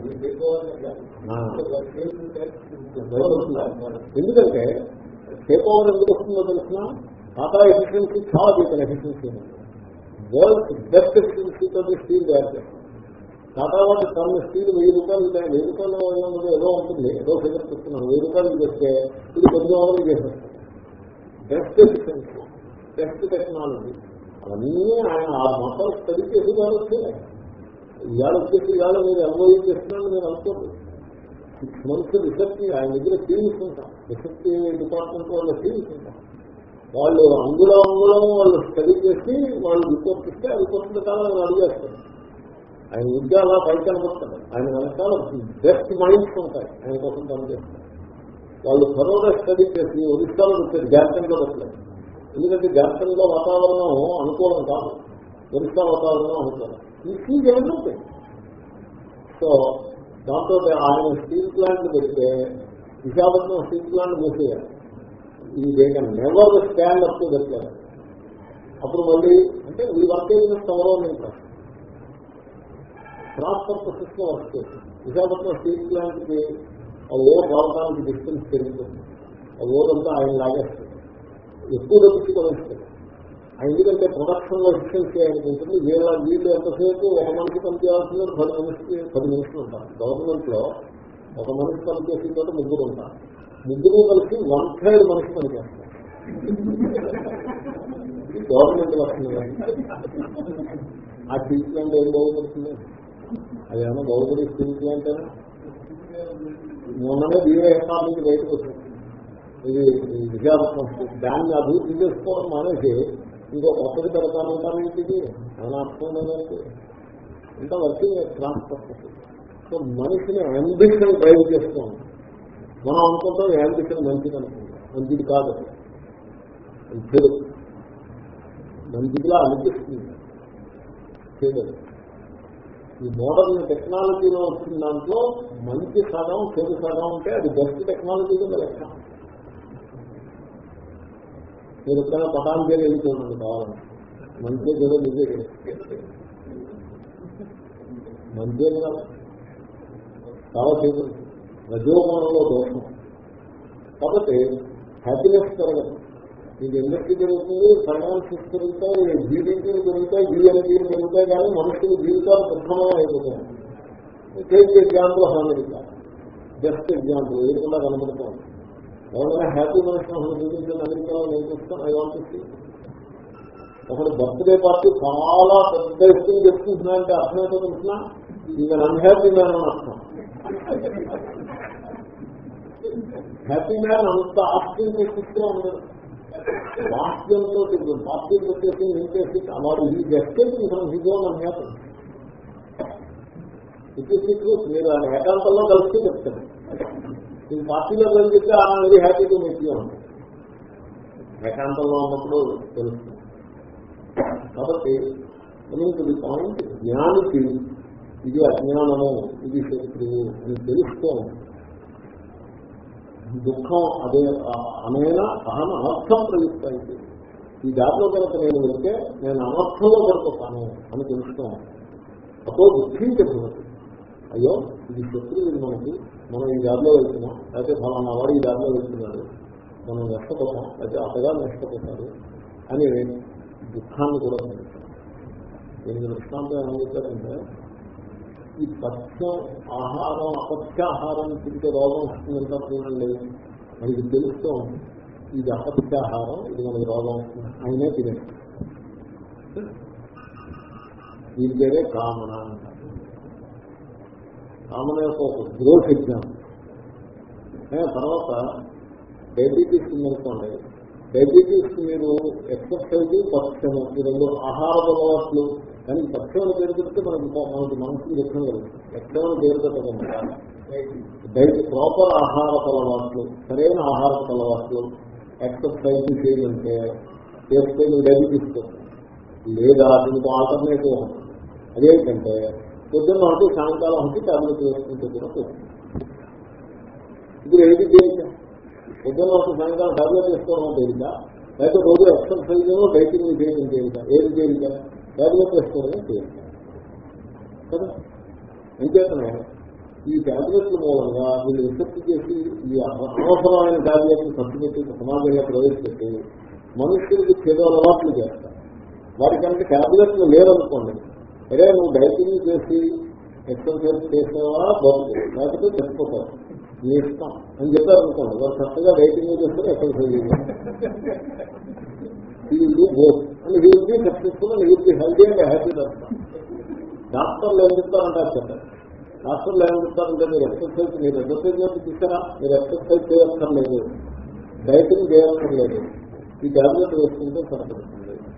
ఎందుకంటే టేక్ ఓవర్ ఎందుకు వస్తుందో తెలిసిన టాటా ఎఫిషియన్సీ చాలా దీపం ఎఫిషియన్సీ వరల్డ్ బెస్ట్ ఎఫిషియన్సీతో స్టీల్ తయారు చేస్తారు టాటా వాళ్ళు తన స్టీల్ వెయ్యి రూపాయలు వెయ్యి రూపాయలు ఏమో ఏదో ఉంటుంది ఏదో ఫిగర్ చెప్తున్నాను వెయ్యి రూపాయలు చేస్తే ఇది తొమ్మిది వందలు చేసేస్తారు బెస్ట్ ఎఫిషియన్సీ బెస్ట్ టెక్నాలజీ అవన్నీ ఆయన ఆ మొత్తం స్టడీ చేసి వాళ్ళు వచ్చాయి ఇవాళ వచ్చేసి ఇవాళ మీరు ఎంఓఈ చేస్తున్నాను మీరు అనుకోండి సిక్స్ మంత్స్ రిసెర్చ్ ఆయన దగ్గర టీమ్స్ ఉంటాం రిసెర్చ్ డిపార్ట్మెంట్ వాళ్ళ టీమ్స్ ఉంటాం వాళ్ళు అంగుళం అంగుళం వాళ్ళు స్టడీ చేసి వాళ్ళు రిపోర్ట్ ఇస్తే ఆ రిపోర్ట్ ప్రకారం ఆయన అడిగేస్తారు ఆయన విద్య అలా పైకి కనబడతాడు ఆయన వెనకాల బెస్ట్ మైండ్స్ ఉంటాయి ఆయన కోసం పనిచేస్తారు వాళ్ళు త్వరగా స్టడీ చేసి ఒరిస్సాలో పెట్టారు జార్ఖండ్లో పెట్టలేదు ఎందుకంటే జార్ఖండ్లో వాతావరణం అనుకూలం కాదు ఒరిస్సా వాతావరణం అనుకూలం ఈ సీజ్ ఏమంటే సో దాంతో ఆయన స్టీల్ ప్లాంట్ పెడితే విశాఖపట్నం స్టీల్ ప్లాంట్ మూసేయాలి ఈ they can never stand up to that level అప్పుడు మళ్ళీ అంటే ఈ వర్క్ అయిన సమరం నేను ప్రశ్న క్రాస్ పర్పసెస్ లో వర్క్ చేస్తుంది విశాఖపట్నం స్టీల్ ప్లాంట్ కి ఆ ఓర్ రావడానికి డిస్టెన్స్ పెరుగుతుంది ఆ ఓరంతా ఆయన లాగేస్తుంది ఎక్కువ డబ్బుకి కొనిస్తుంది ఎందుకంటే ప్రొడక్షన్ లో ఎఫిషియన్సీ ఆయనకు ఉంటుంది వీళ్ళ వీళ్ళు ఎంతసేపు ఒక మనిషి పనిచేయాల్సిందో పది మనిషికి పది నిమిషాలు ఉంటారు గవర్నమెంట్ లో ఒక మనిషి పనిచేసిన చోట ముగ్గురు ఉంటారు ముగ్గురు కలిసి వన్ థర్డ్ మనిషి పనిచేస్తారు గవర్నమెంట్ వస్తుంది ఆ స్టీల్ ప్లాంట్ ఏం బాగుపడుతుంది అదేమన్నా బాగుపడి స్టీల్ ప్లాంట్ అయినా మొన్ననే దీవే ఎకనామీ నుంచి బయటకు వచ్చింది ఇది విశాఖపట్నం దాన్ని అభివృద్ధి చేసుకోవడం మానేసి ఇంకో కొత్తది పెడతానంటారేంటి ఇది ఏమైనా అర్థం లేదంటే ఇంత వర్కింగ్ ట్రాన్స్పోర్ట్ సో మనిషిని అంబిషన్ డ్రైవ్ చేస్తూ ఉంటాం మనం అనుకుంటాం అంబిషన్ మంచిది అనుకుంటాం మంచిది కాదు అది చెడు మంచిదిలా అనిపిస్తుంది చెడు ఈ మోడర్న్ టెక్నాలజీలో వచ్చిన దాంట్లో మంచి సగం చెడు సగం ఉంటే అది బెస్ట్ టెక్నాలజీ కింద లెక్క మీరు ఎక్కడైనా పటాంజలి వెళ్ళి చూడండి కావాలని మంచి చెడు నిజే మంచి కాదు చాలా చెడు రజోగుణంలో దోషం కాబట్టి హ్యాపీనెస్ పెరగదు మీకు ఇండస్ట్రీ పెరుగుతుంది ఫైనాన్సెస్ పెరుగుతాయి జీడిపీలు పెరుగుతాయి జీఎన్పీలు పెరుగుతాయి కానీ మనుషుల జీవితాలు ప్రథమం అయిపోతాయి take example America best example ఏదైనా కనబడుతుంది ఎవరైనా హ్యాపీ మనుషులు అసలు చూపించిన అమెరికాలో నేను చూస్తాను ఐ వాంట్ ఒకటి బర్త్డే పార్టీ చాలా పెద్ద ఇష్టం చెప్తున్నా అంటే అర్థం ఏంటో తెలిసిన ఈవెన్ అన్హ్యాపీ మ్యాన్ అని అర్థం హ్యాపీ మ్యాన్ అంత ఆస్తిని తీసుకుంటూ ఉండదు వాక్యంతో పార్టీ పెట్టేసి నింపేసి వాడు ఈ escaping from his own unhappy ఇటు మీరు ఆయన ఏకాంతంలో కలిసి చెప్తారు ఈ పార్టీలో కలిసి ఆయన వెరీ హ్యాపీగా మీకు ఉంటుంది ఏకాంతంలో ఉన్నప్పుడు తెలుస్తుంది కాబట్టి కమింగ్ టు ది పాయింట్ జ్ఞానికి ఇది అజ్ఞానము ఇది శత్రువు అని తెలుస్తూ ఉంటుంది దుఃఖం అదే అనేన అహం అనర్థం ప్రయుక్తాయి ఈ దారిలో కనుక నేను వెళ్తే నేను అనర్థంలో పడుతున్నాను అని తెలుస్తూ అప్పుడు దుఃఖించబోతుంది అయ్యో ఇది శత్రువు ఇది మనకి మనం ఈ దారిలో వెళ్తున్నాం లేకపోతే ఫలానా వాడు ఈ దారిలో వెళ్తున్నాడు మనం నష్టపోతాం అయితే అతగా నష్టపోతాడు అని దుఃఖాన్ని కూడా పొందుతాం దీనికి దృష్టాంతం ఏమని చెప్పారంటే ఈ పథ్యం ఆహారం అపథ్య ఆహారం తింటే రోగం వస్తుందంటే చూడండి మనకి తెలుస్తూ ఉంది ఇది అపథ్య ఆహారం ఇది మనకి రోగం వస్తుంది అయినే తినేస్తాం దీని పేరే కామన అంటారు కామన యొక్క ఒక గ్రోత్ ఎగ్జామ్ తర్వాత డయాబెటీస్ ఉందనుకోండి డయాబెటీస్ మీరు ఎక్సర్సైజ్ పక్షము ఈ రెండు ఆహార అలవాట్లు కానీ పక్షం పేరు పెడితే మనకి మనకి మనసుకి దుఃఖం కలుగుతుంది పక్షం పేరు పెట్టకుండా డైట్ ప్రాపర్ ఆహార అలవాట్లు సరైన ఆహార అలవాట్లు ఎక్సర్సైజ్ చేయాలంటే చేస్తే మీరు డయాబెటీస్ లేదా దీనికి ఆల్టర్నేటివ్ ఉంటుంది అదేంటంటే పొద్దున్న ఒకటి సాయంకాలం ఒకటి టాబ్లెట్ వేసుకుంటే కూడా పోతుంది ఇప్పుడు ఏది తేలిక పొద్దున్న ఒకటి సాయంకాలం టాబ్లెట్ వేసుకోవడం తేలిక లేకపోతే రోజు ఎక్సర్సైజ్ డైటింగ్ చేయడం తేలిక ఏది తేలిక టాబ్లెట్ వేసుకోవడమే తేలిక కదా అంచేతనే ఈ టాబ్లెట్ల మూలంగా వీళ్ళు రిసెప్ట్ చేసి ఈ అనవసరమైన టాబ్లెట్ని ఖర్చు పెట్టి సమాజంలో ప్రవేశపెట్టి మనుషులకి చేదో అలవాట్లు చేస్తారు వారికంటే టాబ్లెట్లు లేవనుకోండి అరే నువ్వు డైటింగ్ చేసి ఎక్సర్సైజ్ చేసేవా బతుకు లేకపోతే చచ్చిపోతావు నీ ఇష్టం అని చెప్పారు అనుకోండి వారు చక్కగా డైటింగ్ చేస్తే ఎక్సర్సైజ్ ఇది both and he will be successful and he will be healthy and happy దర్శనం డాక్టర్లు ఏం చెప్తారంటే అది చెప్పారు డాక్టర్లు ఏం చెప్తారంటే మీరు ఎక్సర్సైజ్ మీరు ఎక్సర్సైజ్ చేసి చూసారా మీరు ఎక్సర్సైజ్ చేయక్కర్లేదు డైటింగ్ చేయక్కర్లేదు ఈ టాబ్లెట్ వేసుకుంటే సరిపడుతుంది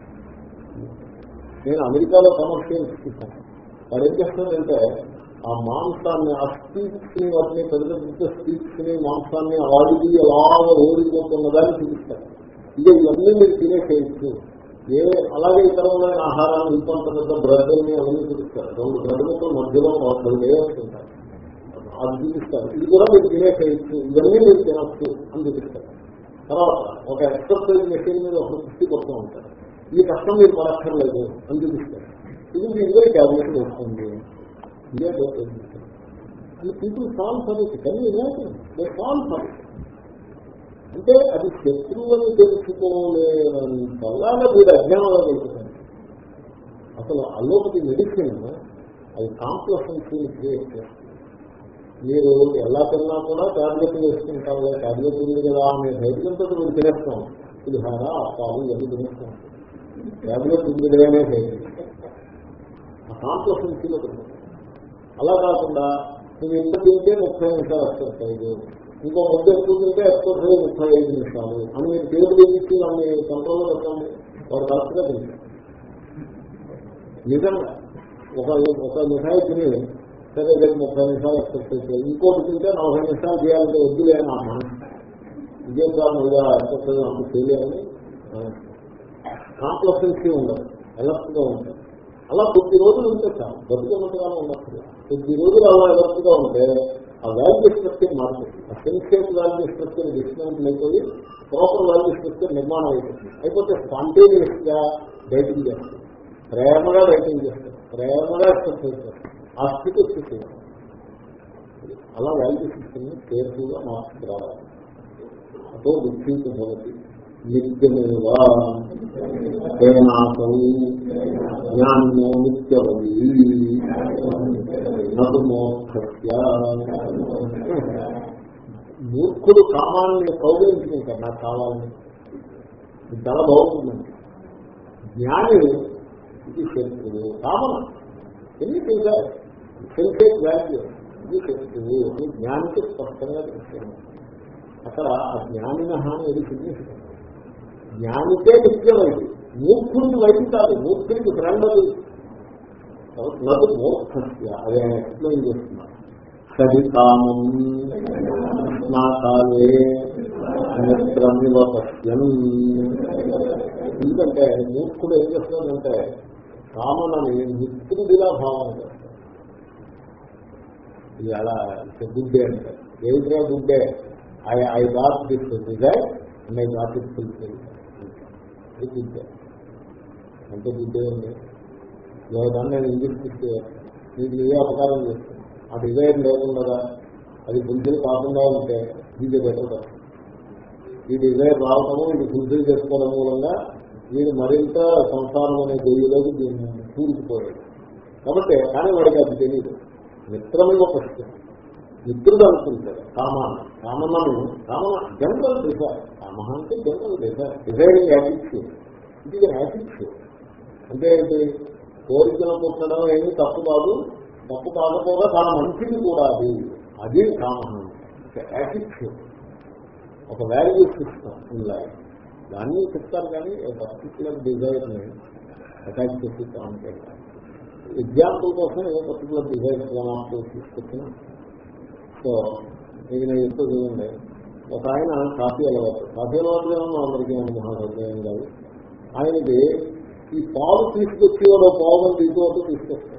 నేను అమెరికాలో కమర్షియల్స్ చూసాను వాడు ఏం చేస్తాడంటే ఆ మాంసాన్ని ఆ స్పీక్స్ ని వాటిని పెద్ద పెద్ద స్పీక్స్ ని మాంసాన్ని ఆడిది అలాగ ఓడిపోతున్నదాన్ని చూపిస్తారు ఇక ఇవన్నీ మీరు తినేసేయచ్చు ఏ అలాగే ఇతరమైన ఆహారాన్ని ఇంకొంత పెద్ద బ్రెడ్ని అవన్నీ చూపిస్తారు రెండు బ్రెడ్ ముక్కలు మధ్యలో రెండు లేయర్స్ ఉంటాయి అది చూపిస్తారు ఇది కూడా మీరు తినేసేయచ్చు ఇవన్నీ మీరు తినచ్చు అని చూపిస్తారు తర్వాత ఒక ఎక్సర్సైజ్ మెషిన్ మీద ఒక దృష్టి కొడుతూ ఉంటారు ఈ కష్టం మీరు పడక్కర్లేదు అని చూపిస్తారు ఇది మీ ఇద్దరు క్యాబినెట్ వస్తుంది ఇదే అని పీపుల్ సాల్వ్ ఫర్ ఇట్ కానీ imagine they solve for it అంటే అది శత్రువుని తెలుసుకోలేనంతలాగా వీడు అజ్ఞానంలో వెళ్తున్నాడు అసలు అలోపతి మెడిసిన్ అది కాంప్లెక్సెన్స్ క్రియేట్ చేస్తుంది మీరు ఎలా తిన్నా కూడా టాబ్లెట్ వేసుకుంటారు టాబ్లెట్ ఉంది కదా అనే ధైర్యంతో మీరు తినేస్తాం పులిహార అప్పాలు ఇవన్నీ తినేస్తాం టాబ్లెట్ ఉంది కదనే ధైర్యం ఆ కాంప్లెక్సెన్సీలో తింటాం అలా కాకుండా నువ్వు ఇంత తింటే ముప్పై నిమిషాలు ఎక్సర్సైజ్ ఇంకో ముద్ద ఎక్కువ తింటే ఎక్సర్సైజ్ ముప్పై ఐదు నిమిషాలు అని మీరు టేబుల్ వేసి దాన్ని కంట్రోల్లో పెట్టండి వాడు కరెక్ట్గా తింటారు నిజంగా ఒక ఒక మిఠాయి తిని సరే రేపు ముప్పై నిమిషాలు ఎక్సర్సైజ్ చేయాలి ఇంకోటి తింటే నలభై నిమిషాలు చేయాలంటే వద్దులే అని ఆ మనసు ఇదే కాదు మీద ఎక్సర్సైజ్ అంత చేయలేదని కాంప్లెక్సెన్సీ ఉండదు ఎలర్ట్గా ఉంటుంది అలా కొద్ది రోజులు ఉంటే చాలు బతుకున్నట్టుగానే ఉన్నప్పుడు కొద్ది రోజులు అలా ఎలర్ట్గా ఉంటే ఆ వాల్యూ స్ట్రక్చర్ మారుతుంది ఆ సెన్సేట్ వాల్యూ స్ట్రక్చర్ డిస్మెంట్ అయిపోయి ప్రాపర్ వాల్యూ స్ట్రక్చర్ నిర్మాణం అయిపోతుంది అయిపోతే స్పాంటేనియస్ గా డైటింగ్ చేస్తుంది ప్రేమగా డైటింగ్ చేస్తారు ప్రేమగా ఎక్సర్సైజ్ చేస్తారు ఆ స్థితి వచ్చేసింది అలా వాల్యూ సిస్టమ్ కేర్ఫుల్ గా మార్చుకురావాలి అతో విక్షీత భవతి నిత్యమేవా తేనాసం జ్ఞానో నిత్యవతి నటు మోక్షస్య మూర్ఖుడు కామాన్ని కౌగలించుకుంటారు నాకు కావాలని ఇది చాలా బాగుంటుందండి జ్ఞాని ఇది శత్రువు కామన ఎన్ని తెలిసారు సెన్సేట్ వాల్యూ ఇది శత్రువు అని జ్ఞానికి స్పష్టంగా తెలుస్తుంది అక్కడ ఆ జ్ఞానిన హాని ఇది సిగ్నిఫికెంట్ జ్ఞానికే నిత్యమైంది మూర్ఖుడికి వైపు కాదు మూర్ఖుడికి ఫ్రెండ్ అది నదు మోక్షస్య అదే ఆయన ఎక్స్ప్లెయిన్ చేస్తున్నారు సది కామం స్నాకాలే మిత్రమివ పశ్యం ఎందుకంటే మూర్ఖుడు ఏం చేస్తాడంటే కామనని మిత్రుడిలా భావన చేస్తాడు ఇది అలా గుడ్డే అంటే ఏదిగా గుడ్డే I I got this desire and I got it fulfil ఇది గుడ్డే అంటే గుడ్డే ఉంది ఎవరిదాన్ని నేను ఇంగ్లీష్ ఇస్తే మీకు ఏ అపకారం చేస్తుంది ఆ డిజైర్ లేకుండా అది ఫుల్ఫిల్ కాకుండా ఉంటే ఇది బెటర్ ఈ డిజైర్ రావడము ఇది ఫుల్ఫిల్ చేసుకోవడం మూలంగా వీడు మరింత సంసారం అనే గొయ్యిలోకి దీన్ని కూరుకుపోయాడు కాబట్టి కానీ వాడికి అది తెలియదు మిత్రమే ఒక ప్రశ్న మిత్రుడు అనుకుంటాడు కామాన కామనను కామన జనరల్ డిజైర్ కామ అంటే జనరల్ డిజైర్ డిజైరింగ్ యాటిట్యూడ్ ఇది యాటిట్యూడ్ అంటే ఏంటి కోరికలు పుట్టడం ఏమీ తప్పు కాదు తప్పు కాకపోగా చాలా మంచిది కూడా అది అది కామం యాటిట్యూడ్ ఒక వాల్యూ సిస్టమ్ ఇన్ లైఫ్ దాన్ని చెప్తారు కానీ పర్టికులర్ డిజైర్ని అటాచ్ చేసి కామెంట్ ఎగ్జాంపుల్ కోసం ఏదో పర్టికులర్ డిజైర్ తీసుకొచ్చిన సో ఇది నేను ఎప్పుడు చూడండి ఒక ఆయన కాఫీ అలవాటు కాఫీ అలవాటు ఏమో అందరికీ మహాసౌకర్యం కాదు ఆయనకి ఈ పాలు తీసుకొచ్చేవాడు పాలు తీసుకొచ్చి తీసుకొస్తాడు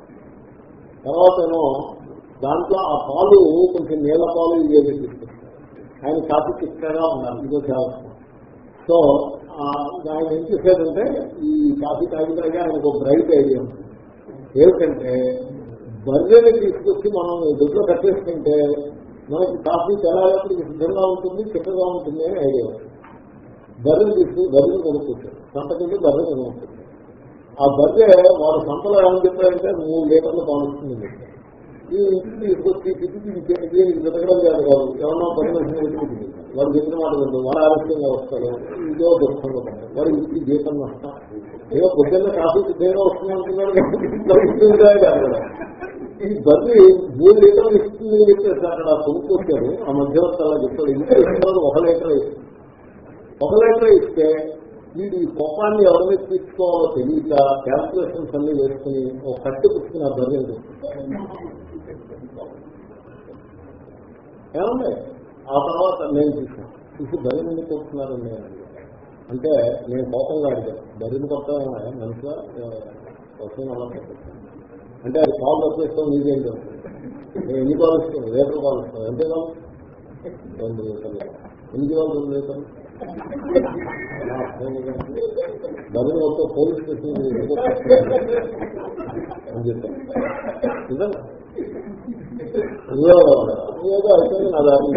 తర్వాత ఏమో దాంట్లో ఆ పాలు కొంచెం నీళ్ళ పాలు ఇవేవి తీసుకొస్తాడు ఆయన కాఫీ చిక్కగా ఉండాలి ఇదో చాలా సో ఆయన ఏం చేశాడంటే ఈ కాఫీ తాగితే ఆయనకు ఒక బ్రైట్ ఐడియా ఉంది ఏమిటంటే బర్రెని తీసుకొచ్చి మనం దొడ్లో కట్టేసుకుంటే మనకి కాఫీ తెలాలప్పుడు సిద్ధంగా ఉంటుంది చిక్కగా ఉంటుంది అని ఐడియా బర్రెని తీసుకుని బర్రెని కొనుక్కుంటాడు సంతకెళ్ళి బర్రెని కొనుక్కుంటాడు ఆ బర్రె వాడు సంతలో ఏమని చెప్పారంటే మూడు లీటర్లు పాలిస్తుంది ఈ ఇంటికి తీసుకొచ్చి తిరిగి దీనికి వెతకడం కాదు కాదు ఎవరన్నా పని వచ్చిన వాడు చెప్పిన మాట లేదు వాడు ఆలస్యంగా వస్తాడు ఇదో దుఃఖంగా పడ్డాడు వాడు ఇంటికి జీతం నష్టం ఏదో పొద్దున్న కాఫీ సిద్ధంగా వస్తుంది అంటున్నాడు కాదు ఈ బర్రి మూడు లీటర్లు ఇస్తుంది చెప్పేసి అక్కడ కొనుక్కొచ్చాడు ఆ మధ్యవర్తి అలా చెప్పాడు ఇంట్లో ఇస్తున్నారు ఒక లీటర్ ఇస్తుంది ఒక లీటర్ ఇస్తే వీడు ఈ కోపాన్ని ఎవరి మీద తీసుకోవాలో తెలియక క్యాల్కులేషన్స్ అన్ని వేసుకుని ఒక కట్టు పుచ్చుకుని ఆ బర్రె ఏమండి ఆ తర్వాత నేను చూసాను చూసి బర్రె ఎందుకు కొడుతున్నారండి అని అంటే నేను కోపంగా అడిగాను బర్రెని కొట్టడం మనిషిగా కోసం అలా కొట్టాను అంటే అది పాలు తప్పేస్తాం నీకేం చేస్తాను నేను ఎన్ని పాలు ఇస్తాను లీటర్ పాలు ఇస్తాను ఎంత కాదు రెండు లీటర్లు ఎన్ని కావాలి రెండు లీటర్లు బదులు ఒక పోలీస్ స్టేషన్ అని చెప్పాను నిజంగా ఏదో అయితే నా దారి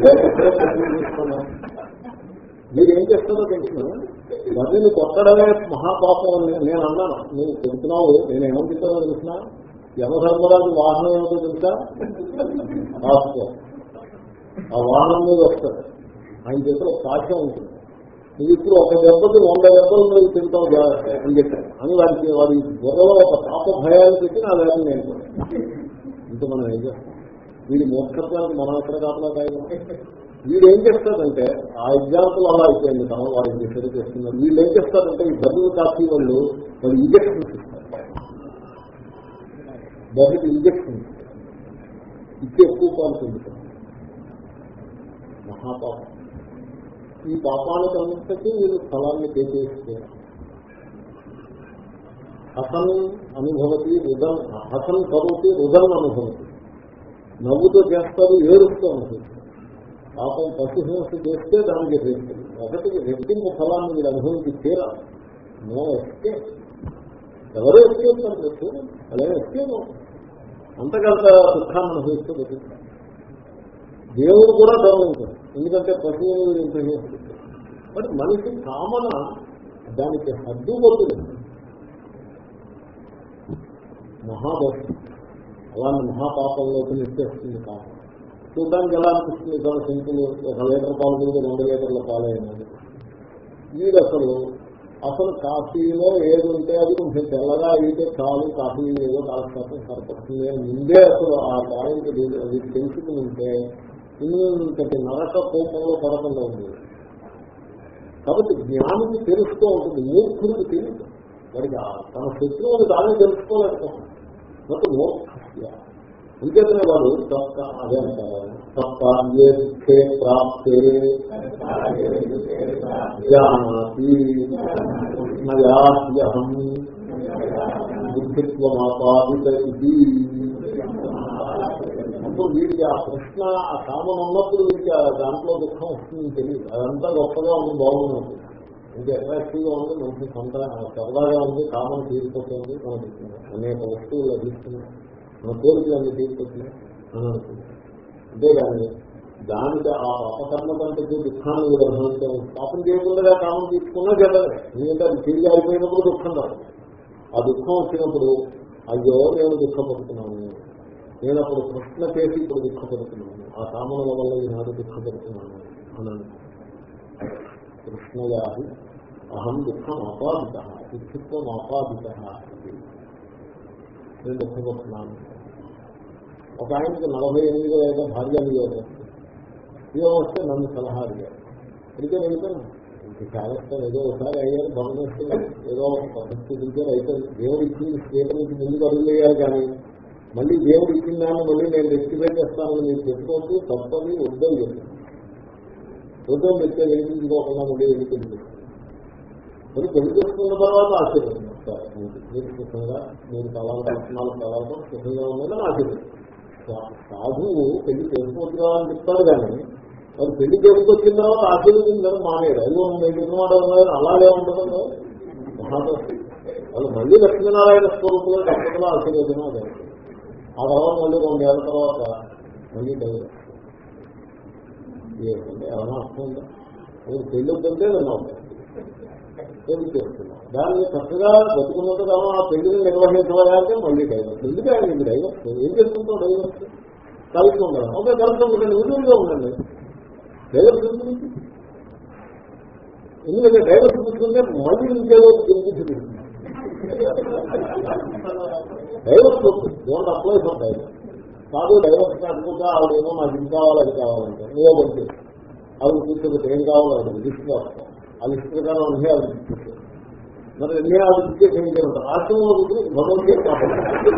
మీరు ఏం చేస్తారో తెలుసు బదులు కొట్టడమే మహాపాపం అని నేను అన్నాను నేను చెబుతున్నావు నేను ఏమని చెప్తానో తెలిసిన యమధర్మరాజు వాహనం ఏమిటో తెలుసా రాసుకో ఆ వాహనం మీద వస్తాడు ఆయన చేతిలో సాక్ష్యం ఉంటుంది నువ్వు ఇప్పుడు ఒక దెబ్బకి వంద దెబ్బలు నువ్వు తింటావు జాగ్రత్త అని చెప్పాను అని వారికి వారి బుర్రలో ఒక పాప భయాలు పెట్టి నా వేళ నేను ఇంత మనం ఏం చేస్తాం వీడి మోక్షత్వానికి మనం ఎక్కడ కాపలా కాయడం వీడు ఏం చేస్తాడంటే ఆ ఎగ్జాంపుల్ అలా అయిపోయింది తమ వారు ఏం చేశారు చేస్తున్నారు వీళ్ళు ఏం చేస్తారంటే ఈ బదులు కాఫీ వాళ్ళు వాళ్ళు ఇంజక్షన్స్ ఇస్తారు బదులు ఇంజక్షన్ ఇచ్చి ఎక్కువ పాలు పొందుతారు మహాపాపం ఈ పాపానికి అంతటి వీళ్ళు స్థలాన్ని చేసేస్తే హసన్ అనుభవతి రుదన్ హసన్ కరోతి రుదన్ అనుభవతి నవ్వుతో చేస్తారు ఏడుస్తూ ఉంటుంది పాపం పశుహింస చేస్తే దానికి రెట్టింపు ఒకటి రెట్టింపు ఫలాన్ని మీరు అనుభవించి తీరా నో ఎస్కేప్ ఎవరు ఎస్కేప్ అంటే అలా ఎస్కేప్ అంతకంత దుఃఖాన్ని అనుభవిస్తూ బతుకుతారు దేవుడు కూడా గౌరవించారు ఎందుకంటే పశువులు ఇంప్రవేశిస్తారు బట్ మనిషి కామన దానికి హద్దుబొద్దులేదు మహాదోషం అలాంటి మహాపాపంలోకి నిచ్చేస్తుంది కామం చూడడానికి ఎలా అనిపిస్తుంది చాలా సింపుల్ ఒక లీటర్ పాలు మీద రెండు లీటర్ల పాలైనది వీడు అసలు అసలు కాఫీలో ఏది ఉంటే అది కొంచెం తెల్లగా అయితే చాలు కాఫీ ఏదో కాలశాతం సరిపడుతుంది అని ముందే అసలు ఆ పాయింట్ అది తెలుసుకుని ఉంటే ఇంతటి నరక కోపంలో పడకుండా ఉంది కాబట్టి జ్ఞానికి తెలుస్తూ ఉంటుంది మూర్ఖుడికి తెలియదు వాడికి తన శత్రువుని దాన్ని తెలుసుకోలేకపోతుంది బట్ మూర్ఖ ఇంకేతనే వాడు తప్ప అదే అంటారు తప్ప ఏ దుఃఖే ప్రాప్తే జానాతి కృష్ణయాహ్యహం బుద్ధిత్వమాపాదిత ఇది అప్పుడు వీడికి ఆ కృష్ణ ఆ కామం ఉన్నప్పుడు వీడికి ఆ దాంట్లో దుఃఖం వస్తుంది తెలియదు అదంతా గొప్పగా ఉంది బాగుంది ఇంకా అట్రాక్టివ్గా ఉంది మంచి సొంత సరదాగా ఉంది కామం తీరిపోతుంది మనకి అనేక వస్తువులు లభిస్తున్నాయి మన కోరికలన్నీ తీరిపోతున్నాయి అని అనుకుంది అంతేగాని దానికి ఆ అపకర్మ కంటే దుఃఖాన్ని కూడా అనుభవించాలి పాపం చేయకుండా కామం తీసుకున్నా కదా ఎందుకంటే అది తిరిగి అయిపోయినప్పుడు దుఃఖం రాదు ఆ దుఃఖం వచ్చినప్పుడు అయ్యో నేను దుఃఖపడుతున్నాను నేను అప్పుడు కృష్ణ చేసి ఇప్పుడు దుఃఖపడుతున్నాను ఆ కామల వల్ల ఈనాడు దుఃఖపడుతున్నాను అన్నాను కృష్ణయాది అహం దుఃఖం ఆపాదిత దుఃఖిత్వం ఆపాదిత నేను దుఃఖపడుతున్నాను ఒక ఆయనకి నలభై ఎనిమిది లేదా భార్య నియోగం నియోగం వస్తే నన్ను సలహా అడిగారు ఇదికే వెళ్తాను ఇంక చాలా ఏదో ఒకసారి అయ్యారు భవనేశ్వరు ఏదో పద్ధతి దిగారు అయితే దేవుడు ఇచ్చింది స్వీకరించి ముందుకు అడుగులేయాలి కానీ మళ్ళీ దేవుడు ఇచ్చిన దాన్ని మళ్ళీ నేను రెక్టిఫై చేస్తానని మీరు చెప్పుకోవచ్చు తప్పది వద్దని చెప్తాను వద్దని చెప్తే వెలిగించుకోకుండా మళ్ళీ వెలిగింది మరి పెళ్లి చేసుకున్న తర్వాత ఆశీర్వదం వస్తారు మీరు సుఖంగా మీరు కళాలు లక్షణాలు కళాలతో సుఖంగా ఉన్నదని ఆశీర్వదం సాధువు పెళ్లి చేసుకోవచ్చుగా అని చెప్తాడు కానీ మరి పెళ్లి చేసుకొచ్చిన తర్వాత ఆశీర్వదించడం మానేడు అయ్యో నేను చెప్పినమాట అలాగే ఉండదు మహాదోషం వాళ్ళు మళ్ళీ లక్ష్మీనారాయణ స్వరూపంలో తప్పకుండా ఆశీర్వదనం అదే ఆ తర్వాత మళ్ళీ రెండేళ్ల తర్వాత మళ్ళీ డైవర్స్ ఏంటంటే ఏమైనా అర్థం ఉందా మీరు పెళ్లి వద్దంటే విన్నాం పెళ్లి చేస్తున్నాం దాన్ని చక్కగా బతుకున్నంత కాలం ఆ పెళ్లిని నిర్వహించవాలంటే మళ్ళీ డైవర్స్ ఎందుకు ఆయన ఇది డైవర్స్ ఏం చేసుకుంటాం డైవర్స్ కలిసి ఉండడం ఓకే కలిసి ఉండండి విధులుగా ఉండండి డైవర్స్ ఎందుకు ఎందుకంటే డైవర్స్ తీసుకుంటే మళ్ళీ ఇంకేదో తెలిసి divorce don't apply for divorce కాదు డైవర్స్ అనుకుంటా ఆవిడేమో నాకు ఇది కావాలి అది కావాలంటే నువ్వో పంపి ఆవిడ కూర్చోబెట్టి ఏం కావాలో అది లిస్ట్ రాస్తాం ఆ లిస్ట్ ప్రకారం అన్నీ ఆవిడ తీసుకొచ్చారు మరి నేను ఆవిడ ఇచ్చేసి ఏం చేయమంటారు రాష్ట్రంలో కూర్చొని భగవంతుడే కాపాడు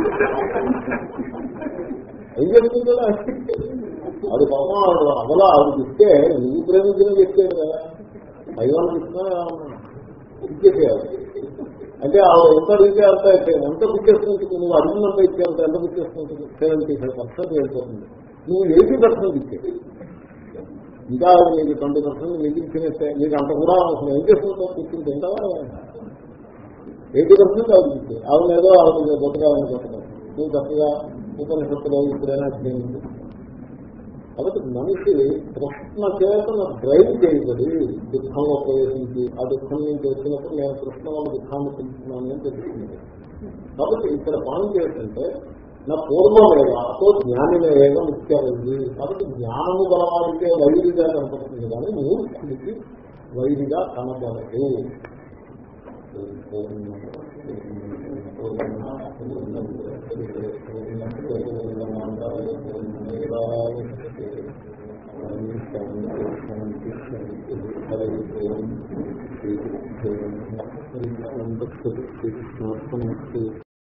ఏం చెప్తుందా అది పాపం ఆవిడ అమలా ఆవిడ ఇస్తే నువ్వు ప్రేమించిన చెప్పాడు కదా అయ్యాలను ఇస్తున్నా ఇచ్చేసేయాలి అంటే ఆవిడ ఎంత అడిగితే అంత ఎంత పుచ్చేసుకుంటుంది నువ్వు అడిగినంత ఇచ్చేంత ఎంత పుచ్చేసుకుంటుంది సెవెంటీ ఫైవ్ పర్సెంట్ వెళ్ళిపోతుంది నువ్వు ఎయిటీ పర్సెంట్ ఇచ్చే ఇంకా నీకు ట్వంటీ పర్సెంట్ మిగిలిచినట్టే నీకు అంత కూడా అవసరం ఏం చేసుకుంటావు కూర్చుని తింటావా ఎయిటీ పర్సెంట్ ఆవిడ ఇచ్చే ఆవిడ ఏదో ఆవిడ బతకాలని బతకాలి నువ్వు చక్కగా ఉపనిషత్తులో ఇప్పుడైనా చేయండి కాబట్టి మనిషి కృష్ణ చేతన డ్రైవ్ చేయబడి దుఃఖంలో ప్రవేశించి ఆ దుఃఖం నుంచి వచ్చినప్పుడు నేను కృష్ణ వల్ల దుఃఖాన్ని తెలుస్తున్నాను అని తెలుస్తుంది కాబట్టి ఇక్కడ పాయింట్ ఏంటంటే నా పూర్వమేవ అతో జ్ఞానమేవ ముఖ్యమైంది కాబట్టి జ్ఞానము గలవాడికే వైరిగా కనపడుతుంది కానీ మూర్ఖుడికి వైరిగా కనపడదు హరి